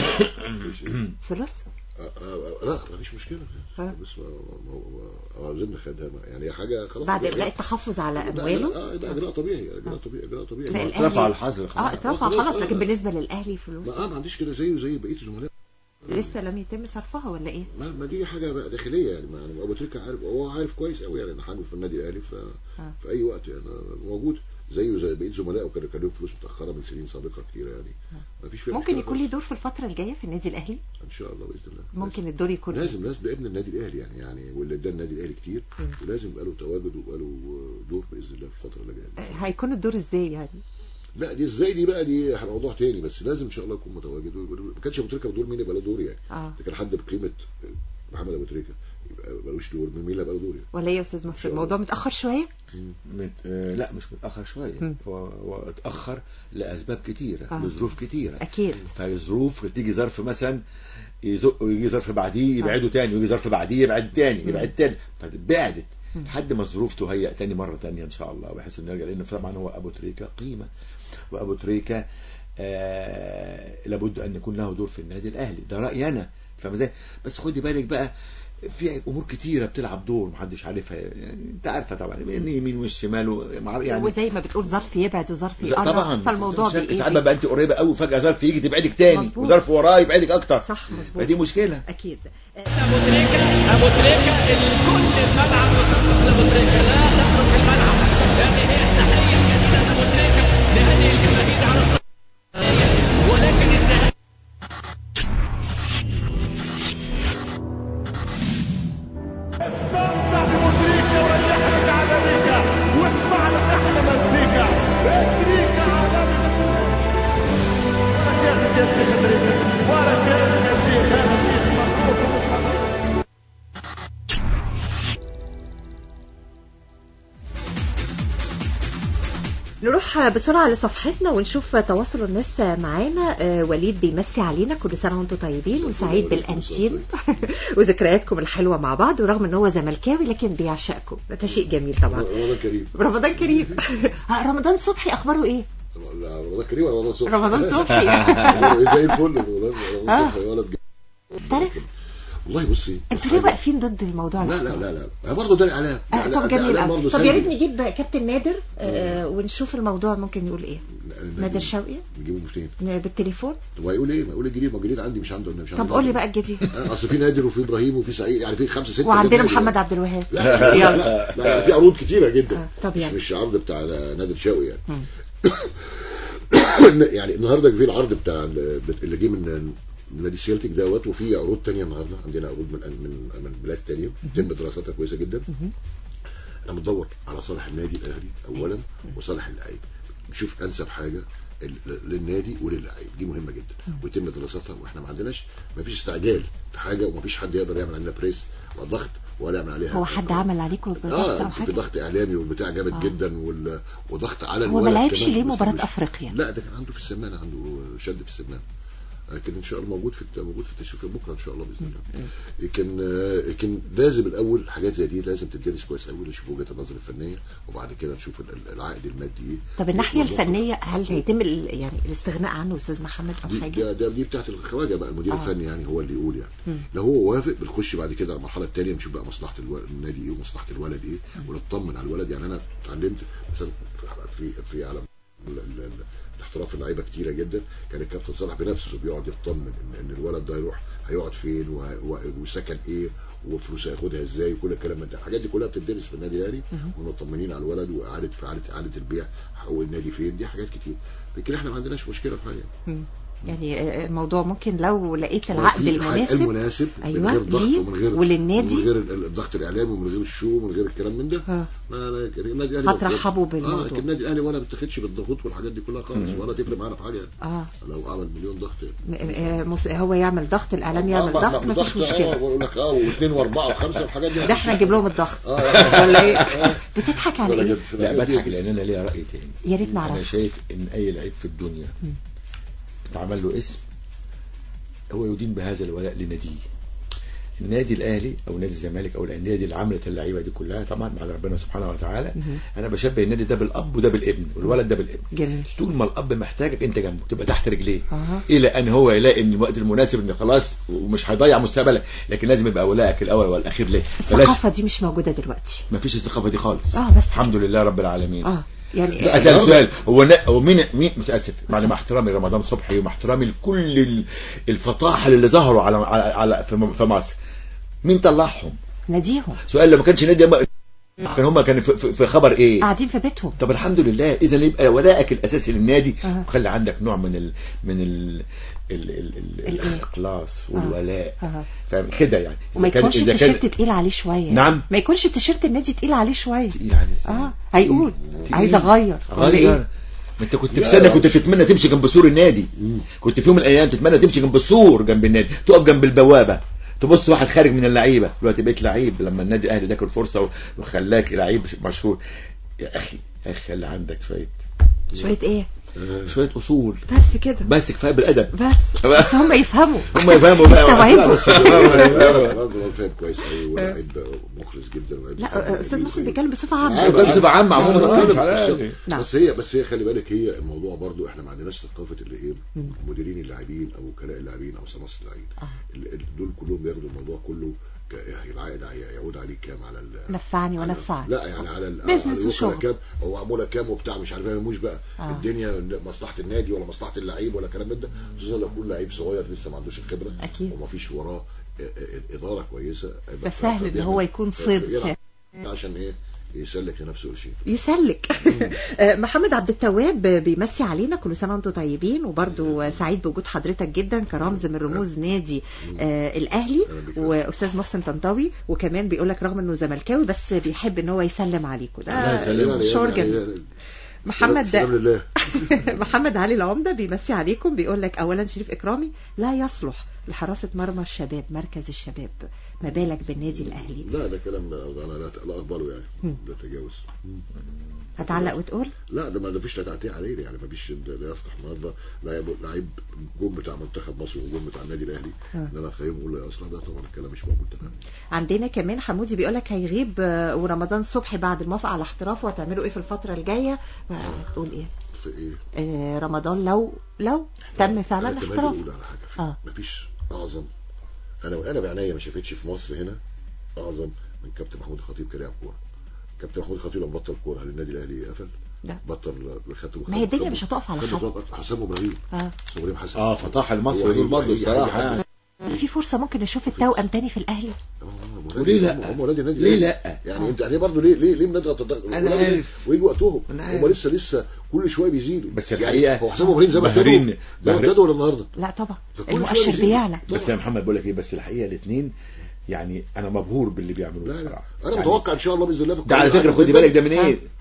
ايه فلوس آه، آه، لا مفيش مشكله ها؟ بس ما- ما- ما- عاوزين نخدها يعني هي حاجه خلاص بعد يعني- اجراء التحفظ على لا، امواله لا، ده اجراء طبيعي اجراء طبيعي اجراء طبيعي لا، ما- الأهلي- اترفع الحظر اه خلاص اترفع خلاص، خلاص آه. لكن بالنسبه للاهلي فلوس ما اه ما عنديش كده زيه زي بقيه الزملاء لسه لم يتم صرفها ولا ايه ما, ما دي حاجه بقى داخليه يعني ما يعني ابو تريكه عارف هو عارف كويس قوي يعني ان حاجه في النادي الاهلي ف... آه. في اي وقت يعني موجود زيه زي بقيه زملائه كانوا كان لهم فلوس متاخره من سنين سابقه كتيره يعني ما فيش فيها ممكن مشكلة يكون لي خالص. دور في الفتره الجايه في النادي الاهلي ان شاء الله باذن الله ممكن الدور يكون إيه؟ لازم لازم ده ابن النادي الاهلي يعني يعني واللي ادى النادي الاهلي كتير مم. ولازم يبقى له تواجد ويبقى له دور باذن الله في الفتره اللي جايه آه، هيكون الدور ازاي يعني لا دي ازاي دي بقى دي موضوع تاني بس لازم ان شاء الله يكون متواجد ما كانش ابو تريكه بدور مين يبقى له دور يعني اه ده كان حد بقيمه محمد ابو تريكه يبقى ملوش دور مين اللي هيبقى له دور يعني ولا ايه يا استاذ محسن الموضوع متاخر شويه مت... آه لا مش متأخر شوية مم. هو هو اتأخر لأسباب كتيرة آه. لظروف كتيرة اكيد فالظروف تيجي ظرف مثلا يزق ويجي ظرف بعديه يبعده تاني ويجي ظرف بعديه يبعد تاني يبعد تاني فبعدت مم. لحد ما الظروف تهيأ تاني مرة تانية إن شاء الله بحيث إنه يرجع لأن طبعا هو أبو تريكة قيمة وأبو تريكة آه لابد أن يكون له دور في النادي الأهلي ده رأيي أنا فاهم ازاي بس خدي بالك بقى في امور كتيره بتلعب دور محدش عارفها يعني انت عارفه طبعا من يمين والشمال ومع- يعني وزي ما بتقول ظرف يبعد وظرف ز- يقرب طبعا فالموضوع ساعات بايه ساعات بقى انت قريبه قوي وفجاه ظرف يجي تبعدك تاني مظبوط. وظرف وراه يبعدك اكتر صح مظبوط فدي مشكله اكيد ابو تريكه ابو تريكه الكل الملعب يصفق لابو تريكه لا تترك الملعب هذه هي التحيه الجديده لابو تريكه لهذه الجماهير على الصعيد. ولكن الذهاب استمتع بمدريكا وليحرج على ريكا واسمع لحن مزيكا ادريكا عالمي بركاتك يا شيخ ادريكا بركاتك يا شيخ انا شيخ مبروك ومش مبروك نروح بسرعة لصفحتنا ونشوف تواصل الناس معانا آه، وليد بيمسي علينا كل سنة وانتم طيبين وسعيد بالأنتين وذكرياتكم الحلوة مع بعض ورغم ان هو زملكاوي لكن بيعشقكم ده شيء جميل طبعا رمضان كريم رمضان كريم آه، رمضان صبحي اخباره ايه لا، رمضان كريم ولا رمضان صبحي رمضان صبحي زي الفل رمضان رمضان صبحي ولد جميل. تعرف والله بصي انتوا ليه واقفين ضد الموضوع لا ده لا لا لا برضه ده الاعلام آه، ده طب إعلام- جميل إعلام قوي برضه طب يا ريت سلبي. نجيب كابتن نادر آه، ونشوف الموضوع ممكن يقول ايه نادر شوقي نجيبه فين بالتليفون طب هيقول ايه ما يقول الجديد ما الجديد عندي مش عنده مش عنده طب قول لي بقى الجديد اصل في نادر وفي ابراهيم وفي سعيد يعني في خمسه سته وعندنا نادر محمد يعني. عبد الوهاب لا لا لا, يلا لا, لا, لا في عروض كتيره جدا آه، طب مش يلا مش عرض بتاع نادر شوقي يعني مم. يعني النهارده في العرض بتاع ال- اللي جه من من نادي السيلتيك دوت وفي عروض تانية النهارده عندنا عروض من من من بلاد تانية تم دراستها كويسه جدا انا بندور على صالح النادي الاهلي اولا وصالح اللعيب نشوف انسب حاجه ال- للنادي وللعيب دي مهمه جدا ويتم دراستها واحنا ما عندناش ما فيش استعجال في حاجه وما فيش حد يقدر يعمل علينا بريس وضغط ولا يعمل عليها هو حد عمل عليكم بالضغط اه او في حاجه ضغط اعلامي والبتاع جامد آه. جدا وال... وضغط على هو ما الولد لعبش كمان ليه بس مباراه مش- افريقيا لا ده كان عنده في السمانه عنده شد في السمانه لكن ان شاء الله موجود في موجود في التشريف بكره ان شاء الله باذن الله لكن آه، لكن لازم الاول حاجات زي دي لازم تدرس كويس قوي نشوف وجهه النظر الفنيه وبعد كده نشوف ال- ال- العائد المادي ايه طب الناحيه بالظبط. الفنيه هل هيتم ال- يعني الاستغناء عنه استاذ محمد او دي حاجه ده, ده دي بتاعت الخواجه بقى المدير آه. الفني يعني هو اللي يقول يعني مم. لو هو وافق بنخش بعد كده على المرحله الثانيه نشوف بقى مصلحه الو... النادي ايه ومصلحه الولد ايه ونطمن على الولد يعني انا اتعلمت مثلا في في على ال- ال- ال- الاحتراف اللعيبه كتيره جدا كان الكابتن صالح بنفسه بيقعد يطمن ان, إن الولد ده هيروح هيقعد فين وه- و- وسكن ايه وفلوس هياخدها ازاي وكل الكلام من ده الحاجات دي كلها بتدرس في النادي الاهلي ومطمنين على الولد واعاده في اعاده اعاده البيع حقوق النادي فين دي حاجات كتير لكن احنا ما عندناش مشكله في حاجه مم. يعني آه، الموضوع ممكن لو لقيت العقد في الحق المناسب المناسب من أيوة، غير ضغط ليه ومن غير وللنادي. ومن غير ال- الضغط الاعلامي ومن غير الشو ومن غير الكلام من ده ها. ما ما- النادي الاهلي هترحبوا اه بالموضوع. لكن النادي الاهلي ولا بتاخدش بالضغوط والحاجات دي كلها خالص ولا تفرق معانا في حاجه اه لو عمل مليون ضغط م- آه، مس- هو يعمل ضغط الاعلام يعمل آه، ما- ضغط ما- مفيش ضغط، آه، مشكله بقول لك اه واثنين واربعه وخمسه والحاجات دي ده احنا نجيب لهم الضغط آه. ولا ايه بتضحك على ولا ايه جد. لا بضحك لان انا ليا راي تاني يا ريت نعرف. انا شايف ان اي لعيب في الدنيا اتعمل له اسم هو يدين بهذا الولاء لناديه النادي الاهلي او نادي الزمالك او النادي اللي عملت اللعيبه دي كلها طبعا بعد ربنا سبحانه وتعالى مهم. انا بشبه النادي ده بالاب وده بالابن والولد ده بالابن جميل طول ما الاب محتاجك انت جنبه تبقى تحت رجليه أها. الى ان هو يلاقي ان الوقت المناسب ان خلاص ومش هيضيع مستقبلك لكن لازم يبقى ولائك الاول والاخير ليه بلاش الثقافه دي مش موجوده دلوقتي ما فيش الثقافه دي خالص اه بس الحمد لله رب العالمين اه يعني لا اسال سؤال هو نا- هو مين مين متاسف مع مع احترامي رمضان صبحي ومع احترامي لكل ال- الفطاحل اللي ظهروا على على, على في م- في مصر مين طلعهم ناديهم سؤال لو ما كانش نادي ما- كان هم كانوا في, في, في خبر ايه قاعدين في بيتهم طب الحمد لله اذا يبقى ولائك الاساسي للنادي أها. وخلي عندك نوع من ال من ال ال ال ال الإيه؟ الاخلاص والولاء أها. فاهم كده يعني وما إذا كان- يكونش إذا كان- التيشيرت تقيل عليه شويه نعم. ما يكونش التيشيرت النادي تقيل عليه شويه تقيل عليه ازاي اه هيقول تقيل. عايز اغير ولا غير ايه ما انت كنت في لا، سنه لا. كنت تتمنى تمشي جنب سور النادي كنت في يوم من الايام تتمنى تمشي جنب السور جنب النادي تقف جنب البوابه تبص واحد خارج من اللعيبه دلوقتي بقيت لعيب لما النادي الاهلي اداك الفرصه وخلاك لعيب مشهور يا اخي يا اخي خلي عندك شويه شويه ايه شويه اصول بس كده بس كفايه بالادب بس بس هم يفهموا هم يفهموا بقى يستوعبوا. بس يفهموا. الراجل فاهم كويس قوي ولاعيب مخلص جدا ولاعيب لا استاذ محسن بيتكلم بصفه عارف- عامه بس بصفة عامة عموما عارف- بتكلم عارف- على بس- الأهلي. نعم. بس هي بس هي خلي بالك هي الموضوع برضو احنا ما عندناش ثقافه اللي ايه مديرين اللاعبين او وكلاء اللاعبين او سماسره اللاعبين ال- ال- دول كلهم بياخدوا الموضوع كله ك- يعني العائد هي- هيعود عليه كام على ال- نفعني على- ونفعني لا يعني على ال- Business على الوكلاء وشغل. كام او معموله كام وبتاع مش عارف مش بقى آه. الدنيا مصلحه النادي ولا مصلحه اللعيب ولا كلام من ده خصوصا لو يكون لعيب صغير لسه ما عندوش الخبره أكيد. وما فيش وراه آه، آه، اداره كويسه آه، فسهل ان فبيعمل- هو يكون صيد فبيلعب عشان ايه يسلك لنفسه قرشين يسلك آه، محمد عبد التواب بيمسي علينا كل سنه وانتم طيبين وبرضه سعيد بوجود حضرتك جدا كرمز من رموز نادي آه، الاهلي واستاذ محسن طنطاوي وكمان بيقول لك رغم انه زملكاوي بس بيحب ان هو يسلم عليكم الله ده يسلمك. شعور جميل محمد سلام لله محمد علي العمده بيمسي عليكم بيقول لك اولا شريف اكرامي لا يصلح لحراسه مرمى الشباب مركز الشباب ما بالك بالنادي الاهلي لا ده كلام لا- انا لا لا اقبله يعني مم. ده تجاوز هتعلق وتقول لا ده ما فيش لا تعتيه عليه يعني ما فيش ده لا يصلح النهارده لعيب لعيب جون بتاع منتخب مصر وجون بتاع النادي الاهلي آه. ان انا افهمه اقول لا يصلح ده طبعا الكلام مش موجود تماما عندنا كمان حمودي بيقول لك هيغيب آه، ورمضان صبحي بعد الموافقه على احترافه هتعملوا ايه في الفتره الجايه هتقول ايه في ايه آه، رمضان لو لو تم فعلا أنا كمان احتراف بقول على حاجه في اه مفيش اعظم انا انا بعناية ما شافتش في مصر هنا اعظم من كابتن محمود الخطيب كلاعب كوره كابتن محمود الخطيب لما بطل كوره هل النادي الاهلي قفل لا. بطل خدته ما هي الدنيا مش هتقف على حد. حسام ابراهيم اه حسام ابراهيم حسن اه فطاح المصري هو دول هي- برضه هي- الصراحه هي- يعني في فرصه ممكن نشوف التوأم تاني في الاهلي وليه لا؟ هم ولاد النادي ليه الأهلي. لا؟ يعني انت يعني برضه ليه ليه ليه بنضغط الضغط أنا ولاد الأهلي عارف. ويجي وقتهم أنا هم عارف. لسه لسه كل شويه بيزيدوا بس يعني الحقيقة هو حسام ابراهيم زي ما ابتدوا بهرين- زي ما بهرين- ابتدوا ولا النهارده لا طبعا فكل شوية المؤشر بيزيدوا. بيعلى بس يا محمد بقول لك ايه بس الحقيقه الاثنين يعني انا مبهور باللي بيعملوه لا لا بصراحه انا يعني متوقع ان شاء الله باذن الله في ده على القرن فكره العاشر خدي بالك ده من ايه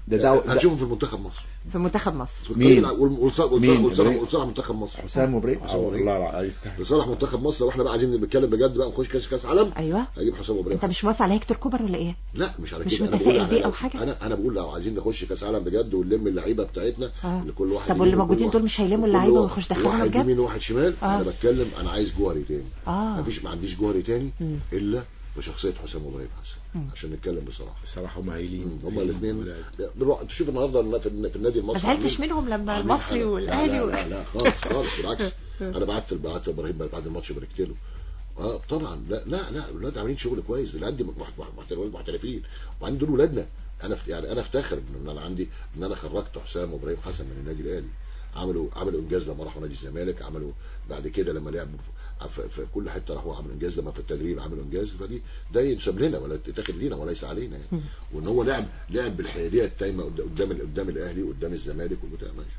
ده دعوة هنشوفه في المنتخب مصر في منتخب مصر مين؟ والصالح مين؟ والصالح منتخب مصر حسام وابراهيم حسام وابراهيم والله لا يستاهل لصالح منتخب مصر واحنا بقى عايزين نتكلم بجد بقى نخش كاس كاس عالم ايوه هجيب حسام وابراهيم انت مش موافق على هيكتور كوبر ولا ايه لا مش على مش كده انا متفائل بقول بيه أنا- أو حاجة؟ انا انا بقول لو عايزين نخش كاس عالم بجد ونلم اللعيبه بتاعتنا آه. اللي كل واحد طب يجيب واللي كل موجودين واحد- دول مش هيلموا كل اللعيبة واحد- ويخش دخلهم واحد بجد؟ يمين وواحد شمال آه. انا بتكلم انا عايز جوهري تاني اه مفيش ما عنديش جوهري تاني مم. الا بشخصيه حسام وابراهيم حسن مم. عشان نتكلم بصراحه بصراحه هم هايلين هما الاثنين تشوف النهارده في في النادي ما المصري زعلتش عاملين- منهم لما عاملين المصري حالة. والاهلي لا و... لا, لا خالص خالص بالعكس انا بعت بعت ابراهيم بعد الماتش باركت له اه طبعا لا لا لا الاولاد عاملين شغل كويس العيال دي مح- مح- محترفين محترفين وبعدين دول ولادنا انا ف- يعني انا افتخر ان انا عندي ان انا خرجت حسام وابراهيم حسن من النادي الاهلي عملوا عملوا انجاز لما راحوا نادي الزمالك عملوا بعد كده لما لعبوا في, في كل حته راحوا عملوا انجاز لما في التدريب عملوا انجاز فدي ده ينسب لنا ولا تتاخد لينا وليس علينا يعني وان هو لعب لعب بالحياديه التايمه قد- قدام قدام الاهلي وقدام الزمالك والبتاع ماشي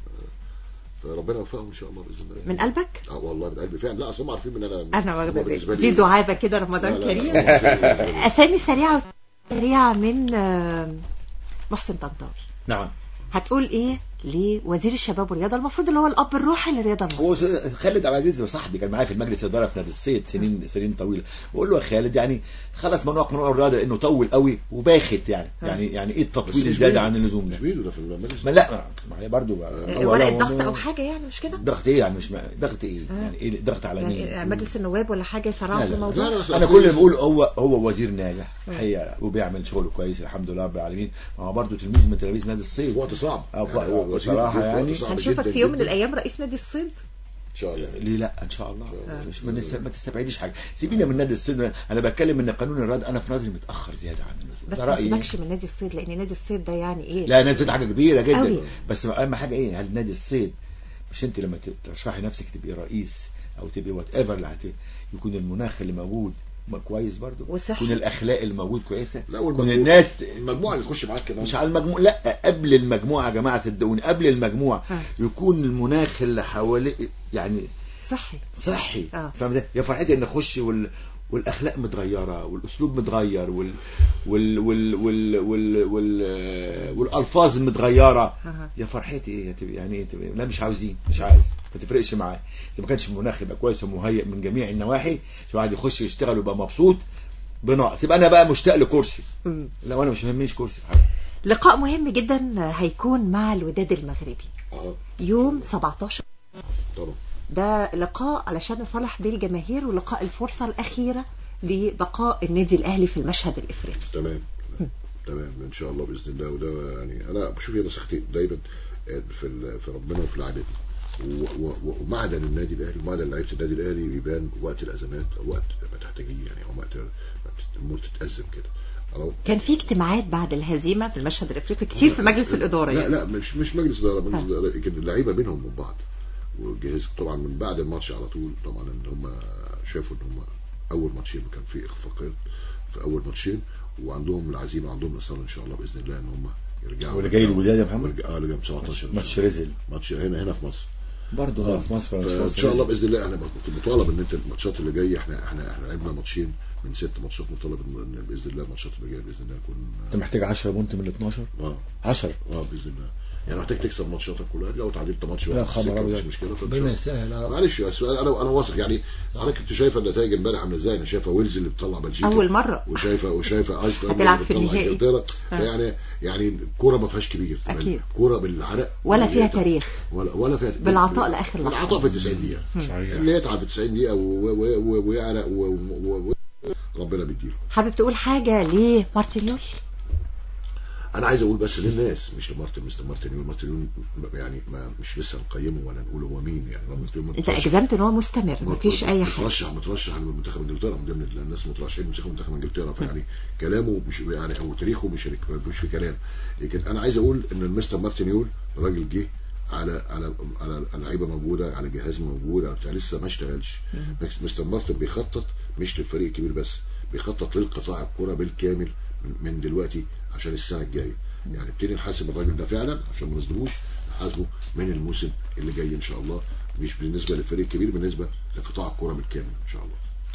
فربنا يوفقهم ان شاء الله باذن الله من قلبك اه والله من قلبي فعلا لا اصل هم عارفين ان انا انا هم واخده بالنسبة بالي. لي- دي دعابه كده رمضان لا، لا، لا، كريم لا. اسامي سريعه سريعه من آه، محسن طنطاوي نعم هتقول ايه لوزير الشباب والرياضه المفروض اللي هو الاب الروحي للرياضه المصريه هو خالد عبد العزيز صاحبي كان معايا في المجلس الاداره في نادي الصيد سنين سنين طويله بقول له يا خالد يعني خلص من وقت من الرياضه لانه طول قوي وباخت يعني يعني يعني ايه بس التطويل مش الزياده بيدو. عن اللزوم مش ده بيدو ده في المجلس ما لا ما هي برضه ورقه ضغط او حاجه يعني مش كده ضغط ايه يعني مش ضغط ايه آه. يعني ايه ضغط على مين يعني مجلس النواب ولا حاجه يسرعوا لا في لا. الموضوع لا، لا، انا كل اللي بقول هو هو وزير ناجح آه. الحقيقه وبيعمل شغل كويس الحمد لله رب العالمين ما هو برضه تلميذ من تلاميذ نادي الصيد وقت صعب اه يعني هو وزير بصراحه في وقت يعني صعب هنشوفك جداً في يوم من جداً. الايام رئيس نادي الصيد ان شاء الله ليه لا ان شاء الله آه. مش ما, نس... ما تستبعديش حاجه سيبينا من نادي الصيد انا بتكلم ان قانون الرياضه انا في نظري متاخر زياده عن اللزوم بس ده ما رأيي. سيبكش من نادي الصيد لان نادي الصيد ده يعني ايه لا نادي الصيد حاجه كبيره جدا أوي. بس اهم حاجه ايه هل نادي الصيد مش انت لما ترشحي نفسك تبقي رئيس او تبقي وات ايفر اللي هت... يكون المناخ اللي موجود م- كويس برضه وصحي. يكون الاخلاق اللي موجود كويسه لا يكون والمجموعة الناس المجموعه اللي تخش معاك كمان مش على المجموعة لا قبل المجموعة يا جماعة صدقوني قبل المجموعة آه. يكون المناخ اللي حواليه يعني صحي صحي آه. فاهم ده يا فرحتي ان اخش وال والاخلاق متغيره والاسلوب متغير وال وال وال وال وال, وال... والالفاظ متغيره أها. يا فرحتي ايه هتبقى يعني ايه تبقى لا مش عاوزين مش عايز ما تفرقش معايا اذا ما كانش المناخ يبقى كويس ومهيئ من جميع النواحي عشان الواحد يخش يشتغل ويبقى مبسوط بناقص يبقى انا بقى مشتاق لكرسي مم. لو انا مش مهمنيش كرسي في حاجه لقاء مهم جدا هيكون مع الوداد المغربي اه يوم 17 طبعا ده لقاء علشان نصالح بيه الجماهير ولقاء الفرصة الأخيرة لبقاء النادي الأهلي في المشهد الإفريقي تمام تمام ان شاء الله باذن الله وده يعني انا بشوف هي نصيحتي دايما في ال- في ربنا وفي لعيبتنا و- و- ومعدن النادي الاهلي ومعدن لعيبه النادي الاهلي بيبان وقت الازمات او وقت ما تحتاجيه يعني او وقت ما الامور تتازم كده أنا- كان في اجتماعات بعد الهزيمة في المشهد الإفريقي كتير في مجلس الإدارة لا يعني لا مش مش مجلس اداره مجلس آه. اداره لكن اللعيبه بينهم وبين بعض والجهاز طبعا من بعد الماتش على طول طبعا ان هم شافوا ان هم اول ماتشين كان في اخفاقات في اول ماتشين وعندهم العزيمه عندهم الاصرار ان شاء الله باذن الله ان هم يرجعوا واللي جاي الوداد يا محمد؟ ورجع- اه اللي جاي 17 ماتش رزل ماتش هنا هنا في مصر برضه آه. هنا في مصر مش فان مصر شاء الله رزل. باذن الله انا كنت مطالب ان انت الماتشات اللي جايه احنا احنا احنا لعبنا ماتشين من ست ماتشات مطالب ان إن باذن الله الماتشات اللي جايه باذن الله نكون انت محتاج 10 بونت من ال 12 اه 10 اه باذن الله يعني محتاج تكسب ماتشاتك كلها لو تعادلت ماتش لا واحد في خبر السكة أبيض. مفيش مشكله فإن شاء ربنا الله. يسهل آه. معلش يا أسماء، انا انا واثق يعني حضرتك كنت شايفه النتائج امبارح عامله ازاي انا شايفه ويلز اللي بتطلع بلجيكا أول مرة. وشايفه وشايفه ايسلاند هتلعب اللي في بتطلع النهائي. انجلترا آه. يعني يعني الكوره ما فيهاش كبير أكيد. كوره بالعرق ولا اللي فيها يتعب. تاريخ. ولا ولا فيها بالعطاء لآخر لحظة. بالعطاء في 90 دقيقه اللي يتعب في 90 دقيقه و- و- و- ويعرق و- و- و- ربنا بيديله حابب تقول حاجة لمارتينيول انا عايز اقول بس للناس مش لمارتن مستر مارتن يون مارتن يون يعني ما مش لسه نقيمه ولا نقول هو مين يعني مارتن يون انت مترشح- اجزمت ان هو مستمر مفيش اي حاجة مترشح مترشح لمنتخب انجلترا من ضمن الناس مترشحين منتخب منتخب انجلترا فيعني كلامه مش يعني او تاريخه مش مش في كلام لكن انا عايز اقول ان المستر مارتن يول راجل جه على على على لعيبه موجوده على جهاز موجود على بتاع لسه ما اشتغلش مستر مارتن بيخطط مش للفريق الكبير بس بيخطط للقطاع الكره بالكامل من- من دلوقتي عشان السنه الجايه يعني ابتدي نحاسب الراجل ده فعلا عشان ما نظلموش نحاسبه من الموسم اللي جاي ان شاء الله مش بالنسبه للفريق الكبير بالنسبه لقطاع الكره بالكامل ان شاء الله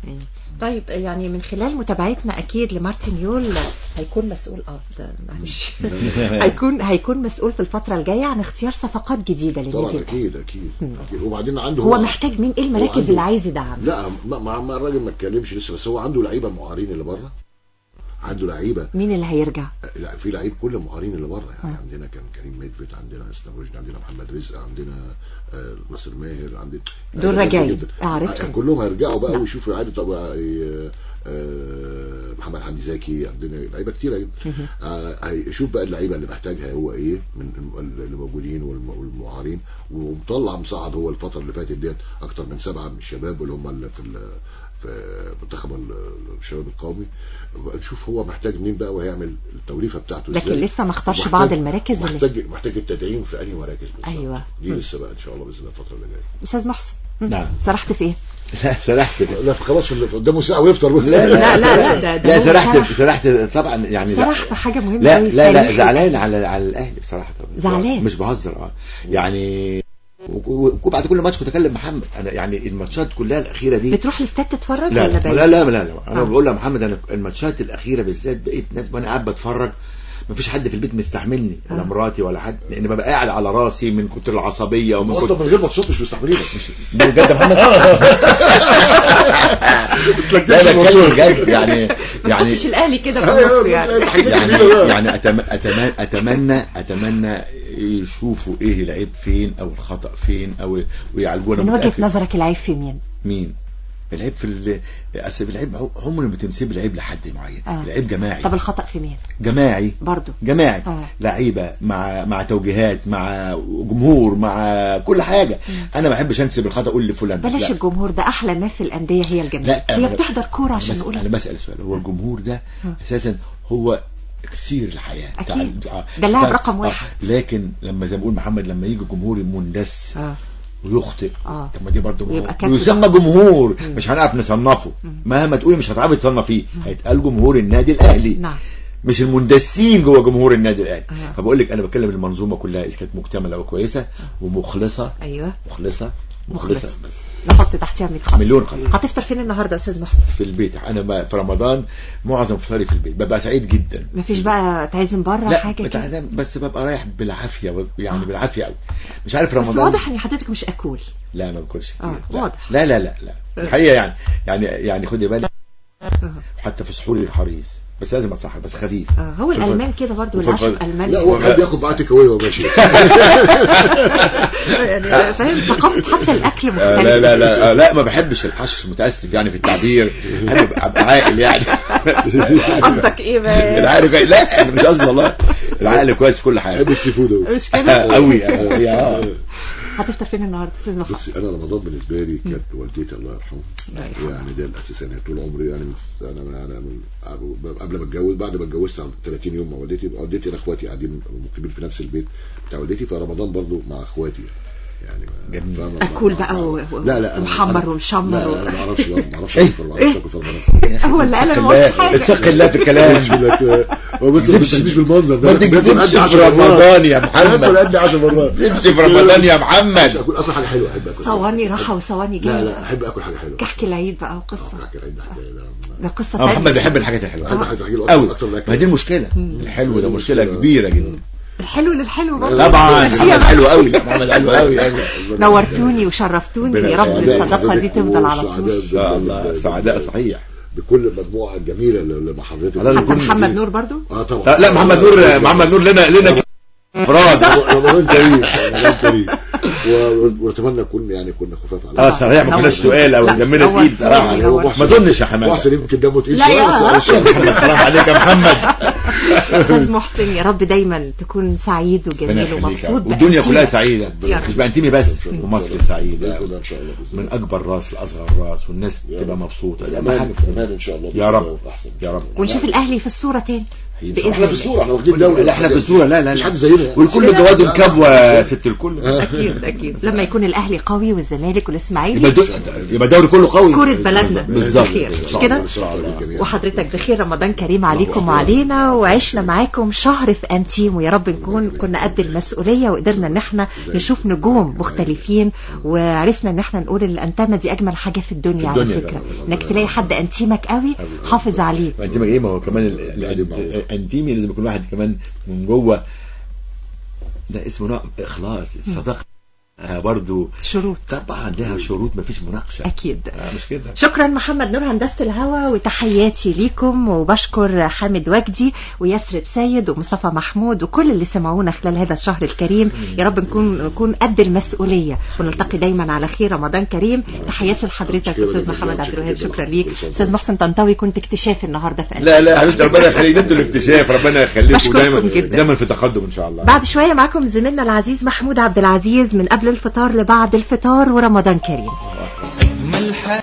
طيب يعني من خلال متابعتنا اكيد لمارتن يول هيكون مسؤول اه ده معلش هيكون هيكون مسؤول في الفتره الجايه عن اختيار صفقات جديده طبعا للنادي اكيد اكيد اكيد وبعدين عنده هو محتاج مين ايه هو المراكز عنده- اللي عايز يدعم لا ما, ما, ما الراجل ما اتكلمش لسه بس هو عنده لعيبه معارين اللي بره عنده لعيبه مين اللي هيرجع لا في لعيب كل المعارين اللي بره يعني آه. عندنا كان كريم ميدفيد عندنا اسلام رشدي عندنا محمد رزق عندنا آه، ناصر ماهر عندنا دول لعيبة راجعين. جدا. أعرفهم. آه، كلهم هيرجعوا بقى ويشوفوا عادي طب آه، آه، محمد حمدي زكي عندنا لعيبه كتيره جدا آه، هيشوف بقى اللعيبه اللي محتاجها هو ايه من اللي موجودين والم- والمعارين ومطلع مصعد هو الفتره اللي فاتت ديت اكتر من سبعه من الشباب اللي هم اللي في ال- في منتخب ال- الشباب القومي نشوف هو محتاج مين بقى وهيعمل التوليفه بتاعته لكن ازاي. لسه ما اختارش ومحتاج- بعض المراكز اللي محتاج محتاج التدعيم في انهي مراكز بالظبط. ايوه دي مم. لسه بقى ان شاء الله باذن الله الفتره اللي جايه استاذ محسن نعم سرحت في ايه لا سرحت لا خلاص في- قدامه ساعه ويفطر لا لا لا، لا، لا، ده- ده لا هو سرحت سرح. سرحت طبعا يعني سرح في حاجه مهمه لا أوي لا لا تاريخي. زعلان على على الاهلي بصراحه طبعا زعلان. مش بهزر اه يعني و- و- وبعد كل ماتش كنت اكلم محمد انا يعني الماتشات كلها الاخيره دي بتروح الاستاد تتفرج لا ولا لا بعيد؟ لا لا, لا, لا. انا آه. بقول لمحمد انا الماتشات الاخيره بالذات بقيت نفس وانا قاعد بتفرج مفيش حد في البيت مستحملني ولا آه. مراتي ولا حد لان ببقى قاعد على راسي من كتر العصبيه ومن اصلا كتر من غير ماتشات مش مستحملينك ده بجد يا محمد لا لا بتكلم بجد يعني يعني مش الاهلي كده في النص يعني يعني يعني أتم- اتمنى اتمنى اتمنى يشوفوا ايه العيب فين او الخطا فين او ويعالجونا من وجهه متأكد. نظرك العيب في مين مين العيب في ال... اصل العيب عم- عمره ما بتنسب العيب لحد معين آه. العيب جماعي طب الخطا في مين جماعي برضو جماعي آه. لعيبه مع مع توجيهات مع جمهور مع كل حاجه انا ما بحبش انسب الخطا اقول لفلان بلاش لا. الجمهور ده احلى ما في الانديه هي الجماهير لا هي أنا- بتحضر كوره أنا عشان بس- نقول انا بسال سؤال هو الجمهور ده آه. اساسا هو اكسير الحياه أكيد. بتاع- آه. ده اللاعب ف- رقم آه. واحد. لكن لما زي ما بقول محمد لما يجي جمهور مندس اه ويخطئ اه طب ما دي برضه ويبقى كابتن. ويسمى جمهور مش هنعرف نصنفه مهما تقولي مش هتعرفي تصنفيه هيتقال جمهور النادي الاهلي نعم مش المندسين جوه جمهور النادي الاهلي آه. فبقول لك انا بتكلم المنظومه كلها اذا كانت مكتمله وكويسه ومخلصه ايوه مخلصه مخلص. مخلصه بس نحط تحتها 100 خط مليون خط هتفطر فين النهارده يا استاذ محسن في البيت انا بقى في رمضان معظم فطاري في البيت ببقى سعيد جدا مفيش بقى تعزم بره لا حاجه كده بتعزم بس ببقى رايح بالعافيه يعني بالعافيه قوي مش عارف بس رمضان واضح ان حضرتك مش اكول لا ما باكلش كتير آه، لا. واضح. لا لا لا لا الحقيقه يعني يعني يعني خدي بالك حتى في سحوري حريص بس لازم اتسحر بس خفيف آه هو في الفضل. الالمان كده برضه وفي العشق الفضل. الالماني لا هو بيحب ياخد معاه تيك اواي وهو ماشي يعني فاهم ثقافه حتى الاكل آه مختلفه لا لا لا آه لا ما بحبش الحشر متاسف يعني في التعبير انا ابقى أبقى عاقل يعني قصدك ايه بقى العقل كويس لا أنا مش قصدي والله العقل كويس في كل حاجه بحب السي فود أوي. مش كده قوي قوي اه هتفطر فين النهارده استاذ محمد بس انا رمضان بالنسبه لي كانت والدتي الله يرحمها الله يرحمها. يعني ده الاساس انا طول عمري يعني من انا انا من قبل ما اتجوز بعد ما اتجوزت عن 30 يوم مع والدتي والدتي انا اخواتي قاعدين مقيمين في نفس البيت بتاع والدتي فرمضان برضو مع اخواتي يعني ما- جميل. فاهمة؟ اكول ما- بقى ما- و- لا لا أنا- ومحمر أنا- ومشمر لا و- لا انا ما اعرفش ما اعرفش اكل ما اعرفش اكل في رمضان هو اللي قال انا ما اتق قلتش حاجه اتق الله في الكلام بسم الله هو بس ما تشتكيش بالمنظر ده ما أنا باكل تكذبش قد في 10 مرات. رمضان يا اكل محمد قد 10 مرات تمشي في رمضان يا مش محمد اكل اكل حاجه حلوه احب اكل صواني راحه وصواني لا جايه لا احب اكل حاجه حلوه كحك العيد بقى وقصه كحك العيد ده حكايه ده ده قصه اه محمد تانية بيحب الحاجات الحلوه بحب الحاجات الحلوه قوي اكتر من الاكل ما دي المشكله الحلو ده مشكله مشكلة. كبيره جدا الحلو للحلو برضه طبعا ماشية محمد بقى. حلو قوي لا محمد حلو قوي قوي نورتوني وشرفتوني يا رب سعداء الصداقه دي تفضل على طول ان شاء الله سعداء صحيح بكل المجموعه الجميله اللي مع حضرتك الله حتى يكون- محمد نور برضو اه طبعا لا, لا محمد نور محمد نور لنا لنا فراد رمضان كريم رمضان كريم و- ونتمنى نكون يعني كنا خفاف على اه صحيح ما كناش تقال او لا، دمنا نور- تقيل صراحه نور- ما اظنش يا حماد محسن يمكن دمه تقيل لا شويه يا- بس أنا مش شايف. حرام عليك يا محمد استاذ محسن يا رب دايما تكون سعيد ربنا وجميل يخليك ومبسوط يا رب. والدنيا بأنتيمك. كلها سعيده يا رب. مش بانتمي بس ومصر سعيده باذن الله ان شاء الله بإذن من الله. اكبر راس لاصغر راس والناس يا تبقى رب. مبسوطه في ده امان أهم في حاجة. امان ان شاء الله يا رب احسن يا رب ونشوف الاهلي في الصوره تاني بإذن احنا في الصوره احنا واخدين دوري لا احنا في الصوره لا لا مش لا حد زينا والكل جواد كبوه ست الكل اكيد اكيد لما يكون الاهلي قوي والزمالك يبقى والاسماعيلي الدو- يبقى الدوري كله قوي كرة بلدنا بالظبط بخير مش كده وحضرتك بخير رمضان كريم عليكم وعلينا وعشنا معاكم شهر في انتيم ويا رب نكون كنا قد المسؤوليه وقدرنا ان احنا نشوف نجوم مختلفين وعرفنا ان احنا نقول الانتمه دي اجمل حاجه في الدنيا على الدنيا فكره طبعاً. انك تلاقي حد انتيمك قوي حافظ عليه انتيمك ايه ما هو كمان ال- ال- ال- الانتيمي لازم يكون واحد كمان من جوه ده اسمه نوع اخلاص الصداقه آه برضو شروط طبعا لها شروط ما فيش مناقشه اكيد آه مش كده شكرا محمد نور هندسة الهوا وتحياتي ليكم وبشكر حامد وجدي ويسرب سيد ومصطفى محمود وكل اللي سمعونا خلال هذا الشهر الكريم يا رب نكون نكون قد المسؤولية ونلتقي دايما على خير رمضان كريم تحياتي لحضرتك استاذ محمد عبد الوهاب شكرا ليك استاذ محسن طنطاوي كنت اكتشاف النهارده في لا لا يا حبيبتي ربنا يخليك انتوا الاكتشاف ربنا يخليكم بشكركم دايما جدا. دايما في تقدم ان شاء الله بعد شوية معكم زميلنا العزيز محمود عبد العزيز من قبل الفطار لبعد الفطار ورمضان كريم